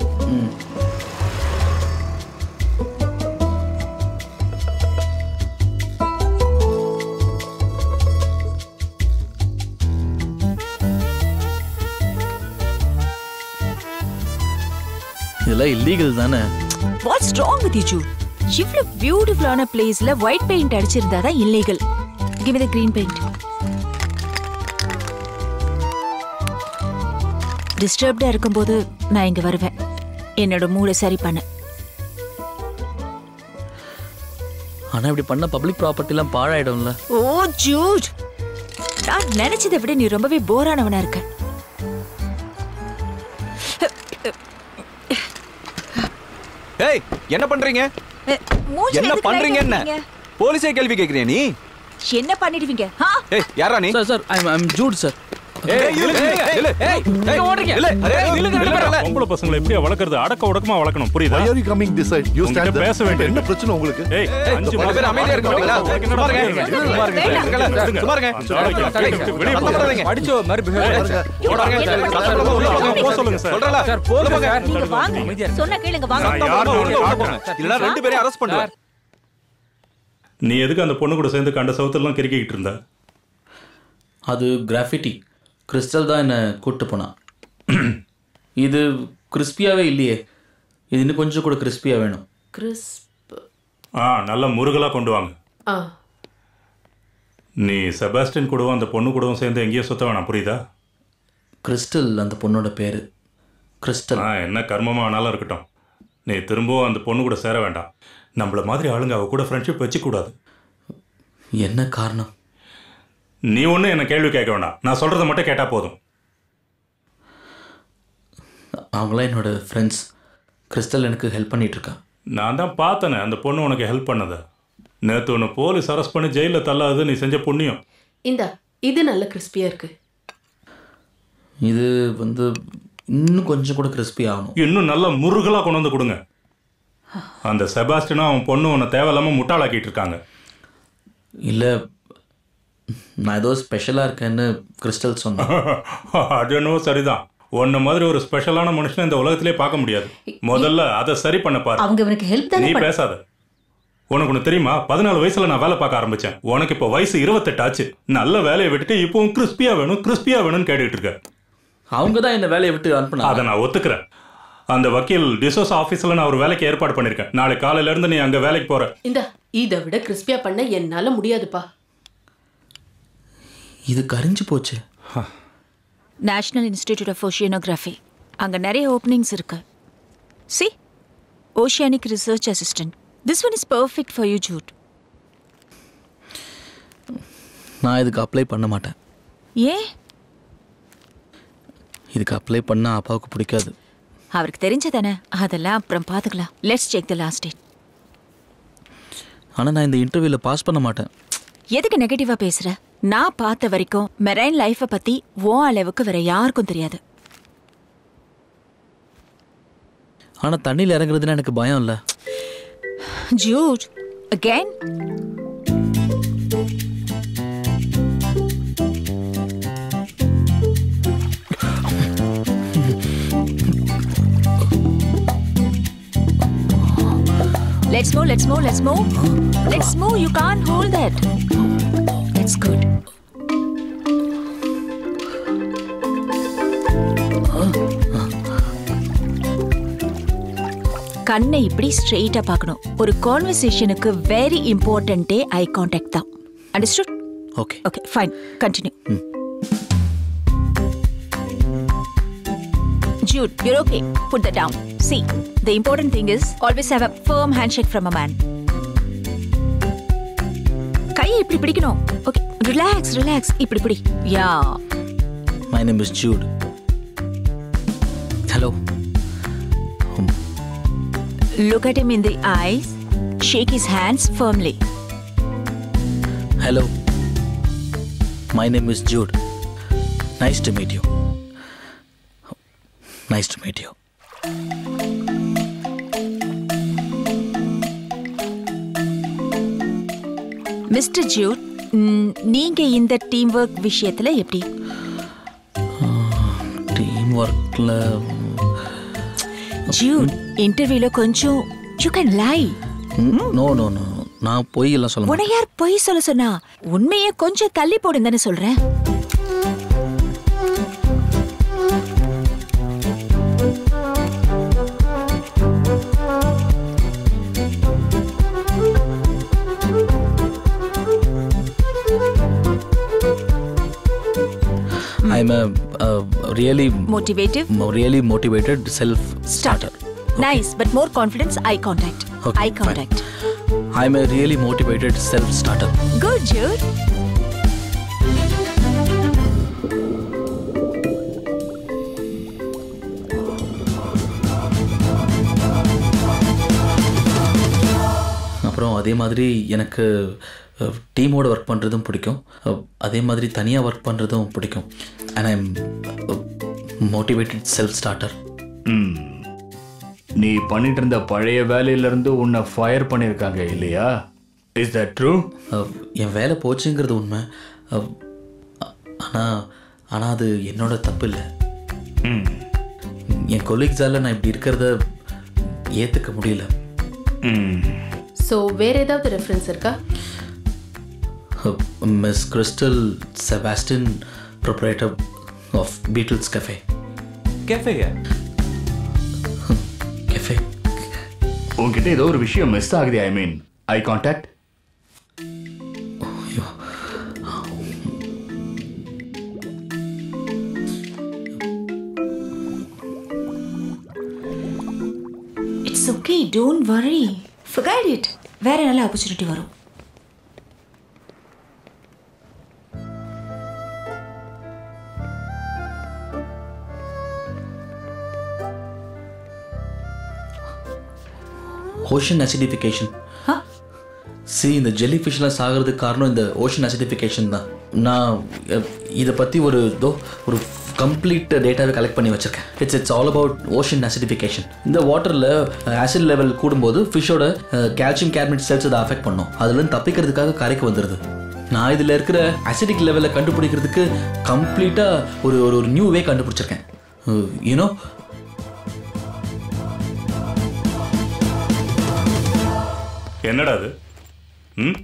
இதெல்லாம் இல்லீகல் தானே what's wrong with you Jude இவ்ளோ பியூட்டிஃபுல்லான பிளேஸ்ல ஒயிட் பெயிண்ட் அடிச்சிருந்தா தான் illegal give the green paint டிஸ்டர்ப்டா இருக்கும்போது நான் இங்க வருவேன் என்னோட மூளை சரி பண்ண ஆனா இப்படி பண்ண பப்ளிக் ப்ராப்பர்ட்டிலாம் பாழாயிடும்ல ஓ ஜூட் நான் நினைச்சதை விட நீ ரொம்பவே போரானவனா இருக்க ஏய் என்ன பண்றீங்க மூஞ்சில என்ன எதுக்கு light பண்றீங்க என்ன அடிக்கிறீங்க? போலீஸே கேள்வி கேக்குறியா நீ என்ன பண்ணிடுவீங்க ஆ? ஏய் யாரா நீ sir sir I am Jude sir ஏய் நில்லு, நில்லு, நில்லு. ஏய், ஏய், நில்லு. ஏய், நில்லுங்க, நில்லுங்க. பொம்பளை பசங்களை எப்படியா வளர்க்கறது அடக்க உடக்கமா வளர்க்கணும் புரியுதா Why are you coming this side? You உங்ககிட்ட stand there. பேச வேண்டியது என்ன பிரச்சனை உங்களுக்கு ஏய் ஏய், அஞ்சு கொஞ்ச பேர் அமைதியா இருக்க மாட்டீங்களா? சும்மா இருங்க. சும்மா இருங்க. இருங்க. சும்மா இருங்க. வெளியே சத்தம் போடாதீங்க. படிச்சோ மாதிரி behavior. போடாதீங்க. என்ன சத்தம் போடாம உள்ள வாங்க. போக சொல்லுங்க சார். சொல்றேன்ல. சார், போங்க உள்ள போங்க. சார். நீங்க வாங்க சொன்ன கேளுங்க வாங்க நான் யாருன்னு உனக்கு காட்டுறேன். இல்லைன்னா ரெண்டு பேரையும் அரெஸ்ட் பண்ணுவேன் நீ எதுக்கு அந்த பொண்ணு கூட சேர்ந்து கண்ட சவுத்தெல்லாம் கிறுக்கிட்டு இருந்த அது கிராஃபிட்டி கிறிஸ்டல் தான் என்னை கூப்பிட்டு போனான் இது கிறிஸ்பியாவே இல்லையே இது இன்னும் கொஞ்சம் கூட கிறிஸ்பியாக வேணும் கிறிஸ்ப் ஆ நல்ல முருகலா கொண்டு வாங்க ஆ நீ செபாஸ்டின் கூடவும் அந்த பொண்ணு கூடவும் சேர்ந்து எங்கேயும் சுத்த வேணாம் புரியுதா கிறிஸ்டல் அந்த பொண்ணோட பேர் கிறிஸ்டல் ஆ என்ன கர்மமா ஆனாலும் இருக்கட்டும் நீ திரும்பவும் அந்த பொண்ணு கூட சேர வேண்டாம் நம்மள மாதிரி ஆளுங்க அவ கூட ஃப்ரெண்ட்ஷிப் வச்சுக்கூடாது என்ன காரணம் நீ ஒன்றும் என்ன கேள்வி கேட்க வேண்டாம் நான் சொல்கிறத மட்டும் கேட்டால் போதும் அவங்களாம் என்னோட ஃப்ரெண்ட்ஸ் கிறிஸ்டல் எனக்கு ஹெல்ப் பண்ணிட்டு இருக்கா நான் தான் பார்த்தனே அந்த பொண்ணு உனக்கு ஹெல்ப் பண்ணதை நேற்று உன்னை போலீஸ் அரெஸ்ட் பண்ணி ஜெயிலில் தள்ளாது நீ செஞ்ச புண்ணியம் இந்தா இது நல்ல கிறிஸ்பியா இருக்கு இது வந்து இன்னும் கொஞ்சம் கூட கிறிஸ்பி ஆகணும் இன்னும் நல்ல முருகலாக கொண்டு வந்து கொடுங்க அந்த செபாஸ்டினும் அவன் பொண்ணு உன்னை தேவையில்லாம முட்டாளாக்கிட்டு இருக்காங்க இல்லை நான் ஏதோ ஸ்பெஷலாக இருக்கேன்னு கிறிஸ்டல் சொன்னேன் அது என்னவோ சரிதான் உன்ன மாதிரி ஒரு ஸ்பெஷலான மனுஷனை இந்த உலகத்திலே பார்க்க முடியாது முதல்ல அதை சரி பண்ண பாரு அவங்க இவனுக்கு ஹெல்ப் தானே நீ பண்ண- பேசாத உனக்கு ஒன்று தெரியுமா பதினாலு வயசுல நான் வேலை பார்க்க ஆரம்பிச்சேன் உனக்கு இப்போ வயசு இருபத்தெட்டு ஆச்சு நல்ல வேலையை விட்டுட்டு இப்போவும் கிறிஸ்பியா வேணும் கிறிஸ்பியா வேணும்னு கேட்டுக்கிட்டு இருக்க அவங்க தான் இந்த வேலையை விட்டு அனுப்புனாங்க அதை நான் ஒத்துக்கிறேன் அந்த வக்கீல் டிசோஸ் ஆஃபீஸில் நான் ஒரு வேலைக்கு ஏற்பாடு பண்ணியிருக்கேன் நாளைக்கு காலையில இருந்து நீ அங்கே வேலைக்கு போற இந்த இதை விட கிறிஸ்பியா பண்ண என்னால முடியாதுப்பா இது கரிஞ்சு போச்சு நேஷனல் இன்ஸ்டிடியூட் ஆஃப் ஓஷியனோகிராஃபி அங்கே நிறைய ஓப்பனிங்ஸ் இருக்கு see oceanic research assistant this one is perfect for you Jude நான் இதுக்கு அப்ளை பண்ண மாட்டேன் ஏன் இதுக்கு அப்ளை பண்ணால் அப்பாவுக்கு பிடிக்காது அவருக்கு தெரிஞ்சதானே அதெல்லாம் அப்புறம் பார்த்துக்கலாம் let's check the last date ஆனால் நான் இந்த இன்டர்வியூவில் பாஸ் பண்ண மாட்டேன் எதுக்கு நெகட்டிவா பேசுற நான் பார்த்த வரைக்கும் மெரைன் லைஃபை பத்தி ஓ அளவுக்கு வேற யாருக்கும் தெரியாது ஆனால் தண்ணியில் இறங்குறதுன்னா எனக்கு பயம் இல்லை Jude again Let's move, let's move, let's move. Let's move, you can't hold that. That's good. கண்ணை இப்படி ஸ்ட்ரெயிட்டா பார்க்கணும் ஒரு கான்வர்சேஷனுக்கு வெரி இம்பார்ட்டன்ட்டே ஐ கான்டாக்ட் தான் understood okay okay fine continue Jude, you're okay. Put that down. See, the important thing is always have a firm handshake from a man. கையை இப்படி பிடிக்கணும் ஓகே ரிலாக்ஸ் ரிலாக்ஸ் இப்படி பிடி yeah my name is Jude hello look at him in the eyes shake his hands firmly hello my name is Jude nice to meet you nice to meet you mister Jude hmm, நீங்க இந்த team work விஷயத்துல எப்படி team ஒர்க்கில் Jude இன்டர்வியூல கொஞ்சம் you can lie no no no நான் பொய் எல்லாம் சொல்ல உன மாட்டேன் யார் பொய் சொல்ல சொன்னா உண்மையை கொஞ்சம் தள்ளி போடுன்னு தானே சொல்றேன் I'm a, a really Motivative? really motivated self starter. Nice, but more confidence, eye contact. Okay, eye fine. contact. I'm a really motivated self starter. Good, Jude. அப்புறம் அதே மாதிரி எனக்கு டீமோட ஒர்க் பண்ணுறதும் பிடிக்கும் அஹ், அதே மாதிரி தனியாக ஒர்க் பண்ணுறதும் பிடிக்கும் and I'm motivated self starter hmm. நீ பண்ணிட்டு இருந்த பழைய வேலையில இருந்து உன்னை ஃபயர் பண்ணிருக்காங்க இல்லையா இஸ் தட் ட்ரூ என் வேலை போச்சுங்கிறது உண்மை ஆனால் ஆனால் அது என்னோட தப்பு இல்லை என் கொலீக்ஸால் நான் இப்படி இருக்கிறத ஏற்றுக்க முடியல ஸோ வேற ஏதாவது ரெஃபரன்ஸ் இருக்கா miss Crystal Sebastian proprietor of Beatles cafe cafe cafe உன்கிட்ட ஏதோ ஒரு விஷயம் மிஸ் ஆகுது I mean I contact it's okay don't worry forget it வேற நல்ல ஆப்பர்ச்சுனிட்டி வரும் ஓஷன் அசிடிஃபிகேஷன் சி இந்த ஜெல்லி ஃபிஷ்லாம் சாகிறதுக்கு காரணம் இந்த ஓஷன் அசிடிஃபிகேஷன் தான் நான் அஹ், இதை பற்றி ஒரு தோ ஒரு கம்ப்ளீட் டேட்டாவை கலெக்ட் பண்ணி வச்சிருக்கேன் it's it's all about ocean acidification இந்த வாட்டரில் ஆசிட் லெவல் கூடும்போது ஃபிஷ்ஷோட கால்சியம் கேர்மெட் செல்ஸ் அதை அஃபெக்ட் பண்ணும் அதுலேருந்து தப்பிக்கிறதுக்காக கரைக்கு வந்துடுது நான் இதில் இருக்கிற அசிடிக் லெவலை கண்டுபிடிக்கிறதுக்கு கம்ப்ளீட்டாக ஒரு ஒரு ஒரு நியூ வே கண்டுபிடிச்சிருக்கேன் யூனோ என்னடா அது ம்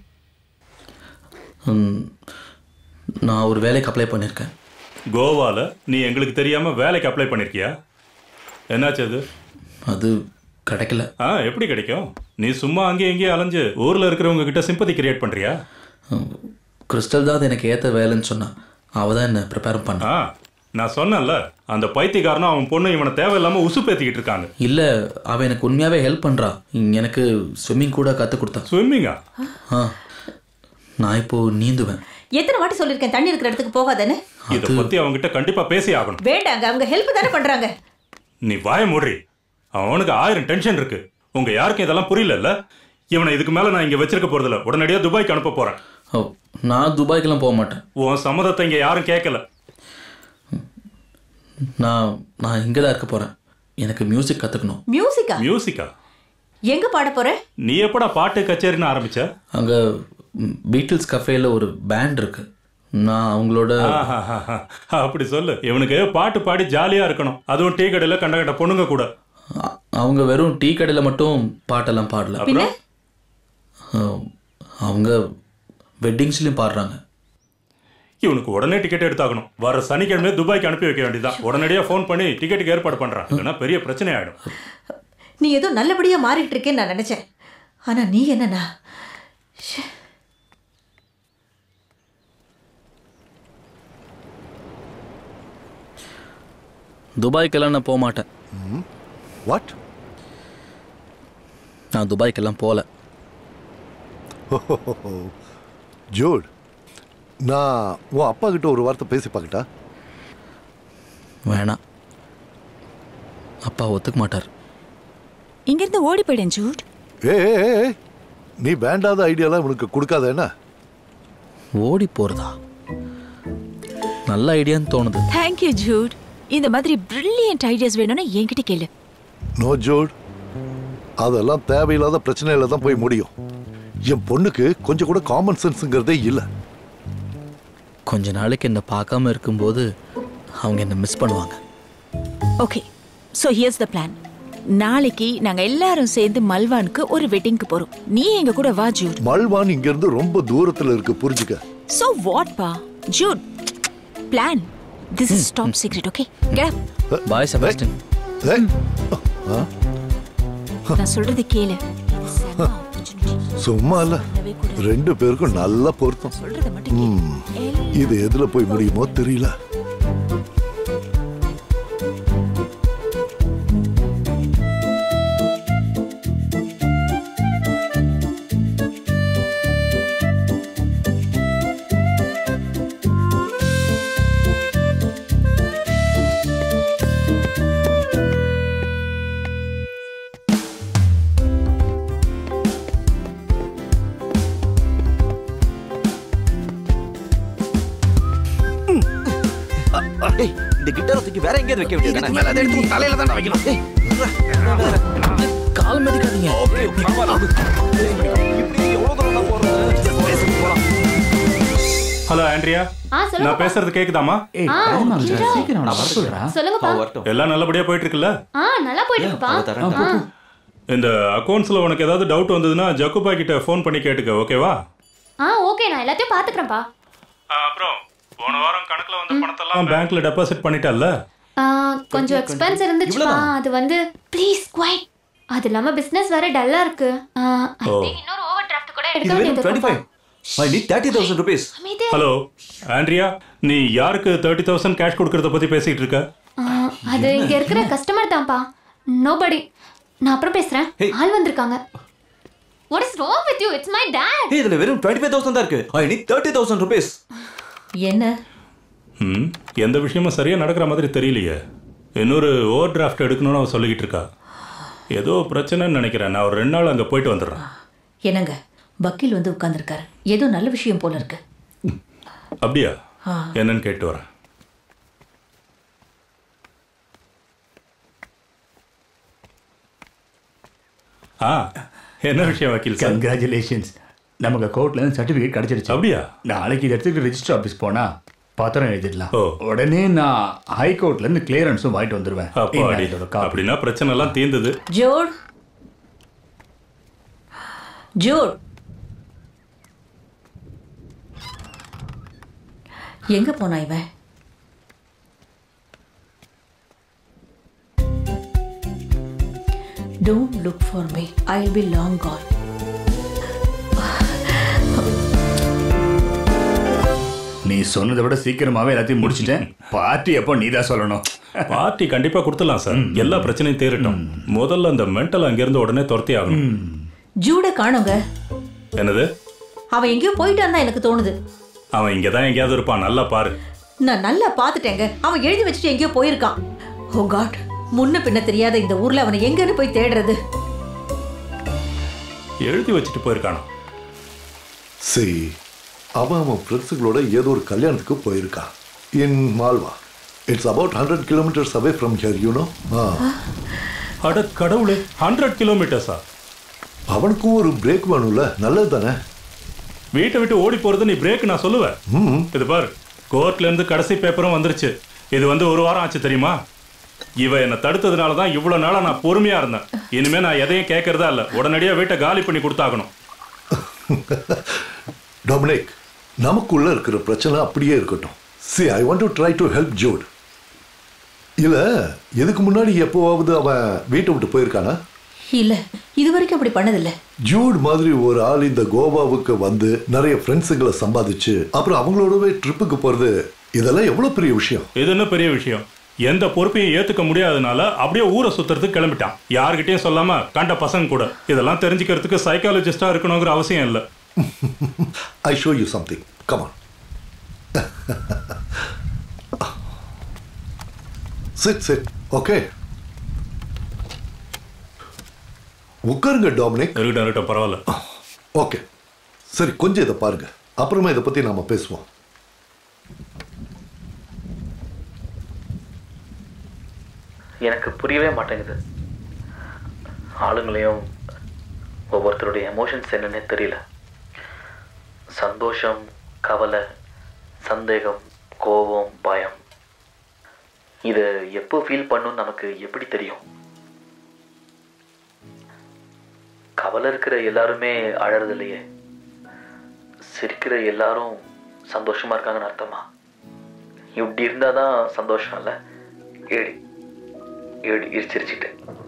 நான் ஒரு வேலைக்கு அப்ளை பண்ணியிருக்கேன் கோவால நீ எங்களுக்கு தெரியாம வேலைக்கு அப்ளை பண்ணிருக்கியா என்னாச்சு அது அது கிடைக்கல ஆ எப்படி கிடைக்கும் நீ சும்மா அங்கேயும் இங்கேயும் அலைஞ்சு ஊர்ல இருக்கிறவங்க கிட்ட சிம்பதி கிரியேட் பண்றியா கிறிஸ்டல் தான் அது எனக்கு ஏற்ற வேலைன்னு சொன்னான் அவள் தான் என்னை ப்ரிப்பேர் பண்ணா ஆ நான் சொன்னேன்ல அந்த பைத்தியக்காரனும் அவன் பொண்ணு இவனை தேவையில்லாம உசு பேத்திக்கிட்டு இருக்காங்க இல்லை அவள் எனக்கு உண்மையாகவே ஹெல்ப் பண்ணுறா எனக்கு ஸ்விம்மிங் கூட கற்றுக் கொடுத்தா ஸ்விம்மிங்கா ஆ நான் இப்போ நீந்துவேன் எத்தனை வாட்டி சொல்லியிருக்கேன் தண்ணி இருக்கிற இடத்துக்கு போகாதேன்னு இத பத்தி அவன்கிட்ட கண்டிப்பா பேசி ஆகணும் வேண்டாங்க அவங்க ஹெல்ப் தானே பண்றாங்க நீ வாய மூடுறி அவனுக்கு ஆயிரம் டென்ஷன் இருக்கு உங்க யாருக்கும் இதெல்லாம் புரியல இவனை இதுக்கு மேல நான் இங்க வச்சிருக்க போறதில்ல உடனடியா துபாய்க்கு அனுப்ப போறேன் ஓ நான் துபாய்க்கெல்லாம் போக மாட்டேன் உன் சம்மதத்தை இங்க யாரும் கேட்கல நான் நான் இங்கே தான் இருக்க போகிறேன் எனக்கு மியூசிக் கற்றுக்கணும் மியூசிக்கா மியூசிக்கா எங்க பாட போற நீ எப்படா பாட்டு கச்சேரின்னு ஆரம்பிச்ச அங்கே பீட்டில்ஸ் கஃபேல ஒரு பேண்ட் இருக்கு நான் அவங்களோட ஆஹாஹாஹா. அப்படி சொல்லு இவனுக்கு பாட்டு பாடி ஜாலியா இருக்கணும் அதுவும் டீ கடையில கண்ட கண்ட பொண்ணுங்க கூட அ- அவங்க வெறும் டீ கடையில் மட்டும் பாட்டெல்லாம் பாடல அப்புறம்? அஹ், அவங்க வெட்டிங்ஸ்லையும் பாடுறாங்க இவனுக்கு உடனே டிக்கெட் எடுத்தாகணும் வர சனிக்கிழமை துபாய்க்கு அனுப்பி வைக்க வேண்டியதான் உடனடியா ஃபோன் பண்ணி டிக்கெட்டுக்கு ஏற்பாடு பண்றான் இல்லைன்னா பெரிய பிரச்சனை ஆயிடும் நீ ஏதோ நல்லபடியா மாறிட்டு இருக்கேன்னு நான் நினைச்சேன் ஆனா நீ என்னன்னா ஷே. துபாய்க்கெல்லாம் நான் போக மாட்டேன் வாட் நான் துபாய்க்கெல்லாம் போகல ஜோட் நான் உன் அப்பா கிட்ட ஒரு வார்த்தை பேசி பார்க்கட்டா வேணாம் அப்பா ஒத்துக்க மாட்டார் இங்கிருந்து ஓடி போயிடேன் ஜூட் ஏ ஏ, ஏ, ஏ, நீ வேண்டாத ஐடியாலாம் உனக்கு கொடுக்காத என்ன ஓடி போகிறதா நல்ல ஐடியான்னு தோணுது தேங்க்யூ ஜூட் இந்த மாதிரி பிரில்லியன்ட் ஐடியாஸ் வேணும்னா என்கிட்ட கேளு நோ ஜோட் அதெல்லாம் தேவையில்லாத பிரச்சனையில தான் போய் முடியும் என் பொண்ணுக்கு கொஞ்சம் கூட காமன் சென்ஸுங்கிறதே இல்லை கொஞ்ச நாளைக்கு என்னை பார்க்காம இருக்கும்போது அவங்க என்னை மிஸ் பண்ணுவாங்க okay so here's the plan நாளைக்கு நாங்க எல்லாரும் சேர்ந்து மல்வானுக்கு ஒரு வெட்டிங்க்கு போறோம் நீ எங்க கூட வா ஜூட் மல்வான் இங்க இருந்து ரொம்ப தூரத்துல இருக்கு புரிஞ்சுக்க ஸோ வாட் பா Jude plan this is top secret okay get bye Sebastian நான் சொல்றது கேளு சும்மா இல்ல ரெண்டு பேருக்கும் நல்லா பொருத்தம் ம், இது எதுல போய் முடியுமோ தெரியல டேய் இந்த கிட்டாரை தூக்கி வேற எங்கேயாவது வைக்க வேண்டியது மேல அதை எடுத்து உன் தலையில தான்டா வைக்கணும் ஏய், கால் மதிக்காதீங்க ஹலோ ஆண்ட்ரியா ஆ, சொல்லுங்க நான் பேசுறது கேக்குதாமா ஆ, ஜீரோ. சொல்லுங்கப்பா எல்லாம் நல்லபடியா போயிட்டு இருக்குல்ல ஆ நல்லா போயிட்டு இருக்குப்பா ஆ. இந்த அக்கௌண்ட்ஸ்ல உனக்கு ஏதாவது டவுட் வந்ததுன்னா ஜக்குபா கிட்ட ஃபோன் பண்ணி கேட்டுக்க ஓகேவா ஆ ஓகே நான் எல்லாத்தையும் பாத்துக்கிறேன்ப்பா அப்புறம் போன வாரம் கணக்குல வந்த பணத்தெல்லாம் பேங்க்ல டெபாசிட் பண்ணிட்டல்ல ஆ, கொஞ்சம் எக்ஸ்பென்ஸ் இருந்துச்சுப்பா அது வந்து ப்ளீஸ் குவைட் அது இல்லாம பிசினஸ் வேற டல்லா இருக்கு ஆ, I ஓ. think இன்னொரு ஓவர் டிராஃப்ட் கூட இது எடுக்க வெறும் வேண்டியது twenty five I need thirty thousand rupees hello Andrea நீ யாருக்கு தேர்ட்டி தௌசண்ட் கேஷ் கொடுக்கறத பத்தி பேசிட்டு இருக்க ஆ, அது இங்க இருக்கிற கஸ்டமர் தான்ப்பா நோபடி நான் அப்புறம் பேசுறேன் ஆள் வந்திருக்காங்க what is wrong with you it's my dad ஏய் இதுல வெறும் டுவெண்ட்டி ஃபைவ் தௌசண்ட் தான் இருக்கு I need thirty thousand rupees என்ன ம் எந்த விஷயமும் சரியா நடக்கிற மாதிரி தெரியலையே இன்னொரு ஓவர் டிராஃப்ட் எடுக்கணும்னு அவ சொல்லிக்கிட்டு இருக்கா ஏதோ பிரச்சனைன்னு நினைக்கிறேன் நான் ஒரு ரெண்டு நாள் அங்கே போயிட்டு வந்துடுறேன் என்னங்க வக்கீல் வந்து உட்கார்ந்திருக்காரு ஏதோ நல்ல விஷயம் போல இருக்கு அப்படியா ஆ. என்னன்னு கேட்டு வரேன் ஆ என்ன விஷயம் வக்கீல் சார் கங்க்ராச்சுலேஷன்ஸ் நமக்கு கோர்ட்ல இருந்து சர்டிஃபிகேட் கிடைச்சிருச்சு அப்படியா நாளைக்கு இதை எடுத்துட்டு ரெஜிஸ்டர் ஆஃபீஸ் போனா பத்திரம் எழுதிடலாம் உடனே நான் ஹை கோர்ட்ல இருந்து கிளியரன்ஸும் வாங்கிட்டு வந்துருவேன் அப்போ இந்தா அடி. இதோட copy. அப்படின்னா பிரச்சனை எல்லாம் தீர்ந்தது ஜூட் ஜூட் எங்க போனா இவன் don't look for me I will be long gone நீ சொன்னதை விட சீக்கிரமாவே எல்லாத்தையும் முடிச்சிட்டேன் பார்ட்டி எப்போ நீ தான் சொல்லணும் பார்ட்டி கண்டிப்பா கொடுத்துடலாம் சார் எல்லா பிரச்சனையும் தேரட்டும் முதல்ல அந்த மென்டல் அங்கிருந்து உடனே துரத்தி ஆகணும் ஜூட காணுங்க என்னது அவன் எங்கேயோ போயிட்டான் தான் எனக்கு தோணுது அவன் இங்க தான் எங்கேயாவது இருப்பான் நல்லா பாரு நான் நல்லா பார்த்துட்டேங்க அவன் எழுதி வச்சுட்டு எங்கேயோ போயிருக்கான் ஓ காட் முன்ன பின்ன தெரியாத இந்த ஊர்ல அவனை எங்கன்னு போய் தேடுறது எழுதி வச்சுட்டு போயிருக்கானா சரி அவன் அவன் ஃப்ரெண்ட்ஸுங்களோட ஏதோ ஒரு கல்யாணத்துக்கு போயிருக்கான் in Malwa it's about hundred kilometres away from here you know ஆ அட கடவுளே ஹண்ட்ரட் கிலோமீட்டர்ஸா அவனுக்கும் ஒரு பிரேக் வேணும்ல நல்லது தானே வீட்டை விட்டு ஓடி போறது நீ பிரேக் நான் சொல்லுவேன் இது பாரு கோர்ட்ல இருந்து கடைசி பேப்பரும் வந்துருச்சு இது வந்து ஒரு வாரம் ஆச்சு தெரியுமா இவ என்னை தடுத்ததுனால தான் இவ்வளவு நாளா நான் பொறுமையா இருந்தேன் இனிமே நான் எதையும் கேட்கறதா இல்ல உடனடியா வீட்டை காலி பண்ணி கொடுத்தாகணும் டொமினிக் நமக்குள்ள இருக்கிற பிரச்சனை அப்படியே இருக்கட்டும் see I want to try to help Jude இல்ல இதுக்கு முன்னாடி எப்போவாவது அவன் வீட்டை விட்டு போயிருக்கானா இல்ல இது வரைக்கும் அப்படி பண்ணதில்ல ஜூட் மாதிரி ஒரு ஆள் இந்த கோவாவுக்கு வந்து நிறைய ஃப்ரெண்ட்ஸுங்களை சம்பாதிச்சு அப்புறம் அவங்களோடவே ட்ரிப்புக்கு போறது இதெல்லாம் எவ்வளவு பெரிய விஷயம் இது என்ன பெரிய விஷயம் எந்த பொறுப்பையும் ஏத்துக்க முடியாதனால அப்படியே ஊரை சுத்துறதுக்கு கிளம்பிட்டான் யார்கிட்டயும் சொல்லாம கண்ட பசங்க கூட இதெல்லாம் தெரிஞ்சுக்கிறதுக்கு சைக்காலஜிஸ்டா இருக்கணுங்கிற அவசியம் இல்லை I show you something come on sit sit okay உட்காருங்க டாமினிக் இருக்கட்டும் இருக்கட்டும் பரவாயில்ல ஓகே சரி கொஞ்சம் இதை பாருங்க அப்புறமா இதை பத்தி நாம பேசுவோம் எனக்கு புரியவே மாட்டேங்குது ஆளுங்களையும் ஒவ்வொருத்தருடைய எமோஷன்ஸ் என்னன்னே தெரியல சந்தோஷம் கவலை சந்தேகம் கோபம் பயம் இது எப்போ ஃபீல் பண்ணும் நமக்கு எப்படி தெரியும் கவலை இருக்கிற எல்லாருமே அழறது இல்லையே சிரிக்கிற எல்லாரும் சந்தோஷமா இருக்காங்கன்னு அர்த்தமா இப்படி இருந்தாதான் சந்தோஷம் இல்லை ஏடி ஏடி சிரிச்சிட்டு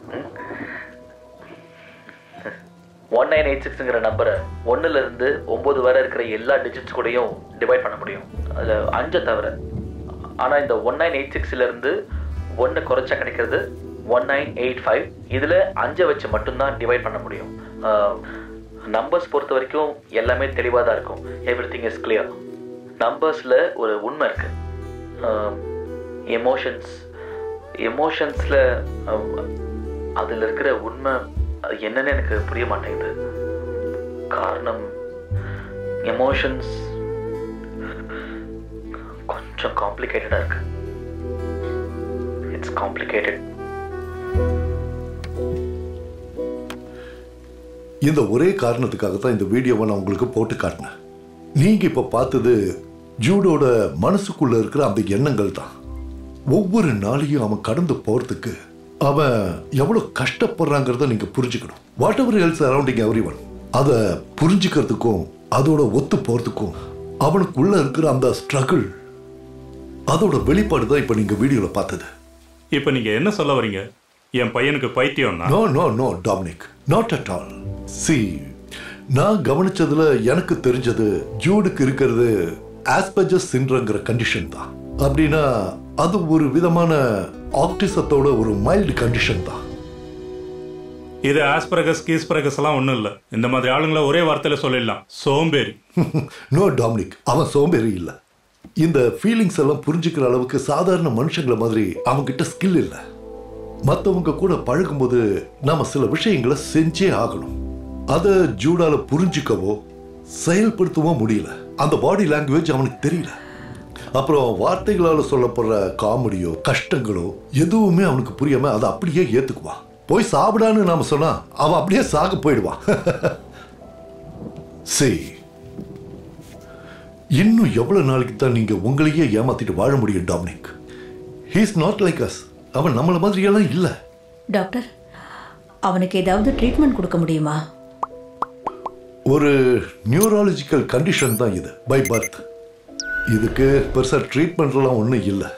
ஒன் நைன் எயிட் சிக்ஸுங்கிற நம்பரை ஒன்றுலேருந்து ஒம்பது வரை இருக்கிற எல்லா டிஜிட்ஸ் கூடயும் டிவைட் பண்ண முடியும் அதில் அஞ்சை தவிர ஆனால் இந்த ஒன் நைன் எயிட் சிக்ஸ்லேருந்து ஒன்று குறைச்சா கிடைக்கிறது ஒன் நைன் எயிட் ஃபைவ் இதில் அஞ்சை வச்சு மட்டும்தான் டிவைட் பண்ண முடியும் நம்பர்ஸ் பொறுத்த வரைக்கும் எல்லாமே தெளிவாக தான் இருக்கும் எவ்ரி திங் இஸ் கிளியர் நம்பர்ஸில் ஒரு உண்மை இருக்கு எமோஷன்ஸ் எமோஷன்ஸில் அதில் இருக்கிற உண்மை அது என்னன்னு எனக்கு புரிய மாட்டேங்குது காரணம் எமோஷன்ஸ் கொஞ்சம் காம்ப்ளிகேட்டடாக இருக்கு இட்ஸ் காம்ப்ளிகேட்டட் இந்த ஒரே காரணத்துக்காக தான் இந்த வீடியோவை நான் உங்களுக்கு போட்டு காட்டினேன் நீங்க இப்ப பார்த்தது ஜூடோட மனசுக்குள்ள இருக்கிற அந்த எண்ணங்கள் தான் ஒவ்வொரு நாளையும் அவன் கடந்து போறதுக்கு அவன் எவ்வளவு கஷ்டப்படுறாங்கிறத நீங்க புரிஞ்சுக்கணும் whatever else surrounding everyone அதை புரிஞ்சுக்கிறதுக்கும் அதோட ஒத்து போறதுக்கும் அவனுக்குள்ள இருக்கிற அந்த ஸ்ட்ரகிள் அதோட வெளிப்பாடு தான் இப்ப நீங்க வீடியோல பார்த்தது இப்போ நீங்க என்ன சொல்ல வரீங்க என் பையனுக்கு பைத்தியம்னா no no no Dominic not at all see நான் கவனிச்சதுல எனக்கு தெரிஞ்சது ஜூடுக்கு இருக்கிறது ஆஸ்பெஜஸ் சின்ரங்கிற கண்டிஷன் தான் அப்படின்னா அது ஒரு விதமான ஆக்டிசத்தோட ஒரு மைல்டு கண்டிஷன் தான் இது ஆஸ்பரகஸ் கீஸ்பரகஸ் எல்லாம் ஒன்றும் இல்லை இந்த மாதிரி ஆளுங்களை ஒரே வார்த்தையில சொல்லிடலாம் சோம்பேறி நோ டாமினிக் அவன் சோம்பேறி இல்ல இந்த ஃபீலிங்ஸ் எல்லாம் புரிஞ்சுக்கிற அளவுக்கு சாதாரண மனுஷங்களை மாதிரி அவன்கிட்ட ஸ்கில் இல்லை மற்றவங்க கூட பழகும்போது நாம சில விஷயங்களை செஞ்சே ஆகணும் அதை ஜூடால புரிஞ்சுக்கவோ செயல்படுத்தவோ முடியல அந்த பாடி லாங்குவேஜ் அவனுக்கு தெரியல அப்புறம் வார்த்தைகளால சொல்லப்படுற காமெடியோ கஷ்டங்களோ எதுவுமே அவனுக்கு புரியாம அதை அப்படியே ஏத்துக்குவான் போய் சாப்பிடான்னு நாம சொன்னா அவன் அப்படியே சாக போயிடுவான் சரி இன்னும் எவ்வளவு நாளைக்கு தான் நீங்க உங்களையே ஏமாத்திட்டு வாழ முடியும் Dominic he's not like us அவன் நம்மள மாதிரியெல்லாம் இல்லை டாக்டர் அவனுக்கு ஏதாவது ட்ரீட்மெண்ட் கொடுக்க முடியுமா ஒரு நியூராலஜிக்கல் கண்டிஷன் தான் இது பை பர்த் இதுக்கு பெருசா ட்ரீட்மெண்ட்லாம் ஒன்றும் இல்லை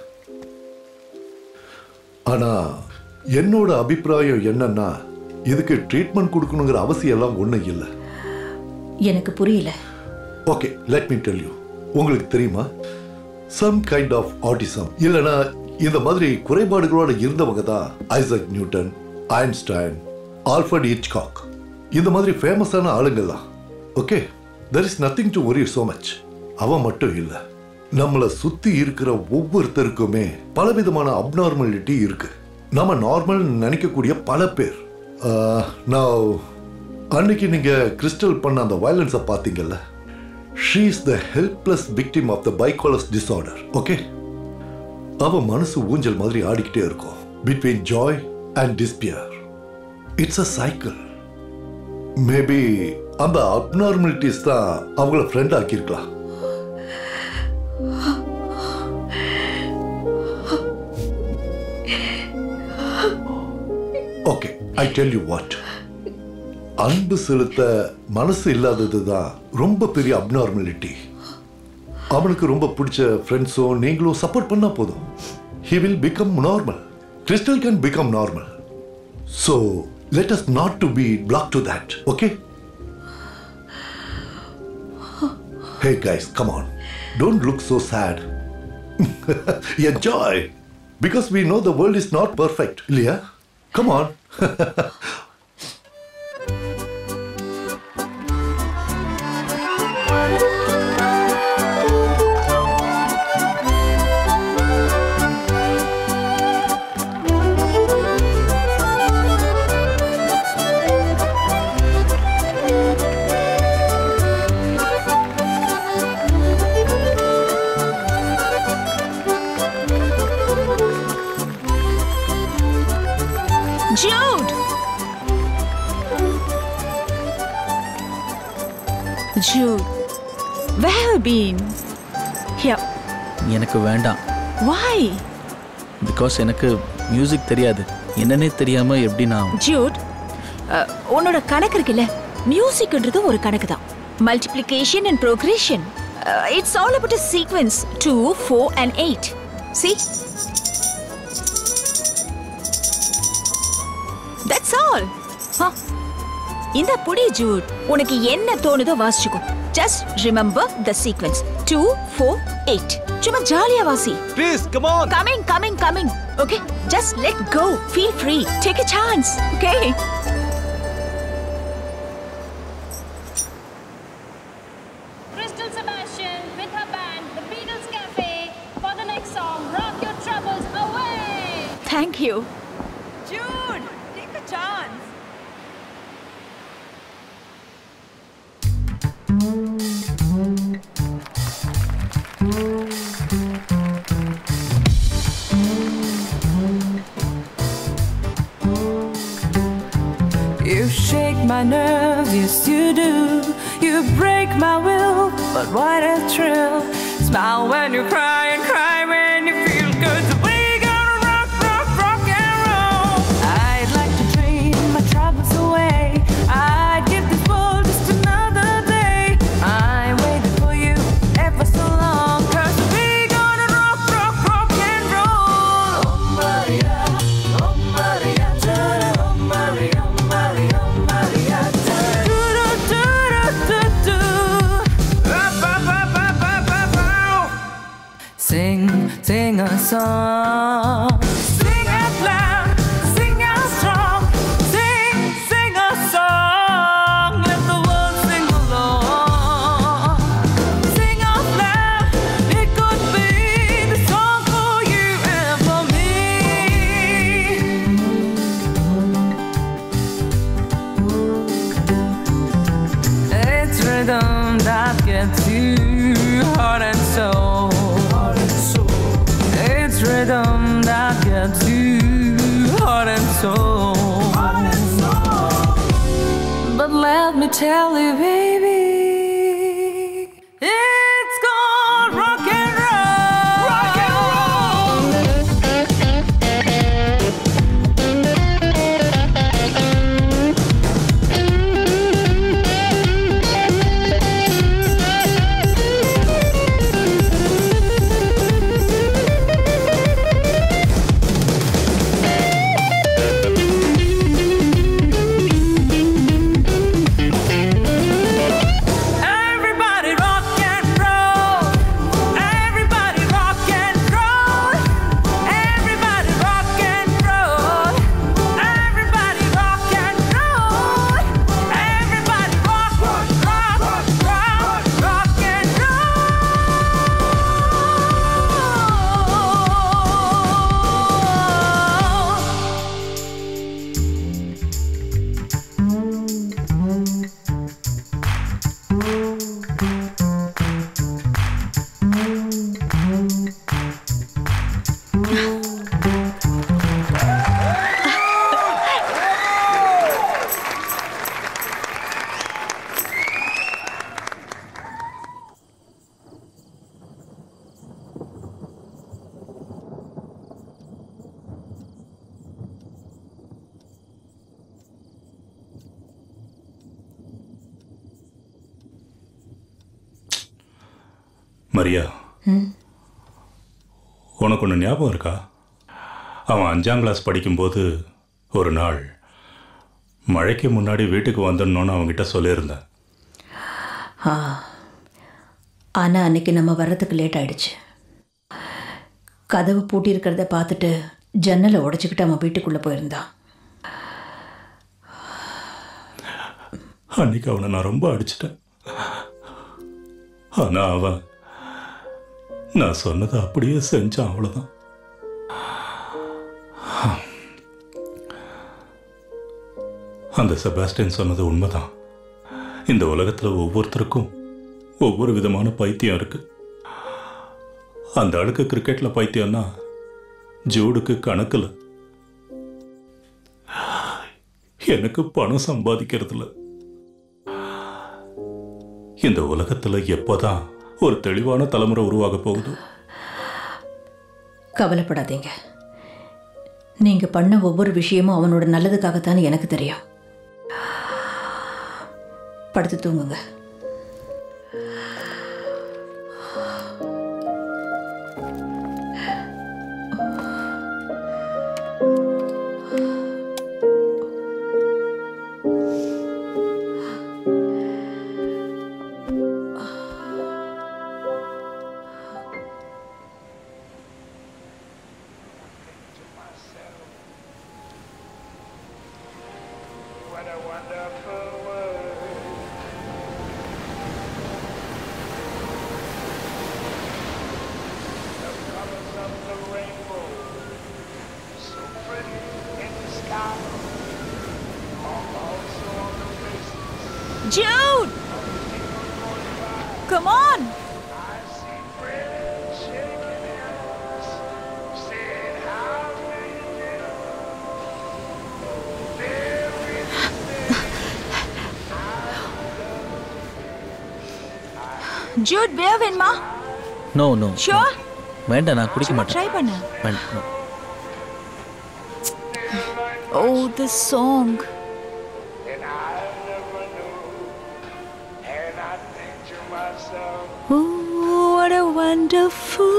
ஆனா என்னோட அபிப்பிராயம் என்னன்னா இதுக்கு ட்ரீட்மெண்ட் கொடுக்கணுங்கிற அவசியம் எல்லாம் ஒன்றும் இல்லை எனக்கு புரியல okay let me tell you உங்களுக்கு தெரியுமா சம் கைண்ட் ஆஃப் ஆட்டிசம் இல்லைனா இந்த மாதிரி குறைபாடுகளோட இருந்தவங்க தான் Isaac Newton Einstein Alfred Hitchcock இந்த மாதிரி ஃபேமஸான ஆளுங்கள்லாம் okay there is nothing to worry so much அவன் மட்டும் இல்லை நம்மளை சுத்தி இருக்கிற ஒவ்வொருத்தருக்குமே பலவிதமான அப்நார்மாலிட்டி இருக்கு நம்ம நார்மல் நினைக்கக்கூடிய பல பேர் ஆஹ், நான் அன்னைக்கு நீங்க கிறிஸ்டல் பண்ண அந்த வயலன்ஸை பார்த்தீங்கல்ல she is the helpless victim of the bipolar disorder okay அவ மனசு ஊஞ்சல் மாதிரி ஆடிக்கிட்டே இருக்கும் between joy and despair it's a cycle maybe அந்த அப்நார்மலிட்டிஸ் தான் அவங்கள ஃப்ரெண்ட் ஆக்கியிருக்கலாம் okay I tell you what அன்பு செலுத்த மனசு இல்லாதது தான் ரொம்ப பெரிய அப்நார்மலிட்டி அவனுக்கு ரொம்ப பிடிச்ச ஃப்ரெண்ட்ஸும் நீங்களும் சப்போர்ட் பண்ணா போதும் he will become normal Crystal can become normal so let us not to be black to that okay hey guys come on don't look so sad enjoy because we know the world is not perfect இல்லையா come on Jude! Jude, where have you been? Here. எனக்கு வேண்டாம் Why? Because எனக்கு music தெரியாது என்னன்னே தெரியாமல் எப்படி நான் Jude அஹ், உன்னோட கணக்கு இருக்குல்ல மியூசிக்ன்றது ஒரு கணக்கு தான் multiplication and progression it's all about a sequence two four and eight see that's all இந்த புடி ஜூட் உனக்கு என்ன தோணுதோ வாசிச்சுக்கோ just remember the sequence two four eight சும்மா ஜாலியா வாசி please come on coming coming coming okay just let go feel free take a chance okay Crystal Sebastian with her band, the Beatles Cafe, for the next song, Rock Your Troubles Away. Thank you. Jude, take a chance. You shake my nerves, yes you do. You break my will, but what a thrill. Smile when you cry and cry when you feel good. So we gonna rock, rock, rock and roll. I'd like to dream my troubles away. I'd give this world just another day. I waited for you ever so long. Cause we gonna rock, rock, rock and roll. Oh Maria, oh Maria, oh Maria, Maria, Maria. Do do do do do do. Ba ba ba ba ba ba ba. Sing, sing a song. Sing out loud, sing out strong. Sing, sing a song. Let the world sing along. Sing out loud, it could be the song for you and for me. It's rhythm that gets you heart and soul. It's rhythm that gets you heart and soul. But let me tell you, baby, it's called rock and roll. Rock and Everybody rock and roll. Everybody rock and roll. Everybody rock and roll. Everybody rock and roll. Everybody rock, rock, rock, rock, rock and roll. Maria ம் உனக்கு ஒன்று ஞாபகம் இருக்கா அவன் அஞ்சாம் class படிக்கும்போது ஒரு நாள் மழைக்கு முன்னாடி வீட்டுக்கு வந்துடணும்னு அவன்கிட்ட சொல்லியிருந்தேன் ஆ ஆனால் அன்னைக்கு நம்ம வர்றதுக்கு லேட் ஆயிடுச்சு கதவு பூட்டி இருக்கிறத பார்த்துட்டு ஜன்னலை உடைச்சிக்கிட்டு அவன் வீட்டுக்குள்ளே போயிருந்தான் அன்னைக்கு அவனை நான் ரொம்ப அடிச்சிட்டேன் ஆனால் அவன் நான் சொன்னதை அப்படியே செஞ்சான் அவ்வளோதான் அந்த செபாஸ்டியன் சொன்னது உண்மைதான் இந்த உலகத்தில் ஒவ்வொருத்தருக்கும் ஒவ்வொரு விதமான பைத்தியம் இருக்கு அந்த ஆளுக்கு கிரிக்கெட்டில் பைத்தியம்னா ஜூடுக்கு கணக்கில் எனக்கு பணம் சம்பாதிக்கிறதுல இந்த உலகத்துல எப்போதான் ஒரு தெளிவான தலைமுறை உருவாக போகுது கவலைப்படாதீங்க நீங்கள் பண்ண ஒவ்வொரு விஷயமும் அவனோட நல்லதுக்காகத்தான் எனக்கு தெரியும் படுத்து தூங்குங்க Jude! Come on! Jude, beer வேணுமா நோ நோ Sure? வேண்டாம் நான் குடிக்க மாட்டேன் ட்ரை பண்ணு வேண்டாம் no. Oh, this song. Ooh, what a wonderful.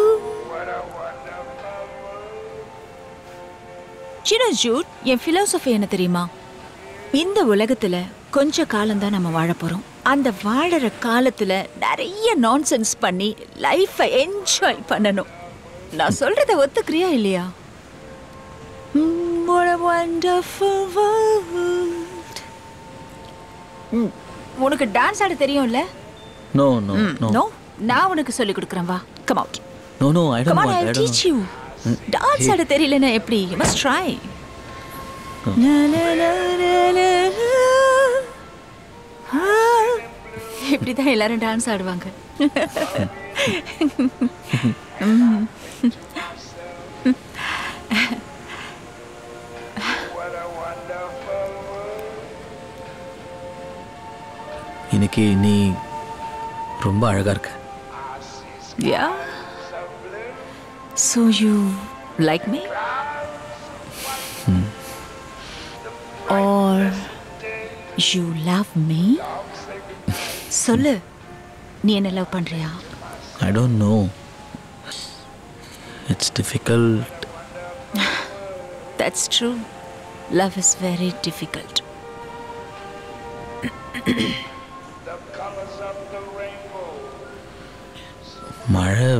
சின்ன ஜூட் என் philosophy என்ன தெரியுமா இந்த உலகத்துல கொஞ்ச காலம்தான் நம்ம வாழ போறோம் அந்த வாழற காலத்துல நிறைய நான்சென்ஸ் பண்ணி லைஃபை என்ஜாய் பண்ணணும் நான் சொல்றத ஒத்துக்கிறியா இல்லையா Mm, what a wonderful world. ம், உனக்கு டான்ஸ் ஆட தெரியும்ல நோ நோ நோ நோ நான் உனக்கு சொல்லி கொடுக்குறேன் வா come out no no I come don't on I want I teach you don't dance ஆட தெரியலனா எப்படி யூ மஸ்ட் ட்ரை இப்படிதான் எல்லாரும் டான்ஸ் ஆடுவாங்க ம். இன்னைக்கு நீ ரொம்ப அழகா இருக்க Yeah. So you like me? Or you love me? சொல்லு நீ என்ன லவ் பண்றியா I don't know it's difficult That's true. Love is very difficult. மழை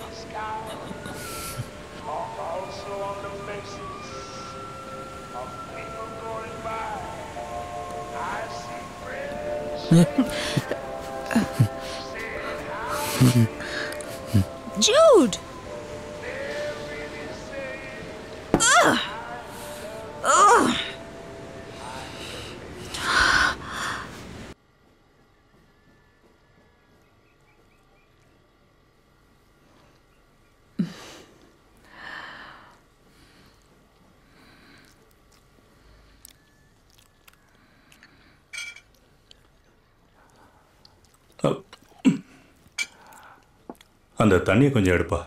Jude! Ugh. Ugh. அந்த தண்ணியை கொஞ்சம் எடுப்பா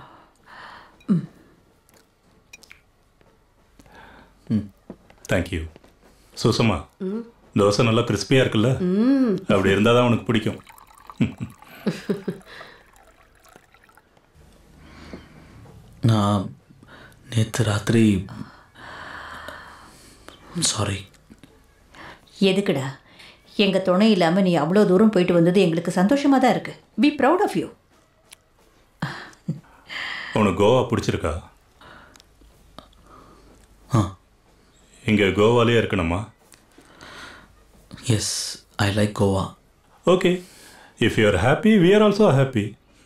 தேங்க்யூ சுசமா ம். தோசை நல்லா கிறிஸ்பியாக இருக்குல்ல ம். அப்படி இருந்தால் தான் உனக்கு பிடிக்கும் நான் நேற்று ராத்திரி சாரி எதுக்குடா எங்கள் துணை இல்லாமல் நீ அவ்வளோ தூரம் போயிட்டு வந்தது எங்களுக்கு சந்தோஷமாக தான் இருக்கு பி ப்ரௌட் ஆஃப் யூ உனக்கு கோவா பிடிச்சிருக்கா ஆ. இங்கே கோவாலே இருக்கணுமா yes I like Goa okay if you are happy we are also happy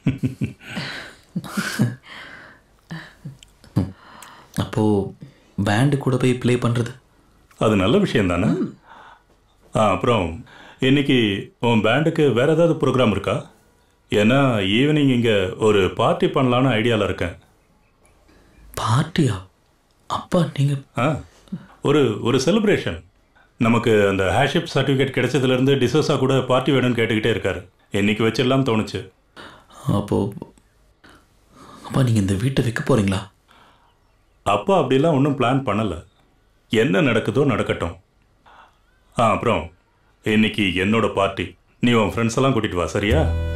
அப்போது பேண்டு கூட போய் ப்ளே பண்ணுறது அது நல்ல விஷயம் தானே ஆ அப்புறம் இன்னைக்கு உன் பேண்டுக்கு வேற ஏதாவது ப்ரோக்ராம் இருக்கா ஏன்னா ஈவினிங் இங்கே ஒரு பார்ட்டி பண்ணலான்னு ஐடியாவில் இருக்கேன் பார்ட்டியா அப்பா நீங்கள் ஆ ஒரு ஒரு செலிப்ரேஷன் நமக்கு அந்த ஹேஷிப் சர்டிஃபிகேட் கிடைச்சதுலேருந்து டிசோசா கூட பார்ட்டி வேணும்னு கேட்டுக்கிட்டே இருக்காரு இன்னைக்கு வச்சிடலாம் தோணுச்சு அப்போது அப்பா நீங்கள் இந்த வீட்டை விற்க போகிறீங்களா அப்பா அப்படிலாம் ஒன்றும் பிளான் பண்ணலை என்ன நடக்குதோ நடக்கட்டும் ஆ அப்புறம் இன்னைக்கு என்னோட பார்ட்டி நீ உன் ஃப்ரெண்ட்ஸ் எல்லாம் கூட்டிட்டு வா சரியா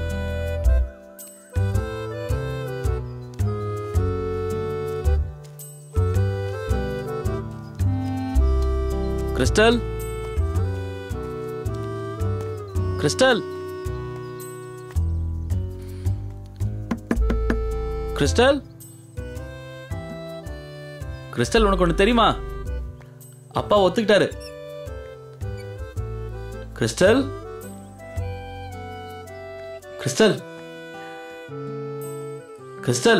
கிறிஸ்டல் கிறிஸ்டல் கிறிஸ்டல் கிறிஸ்டல் உனக்கு ஒன்று தெரியுமா அப்பா ஒத்துக்கிட்டாரு கிறிஸ்டல் கிறிஸ்டல் கிறிஸ்டல்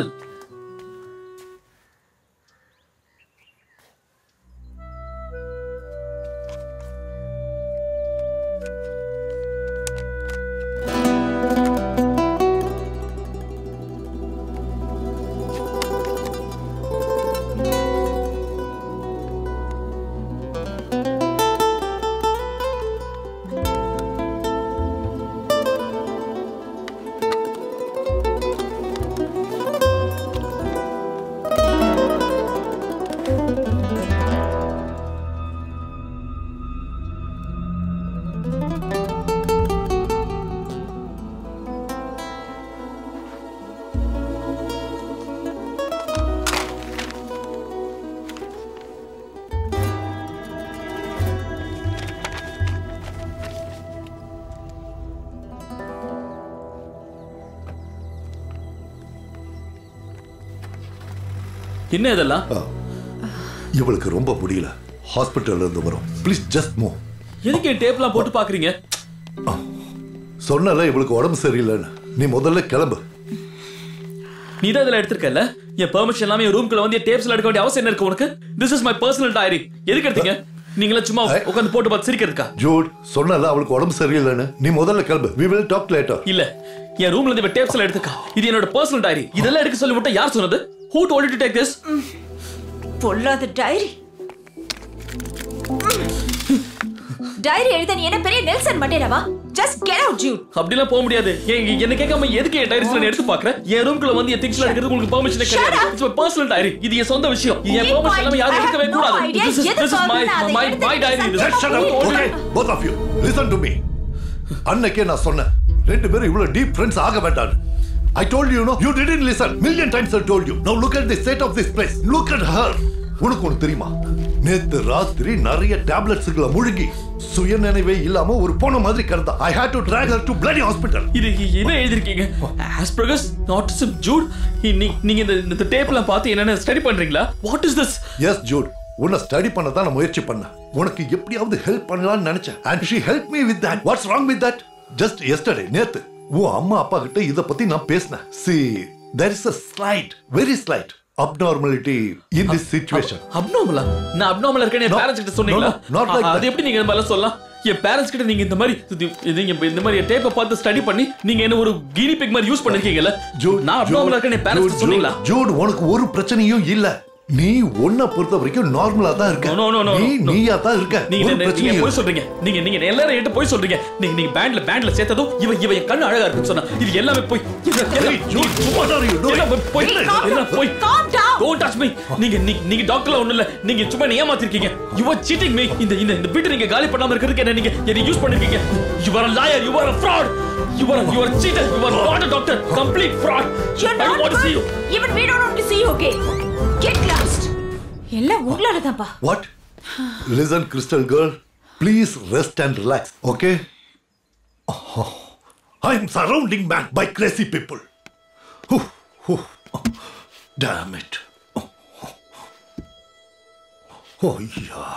என்ன இதெல்லாம் இவளுக்கு ரொம்ப முடியல ஹாஸ்பிட்டல்ல இருந்து வரும் ப்ளீஸ் ஜஸ்ட் மூவ் எதுக்கு என் டேப்லாம் போட்டு பாக்குறீங்க சொன்னல இவளுக்கு உடம்பு சரியில்லைன்னு நீ முதல்ல கிளம்பு நீ தான் இதெல்லாம் எடுத்திருக்கல என் பெர்மிஷன் இல்லாம என் ரூம்குள்ள வந்து டேப்ஸ்ல எடுக்க வேண்டிய அவசியம் என்ன இருக்கு உனக்கு this is my personal diary எதுக்கு எடுத்தீங்க நீங்களா சும்மா உட்காந்து போட்டு பார்த்து சிரிக்கிறதுக்கா ஜூட் சொன்னல அவளுக்கு உடம்பு சரியில்லைன்னு நீ முதல்ல கிளம்பு வி வில் டாக் லேட்டர் இல்ல என் ரூம்ல இருந்து டேப்ஸ் எல்லாம் எடுத்துக்கா இது என்னோட பர்சனல் டைரி இதெல்லாம் எடுக்க சொல்லி மட்டும் யார் சொன்னது who told to take this பொல்லாத டைரி டைரி எழுத நீ என்ன பெரிய நெல்சன் மண்டேராவா ஜஸ்ட் கெட் அவுட் ஜூட் அப்படிலாம் போக முடியாது ஏன் என்ன கேட்காம எதுக்கு என் டைரிஸ் நான் எடுத்து பாக்குறேன் என் ரூம்குள்ள வந்து என் திங்ஸ்ல எடுக்கிறது உங்களுக்கு பெர்மிஷன் கிடையாது இட்ஸ் மை பர்சனல் டைரி இது என் சொந்த விஷயம் இது என் பெர்மிஷன் இல்லாம யாரும் எடுக்கவே கூடாது this is this is my my my diary this Just shut up, okay? Both of you, listen to me. அன்னைக்கே நான் சொன்னேன் ரெண்டு பேரும் இவ்வளவு டீப் ஃப்ரெண்ட்ஸ் ஆக வேண்டாம் I told you, no, you didn't listen. Million times I told you. Now look at the state of this place. Look at her. உனக்கு ஒண்ணு தெரியுமா நேத்து ராத்திரி நிறைய டேப்லெட்ஸ்களை முழுகி சுய நினைவே இல்லாம ஒரு போன மாதிரி கிடந்தா I hate to drag her to bloody hospital இது என்ன எழுதிருக்கீங்க ஆஸ்பிரகஸ் ஆட்டிசம் ஜூட் நீங்க இந்த இந்த டேப்லாம் பார்த்து என்னென்ன ஸ்டடி பண்றீங்களா what is this yes Jude உன்னை ஸ்டடி பண்ண தான் நான் முயற்சி பண்ணேன் உனக்கு எப்படியாவது ஹெல்ப் பண்ணலாம்னு நினைச்சேன் and she help me with that what's wrong with that just yesterday நேத்து உன் அம்மா அப்பா கிட்ட இத பத்தி நான் பேசினேன் see there is a slight very slight abnormality in this situation அப்நார்மலா நான் அப்நார்மலா இருக்கேன்னு என் பேரண்ட்ஸ் கிட்ட சொன்னீங்களா no, not like அது எப்படி நீங்க இந்த மாதிரிலாம் சொல்லலாம் என் பேரண்ட்ஸ் கிட்ட நீங்க இந்த மாதிரி இது- நீங்க இந்த மாதிரி டேப்பை பார்த்து ஸ்டடி பண்ணி நீங்க என்ன ஒரு கினி பிக் மாதிரி யூஸ் பண்ணிருக்கீங்கல்ல நான் அப்நார்மலா இருக்கேன்னு என் பேரண்ட்ஸ் சொன்னீங்களா ஜூட் உனக்கு ஒரு பிரச்சனையும் இல்ல நீ உன்னை பொறுத்த வரைக்கும் நார்மலா தான் இருக்க No, no, no, நீ no. நீயா தான் இருக்க நீங்க ஒரு என்ன- நீங்க பிரச்சனையும் போய் இல்ல. சொல்றீங்க நீங்க நீங்க எல்லாரும் என்கிட்ட போய் சொல்றீங்க நீங்க நீங்க பேண்ட்ல பேண்ட்ல சேர்த்ததும் இவ இவ என் கண்ணு அழகா இருக்குன்னு சொன்னா இது எல்லாமே போய் இது எல்லாம் Hey, Jude, what are you doing? எல்லாம் போய் Hey, எல்லாம் போய் calm down don't touch me நீங்க நீங்க நீங்க டாக்டர்ல ஒண்ணு இல்ல நீங்க சும்மா என்ன ஏமாத்திருக்கீங்க யூ ஆர் சீட்டிங் மீ இந்த இந்த இந்த வீட்டை நீங்க காலி பண்ணாம இருக்கிறதுக்கு என்ன நீங்க என்ன யூஸ் பண்ணிருக்கீங்க you are a liar you are a fraud you are you are a cheater you are not a doctor complete fraud You're I don't not want to see you good. Even we don't want to see you again. Get lost. எல்லாம் உங்களால தான்ப்பா What? Listen, Crystal girl. Please rest and relax, okay? Oh, I'm surrounding man by crazy people. Whew, whew. Damn it. Oh, yeah.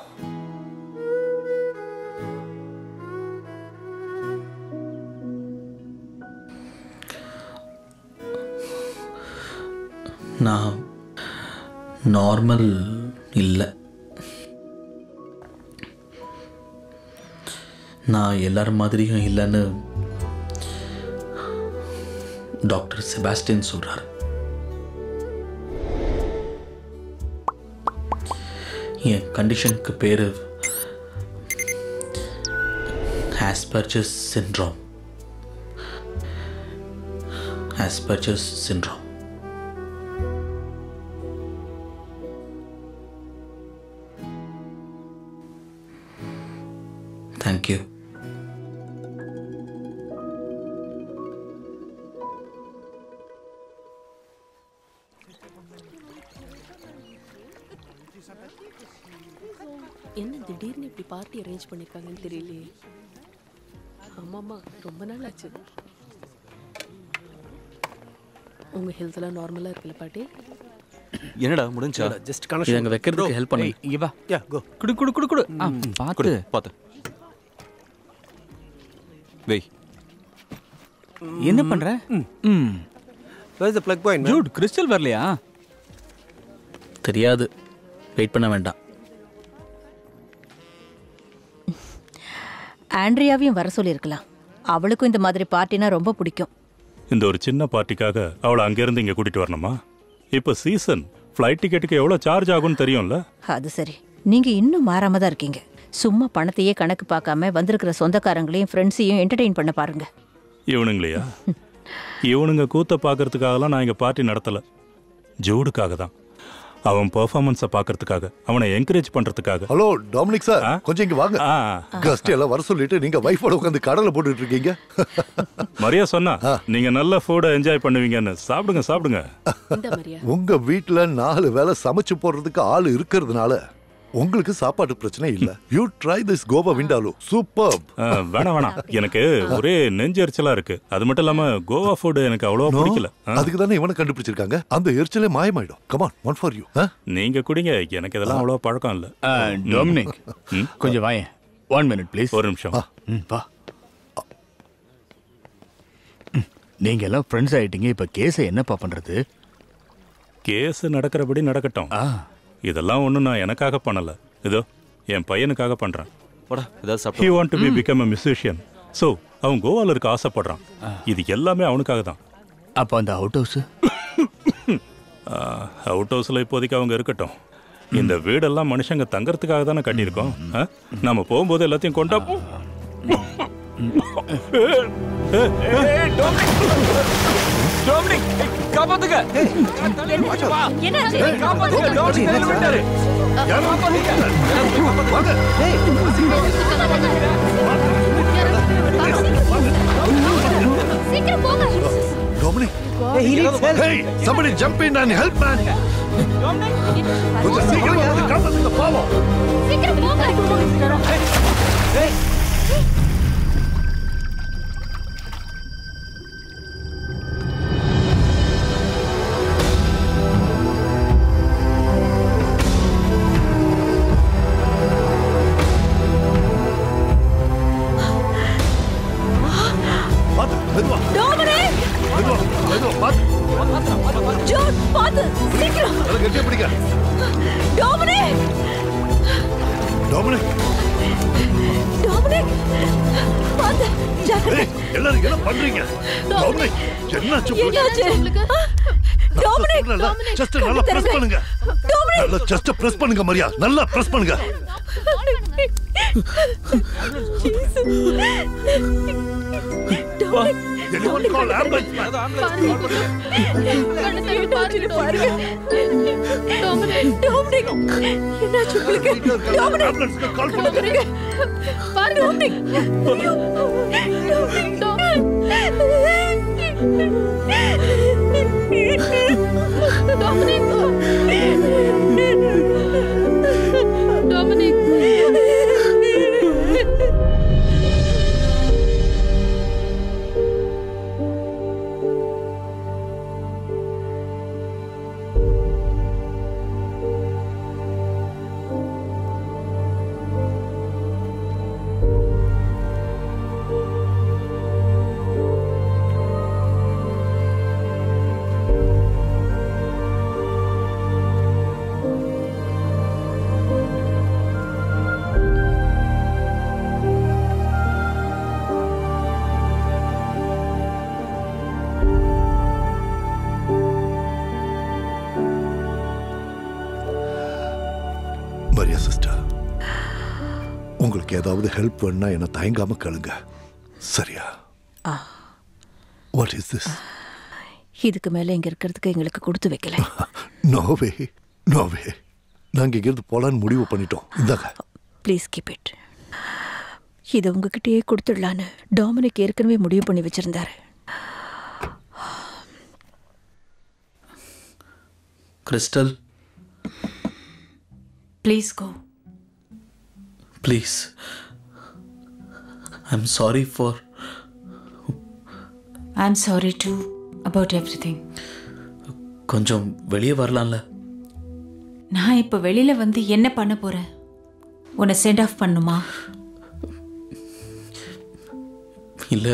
நான் normal இல்லை நான் எல்லாரும் மாதிரியும் இல்லைன்னு doctor Sebastian சொல்றாரு என் கண்டிஷனுக்கு பேர் Asperger's syndrome Asperger's syndrome thank you என்ன திடீர்னு இப்படி பார்ட்டி அரேஞ்ச் பண்ணிருக்காங்கன்னு தெரியலையே ஆமாம்மா ரொம்ப நாள் ஆச்சு உங்க ஹெல்த் எல்லாம் நார்மலா இருக்குல்ல பாட்டி என்னடா முடிஞ்சா ஜஸ்ட் இது அங்க வைக்கிறதுக்கு ஹெல்ப் பண்ணுங்க இங்க வா யா கோ குடு குடு குடு குடு ஆ, பாத்து குடு பாத்து வெய் என்ன பண்ற ம் Where's the plug point, man? Jude Crystal வரலையா தெரியாது வெயிட் பண்ண வேண்டாம் ஆண்ட்ரியாவையும் வர சொல்லியிருக்கலாம் அவளுக்கும் இந்த மாதிரி பார்ட்டினா ரொம்ப பிடிக்கும் இந்த ஒரு சின்ன பார்ட்டிக்காக அவளை அங்கேருந்து இங்கே கூட்டிட்டு வரணுமா இப்போ சீசன் ஃப்ளைட் டிக்கெட்டுக்கு எவ்வளோ சார்ஜ் ஆகும்னு தெரியும்ல அது சரி நீங்க இன்னும் மாறாம தான் இருக்கீங்க சும்மா பணத்தையே கணக்கு பார்க்காம வந்திருக்கிற சொந்தக்காரங்களையும் ஃப்ரெண்ட்ஸையும் என்டர்டெயின் பண்ண பாருங்க இவனுங்களையா இவனுங்க கூத்த பார்க்கறதுக்காகலாம் நான் இங்கே பார்ட்டி நடத்தலை ஜூடுக்காக தான் அவன் பெர்ஃபார்மன்ஸை பார்க்கறதுக்காக அவனை என்கரேஜ் பண்ணுறதுக்காக ஹலோ டாமினிக் சார் கொஞ்சம் இங்க வாங்க ஆ. கஸ்ட் எல்லாம் வர சொல்லிட்டு நீங்க வைஃபோட உட்காந்து கடலை போட்டுட்டு இருக்கீங்க மரியா சொன்னா நீங்க நல்ல ஃபுட்டை என்ஜாய் பண்ணுவீங்கன்னு சாப்பிடுங்க சாப்பிடுங்க இந்த மாதிரியா உங்க வீட்ல நாலு வேளை சமைச்சு போடுறதுக்கு ஆள் இருக்கிறதுனால உங்களுக்கு சாப்பாடு பிரச்சனை இல்ல you try this Goa vindaloo super ஆ, வேணாம் வேணாம் எனக்கு ஒரே நெஞ்செரிச்சலா இருக்கு அது மட்டும் இல்லாம கோவா ஃபுட் எனக்கு அவ்வளவா பிடிக்கல ஆ. அதுக்கு தானே இவனை கண்டுபிடிச்சிருக்காங்க அந்த எரிச்சலே மாயமாயிடும் கமான் ஒன் ஃபார் யூ நீங்க குடிங்க எனக்கு இதெல்லாம் அவ்வளவா பழக்கம் இல்ல டொமினிக் கொஞ்சம் வாயேன் ஒன் மினிட் ப்ளீஸ் ஒரு நிமிஷம் ம், வா ம், நீங்க எல்லாம் ஃப்ரெண்ட்ஸ் ஆயிட்டீங்க இப்ப கேஸை என்னப்பா பண்றது கேஸ் நடக்கிறபடி நடக்கட்டும் இதெல்லாம் ஒண்ணும் நான் எனக்காக பண்ணல இதோ என் பையனுக்காக பண்றேன் he want to be become a musician so அவன் கோவால இருக்க ஆசைப்படுறான் இது எல்லாமே அவனுக்காக தான் அப்போ அந்த அவுட் ஹவுஸ் அவுட் ஹவுஸ்ல இப்போதைக்கு அவங்க இருக்கட்டும் இந்த வீடெல்லாம் மனுஷங்க தங்கறதுக்காக தானே கட்டியிருக்கோம் ஆ? நாம போகும்போது எல்லாத்தையும் கொண்டா டோமினிக் காப்பாத்துங்க என்னாச்சு? காப்பாத்துங்க டோமினிக் கையில விட்டாரு சீக்கிரம் போங்க Dominic. Hey, he needs help. Hey, somebody jump in and help, man. கொஞ்சம் சீக்கிரம் வந்து காப்பாத்துங்க பாவம் சீக்கிரம் போங்க பாத்து மெதுவா டோமினிக் மெதுவா மெதுவா பாத்து ஜூட் பாத்து சீக்கிரம் அதை கட்டியா பிடிக்க டோமினிக் டொமினிக் டோமினிக் பாத்து ஜாக்கிரதை ஏய், எல்லாரும் என்ன பண்றீங்க டொமினிக் என்னாச்சு என்னாச்சு டோமினிக் ஜஸ்ட் நல்லா பிரஸ் பண்ணுங்க நல்லா ஜஸ்ட் பிரஸ் பண்ணுங்க மரியா நல்லா பிரஸ் பண்ணுங்க Anyone call ambulance, man. என்னாச்சு உங்களுக்கு டோமினிக் கால் பண்ணுங்க பாருங்க டோமினிக் ஐயோ. டோமினிக் மரியா சிஸ்டர் உங்களுக்கு ஏதாவது ஹெல்ப் வேணும்னா என்ன தயங்காம கேளுங்க சரியா ஆ. வாட் இஸ் திஸ் இதுக்கு மேல இங்க இருக்கிறதுக்கு எங்களுக்கு கொடுத்து வைக்கல நோவே நோவே நாங்க இங்கிருந்து போலான்னு முடிவு பண்ணிட்டோம் இந்தாங்க ப்ளீஸ் கீப் இட் இதை உங்ககிட்டயே கொடுத்துடலான்னு டாமினிக் ஏற்கனவே முடிவு பண்ணி வச்சிருந்தாரு Crystal please go please I'm sorry for I am sorry to about everything கொஞ்சம் வெளியே வரலாம்ல நான் இப்போ வெளியில வந்து என்ன பண்ண போறேன் உன்னை சென்ட் ஆஃப் பண்ணுமா இல்லை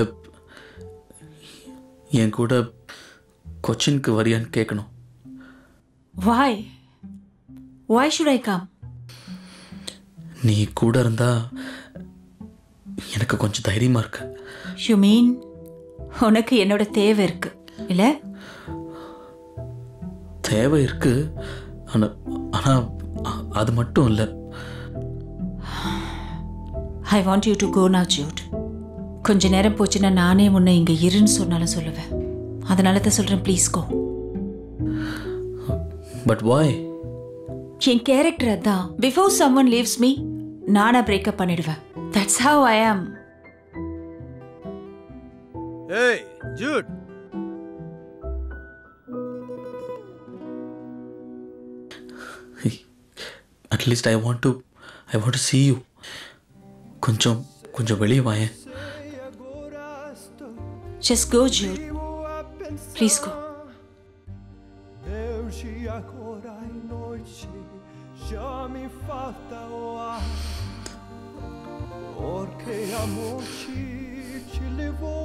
என் கூட கொச்சினுக்கு வரியான்னு கேட்கணும் வாய் வாய் ஷுட் ஐ கம் நீ கூட இருந்தா எனக்கு கொஞ்சம் தைரியமா இருக்கு யூ மீன் உனக்கு என்னோட தேவை இருக்கு இல்ல தேவை இருக்கு ஆனா ஆனா அ- அது மட்டும் இல்லை I want you to go now Jude கொஞ்ச நேரம் போச்சுன்னா நானே உன்னை இங்க இருன்னு சொன்னாலும் சொல்லுவேன் அதனால தான் சொல்றேன் ப்ளீஸ் கோ பட் வாய் என் கேரக்டர் அதான் before someone leaves me நானா பிரேக்கப் பண்ணிடுவேன் that's how I am Hey, Jude. At least I want to I want to see you கொஞ்சம் கொஞ்சம் வெளியே வாயேன் just go Jude please go Hoje, agora e noite, já me falta o ar. Porque amor te, te levou.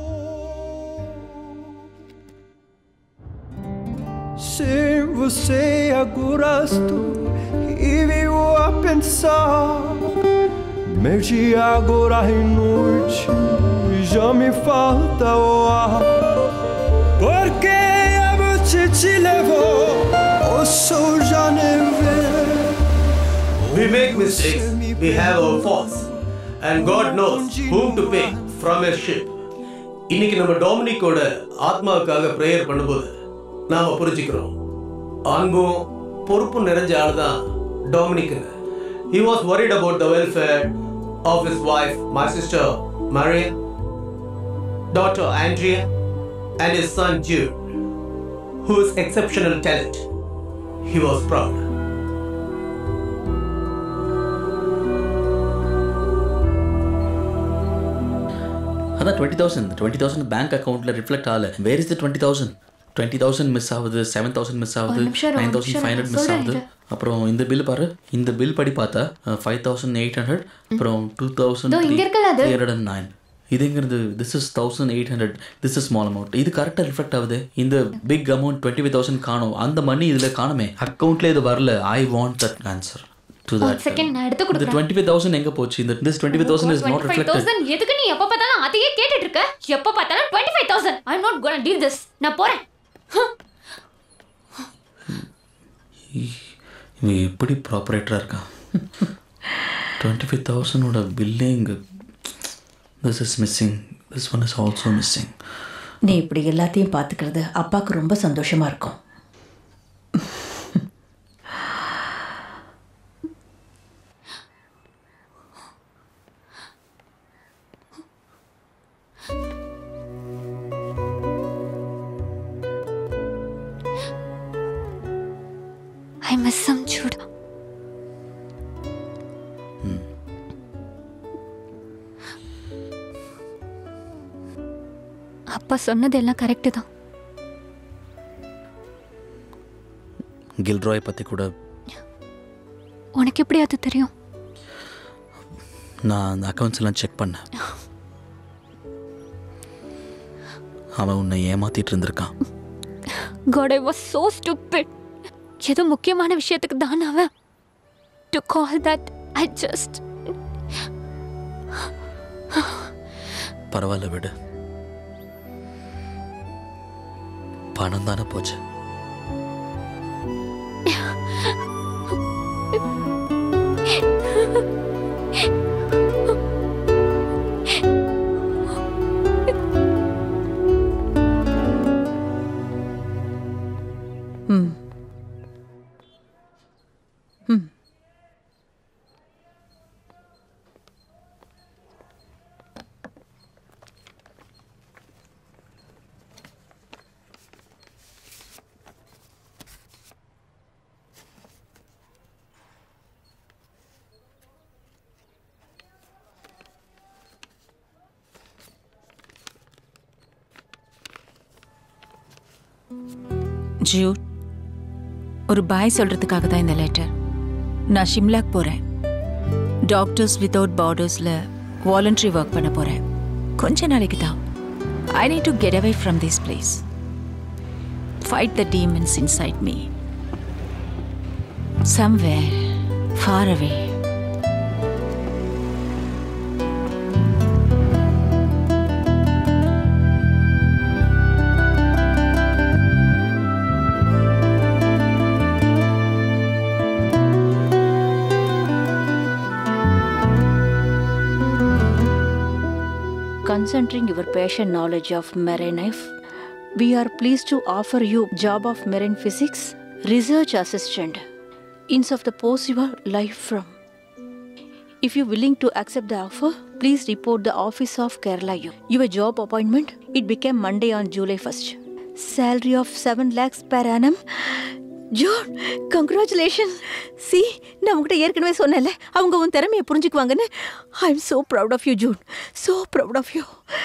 Sem você agora estou e vivo a pensar. Meio agora e noite, já me falta o ar. Porque amor te, te levou, o sol já nem vê. We make mistakes, we have our faults, and God knows whom to pay from a ship இன்னைக்கு நம்ம டொமினிக்கோட ஆத்மாவுக்காக prayer பண்ணும்போது நாம புரிஞ்சுக்கிறோம் அன்பும் பொறுப்பும் நிறைஞ்ச ஆள் தான் டொமினிக்குங்க He was worried about the welfare of his wife, my sister Marian, daughter Andrea, and his son Jude, whose exceptional talent he was proud. அதான் twenty thousand twenty thousand bank அக்கௌண்ட்டில் ரிஃப்ளெக்ட் ஆகல where is the twenty thousand twenty thousand miss ஆகுது seven thousand miss ஆகுது ஒரு நிமிஷம் இரு, nine ஒரு thousand நிமிஷம் ஃபைவ் இரு, ஹண்ட்ரட் மிஸ் சொல்றேன் ஆகுது இரு. அப்புறம் இந்த பில் பாரு இந்த பில் படி பார்த்தா ஃபைவ் தௌசண்ட் எயிட் ஹண்ட்ரட் அப்புறம் டூ தௌசண்ட் இதோ இங்க இருக்குல்ல அது. த்ரீ ஹண்ட்ரட் அண்ட் நைன் இதுங்கிறது this is thousand eight hundred this is small amount இது கரெக்டாக ரிஃப்ளெக்ட் ஆகுது இந்த big amount twenty five thousand காணும் அந்த மணி இதில் காணுமே அக்கௌண்ட்ல இது வரல I want that answer to ஒரு தட் செகண்ட் நான் எடுத்து இந்த கொடுக்குறேன் டுவெண்ட்டி ஃபைவ் தௌசண்ட் எங்கே போச்சு இந்த this twenty five thousand is not reflected 25,000 எதுக்கு நீ எப்ப பார்த்தாலும் அதையே கேட்டுட்டு இருக்க எப்ப பார்த்தாலும் 25000 I am not gonna deal this நான் போறேன் இவன் எப்படி ப்ராப்பரேட்டராக இருக்கான் டுவெண்ட்டி ஃபைவ் தௌசண்டோட பில்லே இங்கே this is missing this one is also missing நீ இப்படி எல்லாத்தையும் பார்த்துக்கிறது அப்பாவுக்கு ரொம்ப சந்தோஷமா இருக்கும் ஐ மிஸ் சம் சூட் அப்பா சொன்னது எல்லாம் கரெக்டு தான் கில்ராய் பற்றி கூட உனக்கு எப்படி அது தெரியும் நான் அந்த அக்கௌண்ட்ஸ் எல்லாம் செக் பண்ணேன் அவன் உன்னை ஏமாத்திட்டு இருந்திருக்கான் God, I was so stupid. ஏதோ முக்கியமான விஷயத்துக்கு தான் அவன் to call that I just பரவாயில்ல விடு பணம் தானே போச்சு ம் ம் ஜூட் ஒரு பாய் சொல்றதுக்காக தான் இந்த லெட்டர் நான் ஷிம்லாக் போறேன் டாக்டர்ஸ் வித்தவுட் பார்டர்ஸில் வாலண்டரி ஒர்க் பண்ண போறேன் கொஞ்ச நாளைக்கு தான் I need to get away from this place fight the demons inside me somewhere far away Concentrating your passion knowledge of marine life, we are pleased to offer you job of marine physics research assistant instead of the post you are life from. If you're willing to accept the offer, please report the office of Kerala U. Your job appointment, it became Monday on July 1st. Salary of 7 lakhs per annum. Jude congratulation see நான் உங்ககிட்ட ஏற்கனவே சொன்னேன்ல அவங்க உன் திறமையை புரிஞ்சுக்குவாங்கன்னு I am so proud of you Jude so proud of you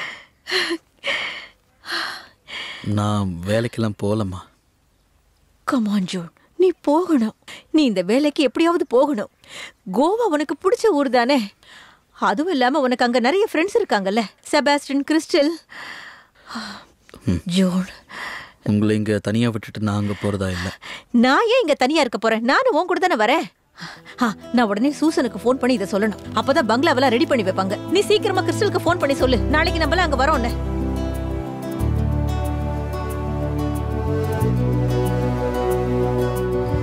நான் வேலைக்கெல்லாம் போகலம்மா கமான் ஜூன் நீ போகணும் நீ இந்த வேலைக்கு எப்படியாவது போகணும் கோவா உனக்கு பிடிச்ச ஊர் தானே அதுவும் இல்லாம உனக்கு அங்க நிறைய ஃப்ரெண்ட்ஸ் இருக்காங்கல்ல செபாஸ்டின் கிறிஸ்டல் ஜூன் உங்களை இங்கே தனியாக விட்டுட்டு நான் அங்கே போகிறதா இல்லை நான் ஏன் இங்க தனியா இருக்க போறேன் நானும் உன் கூட தானே வரேன் ஆ, நான் உடனே சூசனுக்கு ஃபோன் பண்ணி இதை சொல்லணும் அப்பதான் பங்களாவெல்லாம் ரெடி பண்ணி வைப்பாங்க நீ சீக்கிரமா கிறிஸ்டலுக்கு ஃபோன் பண்ணி சொல்லு நாளைக்கு நம்மளாம் அங்க வரோம்ல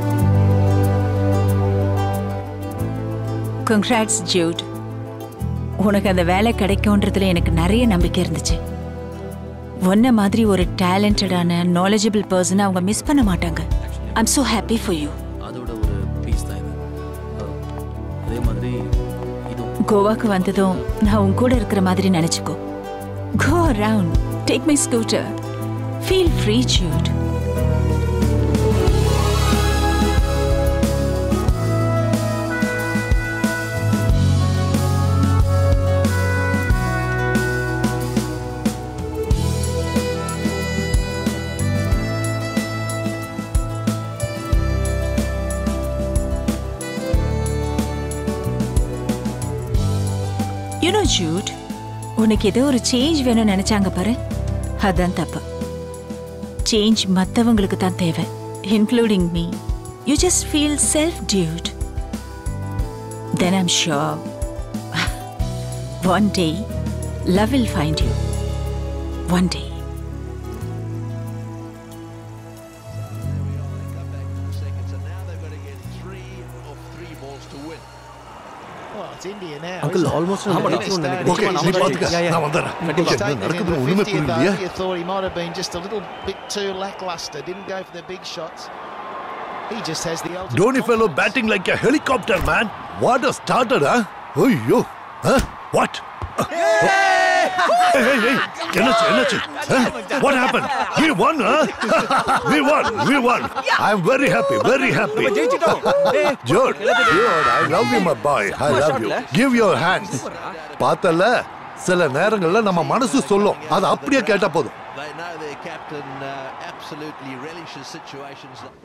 கங்க்ராட்ஸ் ஜூட் உனக்கு அந்த வேலை கிடைக்கும்ன்றதுல எனக்கு நிறைய நம்பிக்கை இருந்துச்சு உன்ன மாதிரி ஒரு டேலண்டடான நாலேஜபிள் பர்சனை அவங்க மிஸ் பண்ண மாட்டாங்க I'm so happy for you அதோட ஒரு பீஸ் தான் இது அஹ், அதே மாதிரி கோவாக்கு வந்ததும் நான் உன் கூட இருக்கிற மாதிரி நினைச்சுக்கோ go around take my scooter feel free Jude you know Jude உனக்கு ஏதோ ஒரு சேஞ்ச் வேணும்னு நினைச்சாங்க பாரு அதான் தப்பு சேஞ்ச் மற்றவங்களுக்கு தான் தேவை including me you just feel self dude then I'm sure one day love will find you one day Uncle, almost on the ஆமாடா. next one நினைக்கிறேன். Okay, நீ பாத்துக்க. Yeah, yeah. நான் வந்துடுறேன். கண்டிப்பா. என்ன நடக்குதுன்னு ஒண்ணுமே புரியலையே. You thought he might have been just a little bit too lackluster. Didn't go for the big shots. He just has the ultimate. Dhoni fellow batting like a helicopter, man. What a starter, huh? Ayyo. Huh? What? Hey, hey, hey. என்னாச்சு என்னாச்சு Huh? What happened? We won, huh? we won, we won. I'm very happy, very happy. Jude, Jude, I love you, my boy. I love you. Give your hands. பார்த்தல சில நேரங்கள்ல நம்ம மனசு சொல்லும் அது அப்படியே கேட்டா போதும் They know their captain uh, absolutely relishes situations. Like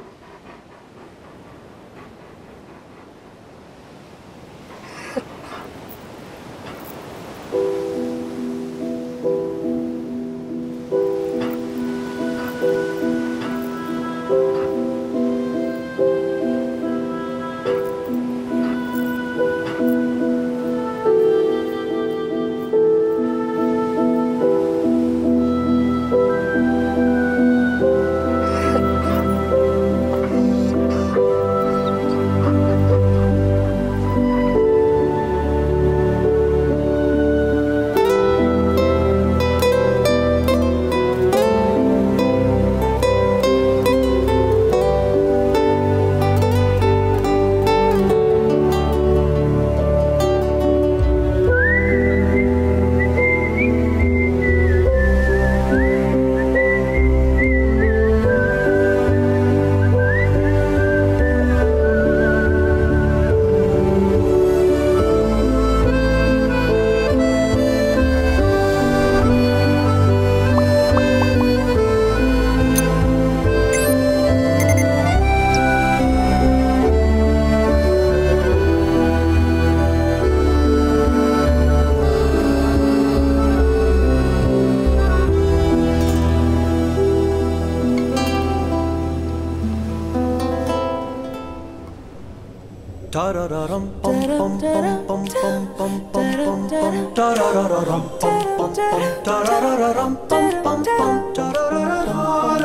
Tarararam pam pam pam pam pam pam pam pam pam Tarararam pam pam pam Tarararam pam pam pam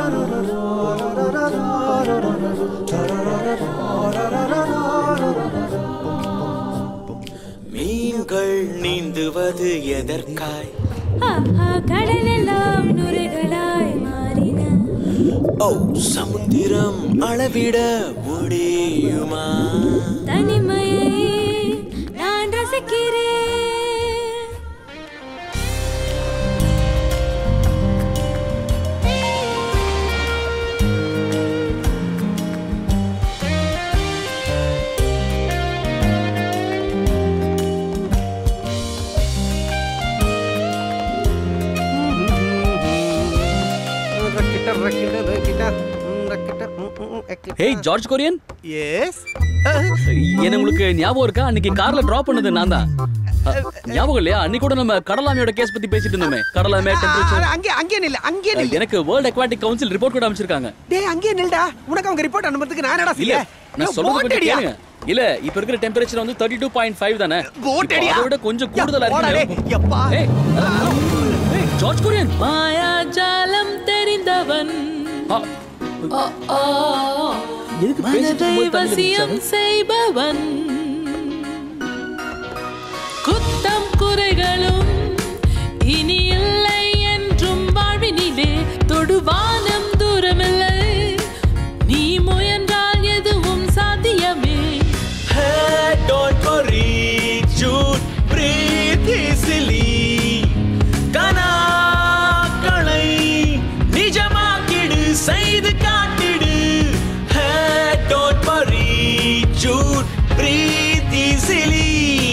மீன்கள் நீந்துவது எதற்காய் கடலெல்லாம் நுரைகளாய் மாறின ஓ சமுத்திரம் அளவிட முடியுமா தனிமையை நான் ரசிக்கிறேன் Rakita, rakita, rakita, mm, rakita, mm, mm, mm, rakita. Hey George Korean Yes? என்ன உங்களுக்கு ஞாபகம் இருக்கா அன்னைக்கு கார்ல டிராப் பண்ணது நான் தான் அஹ், ஞாபகம் இல்லையா அன்னைக்கு கூட நம்ம கடலாமையோட கேஸ் பத்தி பேசிட்டு இருந்தோமே கடலாமே ஆ, டெம்பரேச்சர் அங்கே அங்கே நில்லு அங்கே நில்லு எனக்கு வேர்ல்ட் அக்வாட்டிக் கவுன்சில் ரிப்போர்ட் கூட அமைச்சிருக்காங்க டேய் அங்கே நில்டா உனக்கு அவங்க ரிப்போர்ட் அனுப்புறதுக்கு நான் என்னடா இல்ல செய்ய நான் சொல்றது கொஞ்சம் கேளுங்க இல்ல இப்ப இருக்கிற டெம்பரேச்சர் வந்து தேர்ட்டி டூ பாயிண்ட் ஃபைவ் தானே Goat இப்போ அடியா? அதை விட கொஞ்சம் கூடுதலா போடா இருக்கு டேய், எப்பா. ஏய், ஏய், ஜார்ஜ் கொரியன் மாயாஜாலம் தெரிந்தவன் எதுக்கு பேசிட்டு மனதை இருக்கும்போது தண்ணி வசியம் வந்துச்சு? செய்பவன் குத்தம் குறைகளும் இனி இல்லை என்றும் வாழ்வினிலே தொடுவானம் தூரமில்லை நீ முயன்றால் எதுவும் சாத்தியமே Hey, don't worry, Jude, breathe easily. கனாக்களை நிஜமாக்கிடு செய்து காட்டிடு Hey, don't worry, Jude, breathe easily.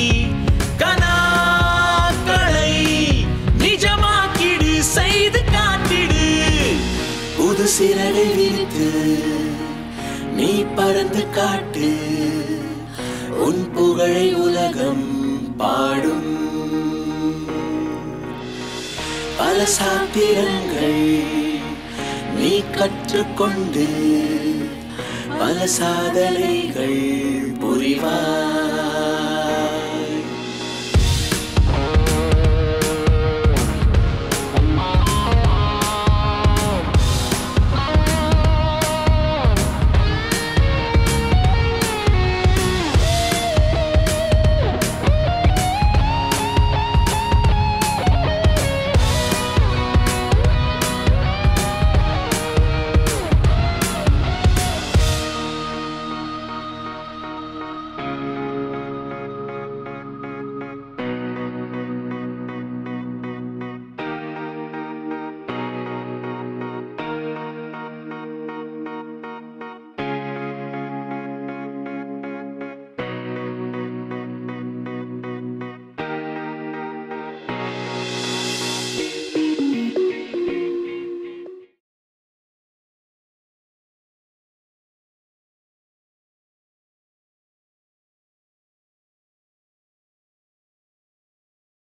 கனாக்களை நிஜமாக்கிடு செய்து காட்டிடு புது சிறகை விரித்து நீ பறந்து காட்டு உன் புகழை உலகம் பாடும் பல சாத்திரங்கள் நீ கற்றுக்கொண்டு பல சாதனைகள் புரிவாய்